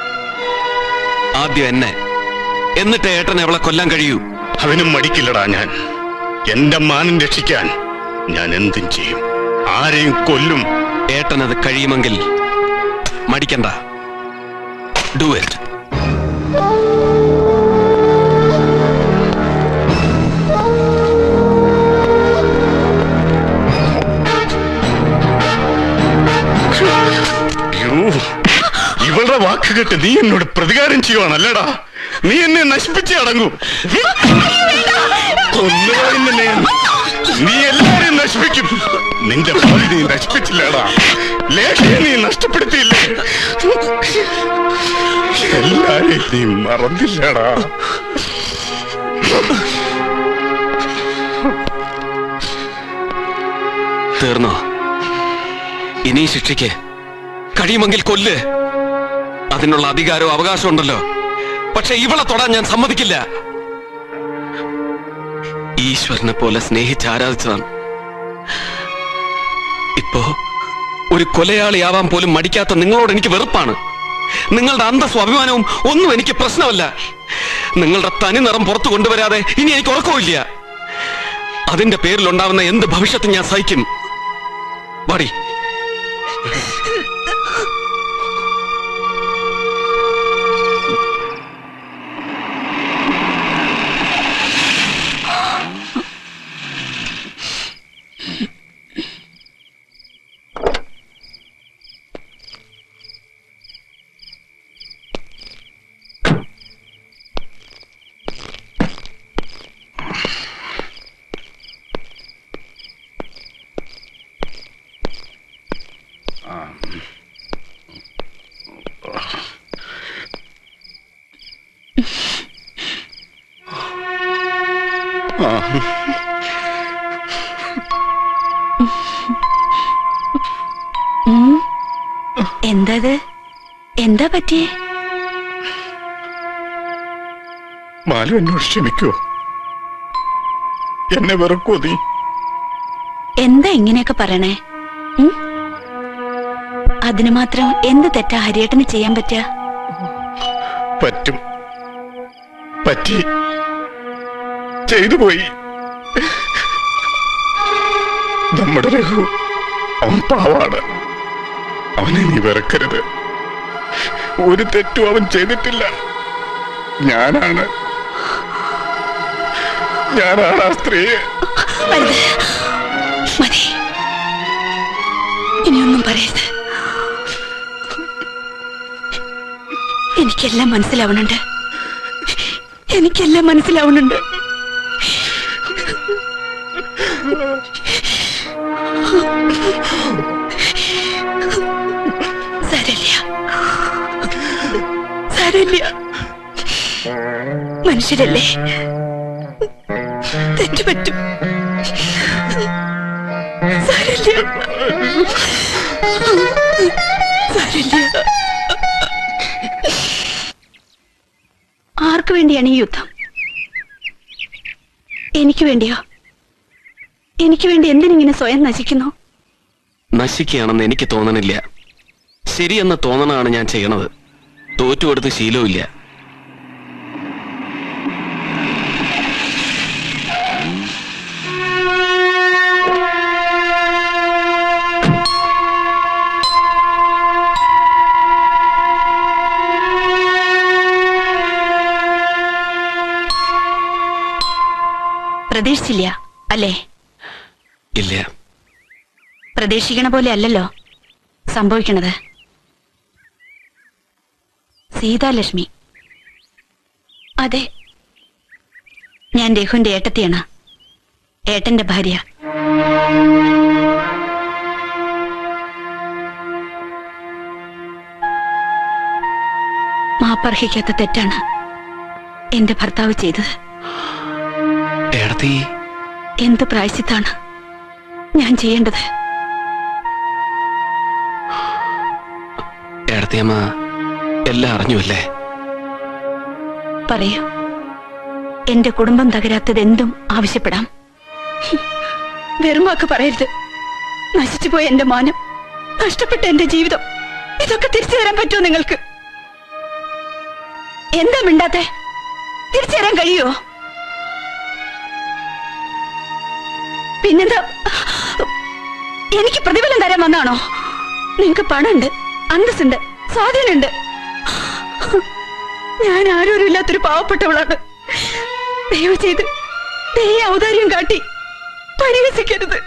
ആദ്യം എന്നെ എന്നിട്ട് ഏട്ടനെ അവളെ കൊല്ലാൻ കഴിയൂ അവനും മടിക്കില്ലടാ ഞാൻ എന്റെ മാനം രക്ഷിക്കാൻ ഞാൻ എന്തും ചെയ്യും ആരെയും കൊല്ലും ഏട്ടൻ അത് കഴിയുമെങ്കിൽ മടിക്കണ്ട ഡു ഇറ്റ് യ്യോ, ഇവളുടെ വാക്കുകൾ കെട്ട് നീ എന്നോട് പ്രതികാരം ചെയ്യുവാണല്ലേടാ നീ എന്നെ നശിപ്പിച്ച് അടങ്ങൂ കൊന്നുകളയും നിന്നെ ഞാൻ. നീ എല്ലാരെയും നശിപ്പിക്കും നിന്റെ ഭാവി നീ നശിപ്പിച്ചില്ലടാ ലേഖയെ നീ നഷ്ടപ്പെടുത്തിയില്ലേ എല്ലാരെയും നീ മറന്നില്ലടാ തീർന്നോ ഇനി ഈ ശിക്ഷയ്ക്ക് കഴിയുമെങ്കിൽ കൊല്ല് അതിനുള്ള അധികാരവും അവകാശവും ഉണ്ടല്ലോ പക്ഷെ ഇവളെ തൊടാൻ ഞാൻ സമ്മതിക്കില്ല ഈശ്വരനെ പോലെ സ്നേഹിച്ച് ആരാധിച്ചതാണ് ഇപ്പോ ഒരു കൊലയാളിയാവാൻ പോലും മടിക്കാത്ത നിങ്ങളോട് എനിക്ക് വെറുപ്പാണ് നിങ്ങളുടെ അന്തസ്സും അഭിമാനവും ഒന്നും എനിക്ക് പ്രശ്നമല്ല നിങ്ങളുടെ തനി നിറം പുറത്തു കൊണ്ടുവരാതെ ഇനി എനിക്ക് ഉറക്കമില്ല അതിന്റെ പേരിൽ ഉണ്ടാവുന്ന എന്ത് ഭവിഷ്യത്തും ഞാൻ സഹിക്കും വാടി ആ. ഉം. എന്തത് എന്താ പറ്റിയേ മാലു എന്നോട് ക്ഷമിക്കോ എന്നെ വെറുക്കോ നീ എന്താ ഇങ്ങനെയൊക്കെ പറയണേ ഉം? അതിന് മാത്രം എന്ത് തെറ്റാ ഹരിയേട്ടന് ചെയ്യാൻ പറ്റുക പറ്റും പറ്റി ചെയ്തു പോയി നമ്മുടെ രഘു അവൻ പാവാണ് അവനെ നീ വെറുക്കരുത് ഒരു തെറ്റും അവൻ ചെയ്തിട്ടില്ല ഞാനാണ് ഞാനാണ് ആ സ്ത്രീയെ അരുത്. മതി ഇനിയൊന്നും പറയരുത് എനിക്കെല്ലാം മനസ്സിലാവണുണ്ട് എനിക്കെല്ലാം മനസ്സിലാവണുണ്ട് സാരല്ല സാരല്ല മനുഷ്യരല്ലേ തെറ്റുപറ്റും സാരല്ല സാരല്ല ആർക്കു വേണ്ടിയാണ് ഈ യുദ്ധം എനിക്ക് വേണ്ടിയോ എനിക്ക് വേണ്ടി എന്തിനിങ്ങനെ സ്വയം നശിക്കുന്നു നശിക്കുകയാണെന്ന് എനിക്ക് തോന്നണില്ല ശരിയെന്ന് തോന്നണമാണ് ഞാൻ ചെയ്യണത് തോറ്റുകൊടുത്ത് ശീലവുമില്ല പ്രതീക്ഷിച്ചില്ല അല്ലേ ഇല്ല പ്രതീക്ഷിക്കണ പോലെ അല്ലല്ലോ സംഭവിക്കണത് സീതാലക്ഷ്മി അതെ ഞാൻ രഘുവിന്റെ ഏട്ടത്തിയാണ് ഏട്ടന്റെ ഭാര്യ മാപ്പർഹിക്കാത്ത തെറ്റാണ് എന്റെ ഭർത്താവ് ചെയ്തത് ഏടത്തി എന്ത് പ്രായശ്ചിത്താണ് ഞാൻ ചെയ്യേണ്ടത് ഏടത്തിയമ്മ എല്ലാം അറിഞ്ഞു അല്ലേ പറയൂ എന്റെ കുടുംബം തകരാത്തത് എന്തും ആവശ്യപ്പെടാം ഹും, വെറും വാക്ക് പറയരുത് നശിച്ചുപോയ എന്റെ മാനം നഷ്ടപ്പെട്ട എന്റെ ജീവിതം ഇതൊക്കെ തിരിച്ചു തരാൻ പറ്റുമോ നിങ്ങൾക്ക് എന്താ മിണ്ടാത്തെ തിരിച്ചു തരാൻ കഴിയുമോ പിന്നെന്താ എനിക്ക് പ്രതിഫലം തരാൻ വന്നാണോ നിങ്ങക്ക് പണമുണ്ട് അന്തസ്സുണ്ട് സ്വാധീനമുണ്ട് ഞാൻ ആരോരും ഇല്ലാത്തൊരു പാവപ്പെട്ടവളാണ് ദയവ് ചെയ്ത് ദയ ഔദാര്യം കാട്ടി പരിഹസിക്കരുത്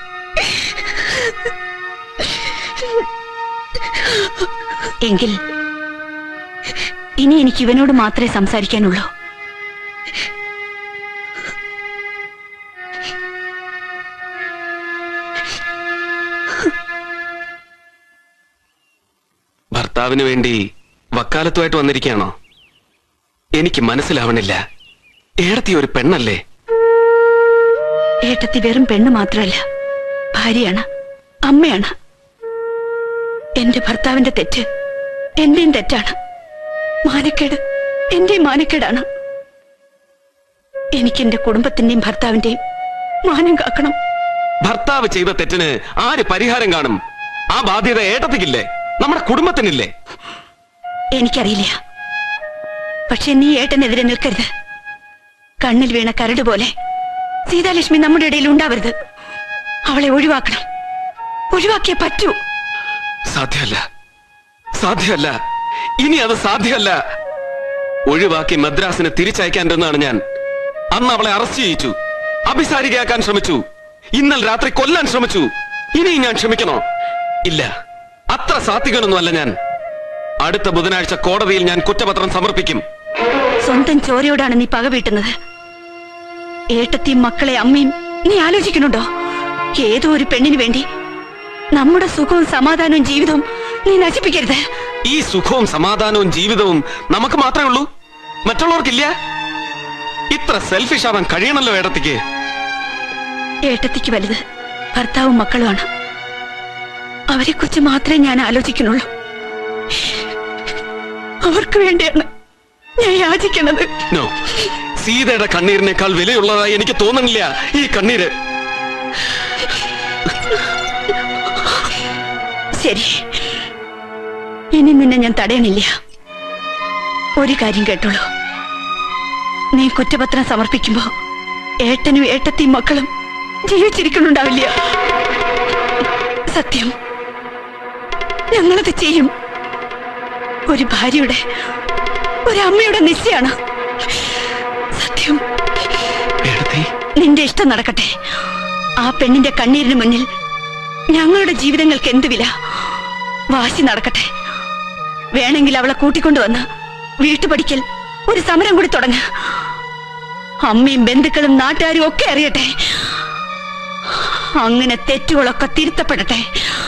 എങ്കിൽ ഇനി എനിക്ക് ഇവനോട് മാത്രമേ സംസാരിക്കാനുള്ളൂ ഭർത്താവിന് വേണ്ടി വക്കാലത്തുമായിട്ട് വന്നിരിക്കുകയാണോ എനിക്ക് മനസ്സിലാവണില്ല ഏടത്തി ഒരു പെണ്ണല്ലേ ഏട്ടത്തി വെറും പെണ്ണ് മാത്രമല്ല ഭാര്യയാണ് അമ്മയാണ് എന്റെ ഭർത്താവിന്റെ തെറ്റ് എന്റെയും തെറ്റാണ് മാനക്കേട് എന്റെയും മാനക്കേടാണ് എനിക്ക് എന്റെ കുടുംബത്തിന്റെയും ഭർത്താവിന്റെയും മാനം കാക്കണം ഭർത്താവ് ചെയ്ത തെറ്റിന് ആര് പരിഹാരം കാണും ആ ബാധ്യത ഏട്ടത്തിക്കില്ലേ നമ്മുടെ കുടുംബത്തിനില്ലേ എനിക്കറിയില്ല പക്ഷെ നീ ഏട്ടനെതിരെ നിൽക്കരുത് കണ്ണിൽ വീണ കരട് പോലെ സീതാലക്ഷ്മി നമ്മുടെ ഇടയിൽ ഉണ്ടാവരുത് അവളെ ഒഴിവാക്കണം ഒഴിവാക്കിയേ പറ്റൂ സാധ്യമല്ല സാധ്യമല്ല ഇനി അത് സാധ്യമല്ല ഒഴിവാക്കി മദ്രാസിനെ തിരിച്ചയക്കാനിരുന്നാണ് ഞാൻ അന്ന് അവളെ അറസ്റ്റ് ചെയ്യിച്ചു അഭിസാരികയാക്കാൻ ശ്രമിച്ചു ഇന്നലെ രാത്രി കൊല്ലാൻ ശ്രമിച്ചു ഇനിയും ഞാൻ ക്ഷമിക്കണോ ഇല്ല അത്ര സാത്വികനൊന്നുമല്ല ഞാൻ അടുത്ത ബുധനാഴ്ച കോടതിയിൽ ഞാൻ കുറ്റപത്രം സമർപ്പിക്കും സ്വന്തം ചോരയോടാണ് നീ പക വീട്ടുന്നത് ഏട്ടത്തെയും മക്കളെ അമ്മയും നീ ആലോചിക്കുന്നുണ്ടോ ഏതോ ഒരു പെണ്ണിന് വേണ്ടി നമ്മുടെ സുഖവും സമാധാനവും ജീവിതവും നീ നശിപ്പിക്കരുത് ഈ സുഖവും സമാധാനവും ജീവിതവും നമുക്ക് മാത്രമേ ഉള്ളൂ മറ്റുള്ളവർക്കില്ല ഇത്ര സെൽഫിഷ് ആവാൻ കഴിയണല്ലോ ഏടത്തിക്ക് ഏട്ടത്തിക്ക് വലുത് ഭർത്താവും മക്കളുമാണ് അവരെ കുറിച്ച് മാത്രമേ ഞാൻ ആലോചിക്കുന്നുള്ളൂ അവർക്ക് വേണ്ടിയാണ് ഞാൻ യാചിക്കണത് നോ സീതയുടെ കണ്ണീരിനേക്കാൾ വിലയുള്ളതായി എനിക്ക് തോന്നുന്നില്ല ഈ കണ്ണീര് ശരി ഇനി നിന്നെ ഞാൻ തടയണില്ല ഒരു കാര്യം കേട്ടോളൂ നീ കുറ്റപത്രം സമർപ്പിക്കുമ്പോ ഏട്ടനും ഏട്ടത്തെയും മക്കളും ജീവിച്ചിരിക്കുന്നുണ്ടാവില്ല സത്യം ഞങ്ങളത് ചെയ്യും ഒരു ഭാര്യയുടെ ഒരു അമ്മയുടെ നിശ്ചയാണ് സത്യം നിന്റെ ഇഷ്ടം നടക്കട്ടെ ആ പെണ്ണിന്റെ കണ്ണീരിന് മുന്നിൽ ഞങ്ങളുടെ ജീവിതങ്ങൾക്ക് എന്ത് വില വാശി നടക്കട്ടെ വേണമെങ്കിൽ അവളെ കൂട്ടിക്കൊണ്ടുവന്ന് വീട്ടുപടിക്കൽ ഒരു സമരം കൂടി തുടങ്ങ അമ്മയും ബന്ധുക്കളും നാട്ടുകാരും ഒക്കെ അറിയട്ടെ അങ്ങനെ തെറ്റുകളൊക്കെ തിരുത്തപ്പെടട്ടെ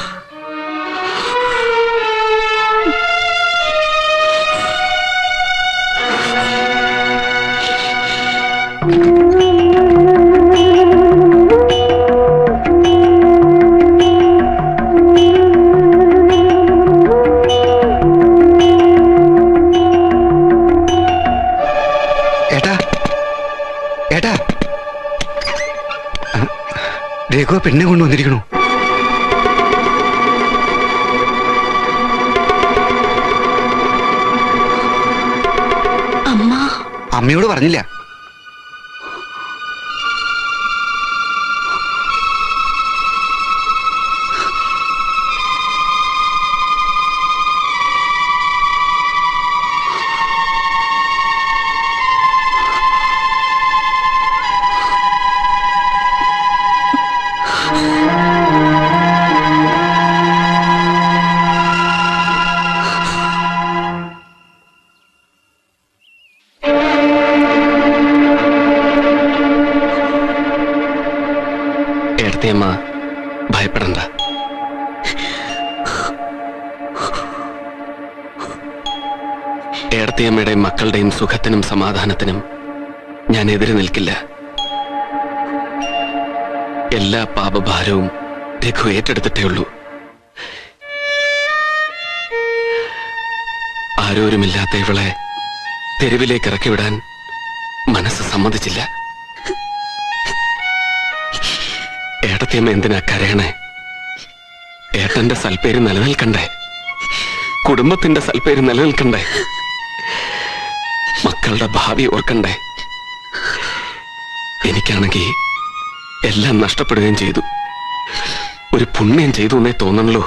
ഏട്ടാ ഏട്ടാ ആ, രഘു ആ പെണ്ണെ കൊണ്ടുവന്നിരിക്കണു അമ്മ അമ്മയോട് പറഞ്ഞില്ല ഏടത്തിയമ്മ ഭയപ്പെടണ്ട ഏടത്തിയമ്മയുടെയും മക്കളുടെയും സുഖത്തിനും സമാധാനത്തിനും ഞാൻ എതിര് നിൽക്കില്ല എല്ലാ പാപഭാരവും രഘു ഏറ്റെടുത്തിട്ടേ ഉള്ളൂ ആരോരുമില്ലാത്ത ഇവളെ തെരുവിലേക്ക് ഇറക്കിവിടാൻ മനസ്സ് സമ്മതിച്ചില്ല ഏട്ടത്തിയമ്മ എന്തിനാ കരയണേ ഏട്ടന്റെ സൽപ്പേര് നിലനിൽക്കണ്ടേ കുടുംബത്തിന്റെ സൽപ്പേര് നിലനിൽക്കണ്ടേ മക്കളുടെ ഭാവി ഓർക്കണ്ടേ എനിക്കാണെങ്കിൽ എല്ലാം നഷ്ടപ്പെടുകയും ചെയ്തു ഒരു പുണ്യം ചെയ്തു എന്നേ തോന്നണല്ലോ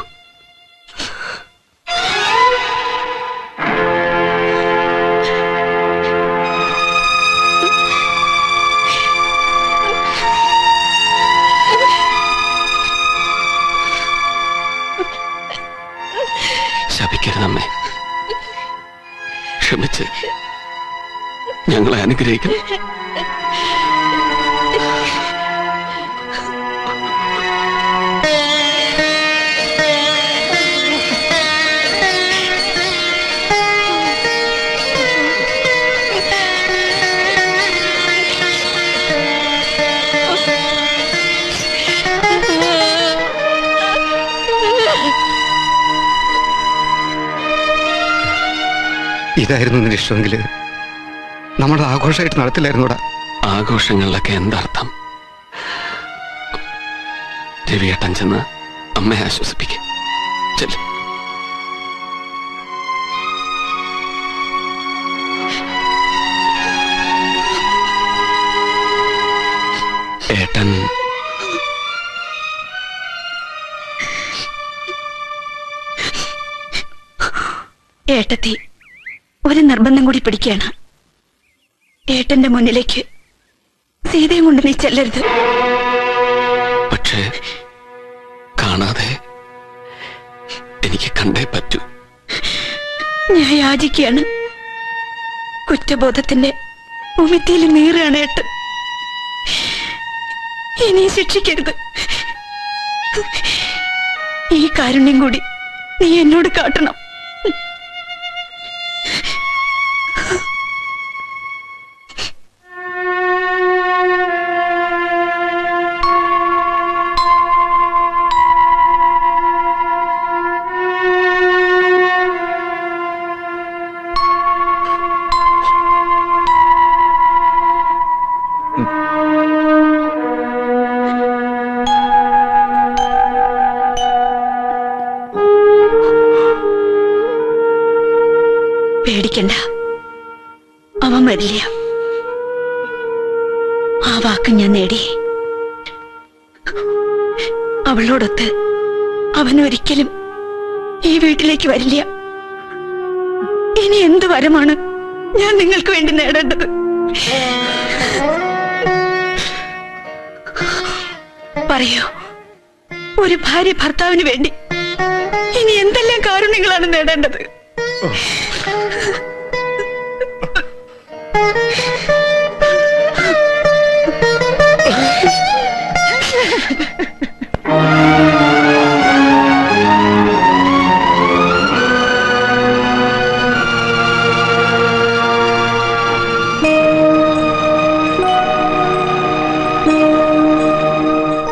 ശപിക്കരുതമ്മേ ക്ഷമിച്ച് ഞങ്ങളെ അനുഗ്രഹിക്കണം ഇതായിരുന്നു നിന്റെ ഇഷ്ടമെങ്കിൽ നമ്മുടെ ആഘോഷമായിട്ട് നടത്തില്ലായിരുന്നൂടാ ആഘോഷങ്ങളിലൊക്കെ എന്തർത്ഥം രവിയേട്ടൻ ചെന്ന് അമ്മയെ ആശ്വസിപ്പിക്കും ചെല്ല് ഏട്ടൻ ഏട്ടത്തി ഒരു നിർബന്ധം കൂടി പിടിക്കുകയാണ് ഏട്ടന്റെ മുന്നിലേക്ക് സീതയും കൊണ്ട് നീ ചെല്ലരുത് പക്ഷേ കാണാതെ എനിക്ക് കണ്ടേ പറ്റൂ ഞാൻ യാചിക്കുകയാണ് കുറ്റബോധത്തിന്റെ ഉമിത്തിയിൽ നീറുകയാണ് ഏട്ടൻ ഇനി ശിക്ഷിക്കരുത് ഈ കാരുണ്യം കൂടി നീ എന്നോട് കാട്ടണം പേടിക്കണ്ട അവൻ വരില്ല ആ വാക്ക് ഞാൻ നേടി അവളോടൊത്ത് അവൻ ഒരിക്കലും ഈ വീട്ടിലേക്ക് വരില്ല ഇനി എന്ത് വരമാണ് ഞാൻ നിങ്ങൾക്ക് വേണ്ടി നേടേണ്ടത് പറയൂ ഒരു ഭാര്യ ഭർത്താവിന് വേണ്ടി ഇനി എന്തെല്ലാം കാരുണ്യങ്ങളാണ് നേടേണ്ടത്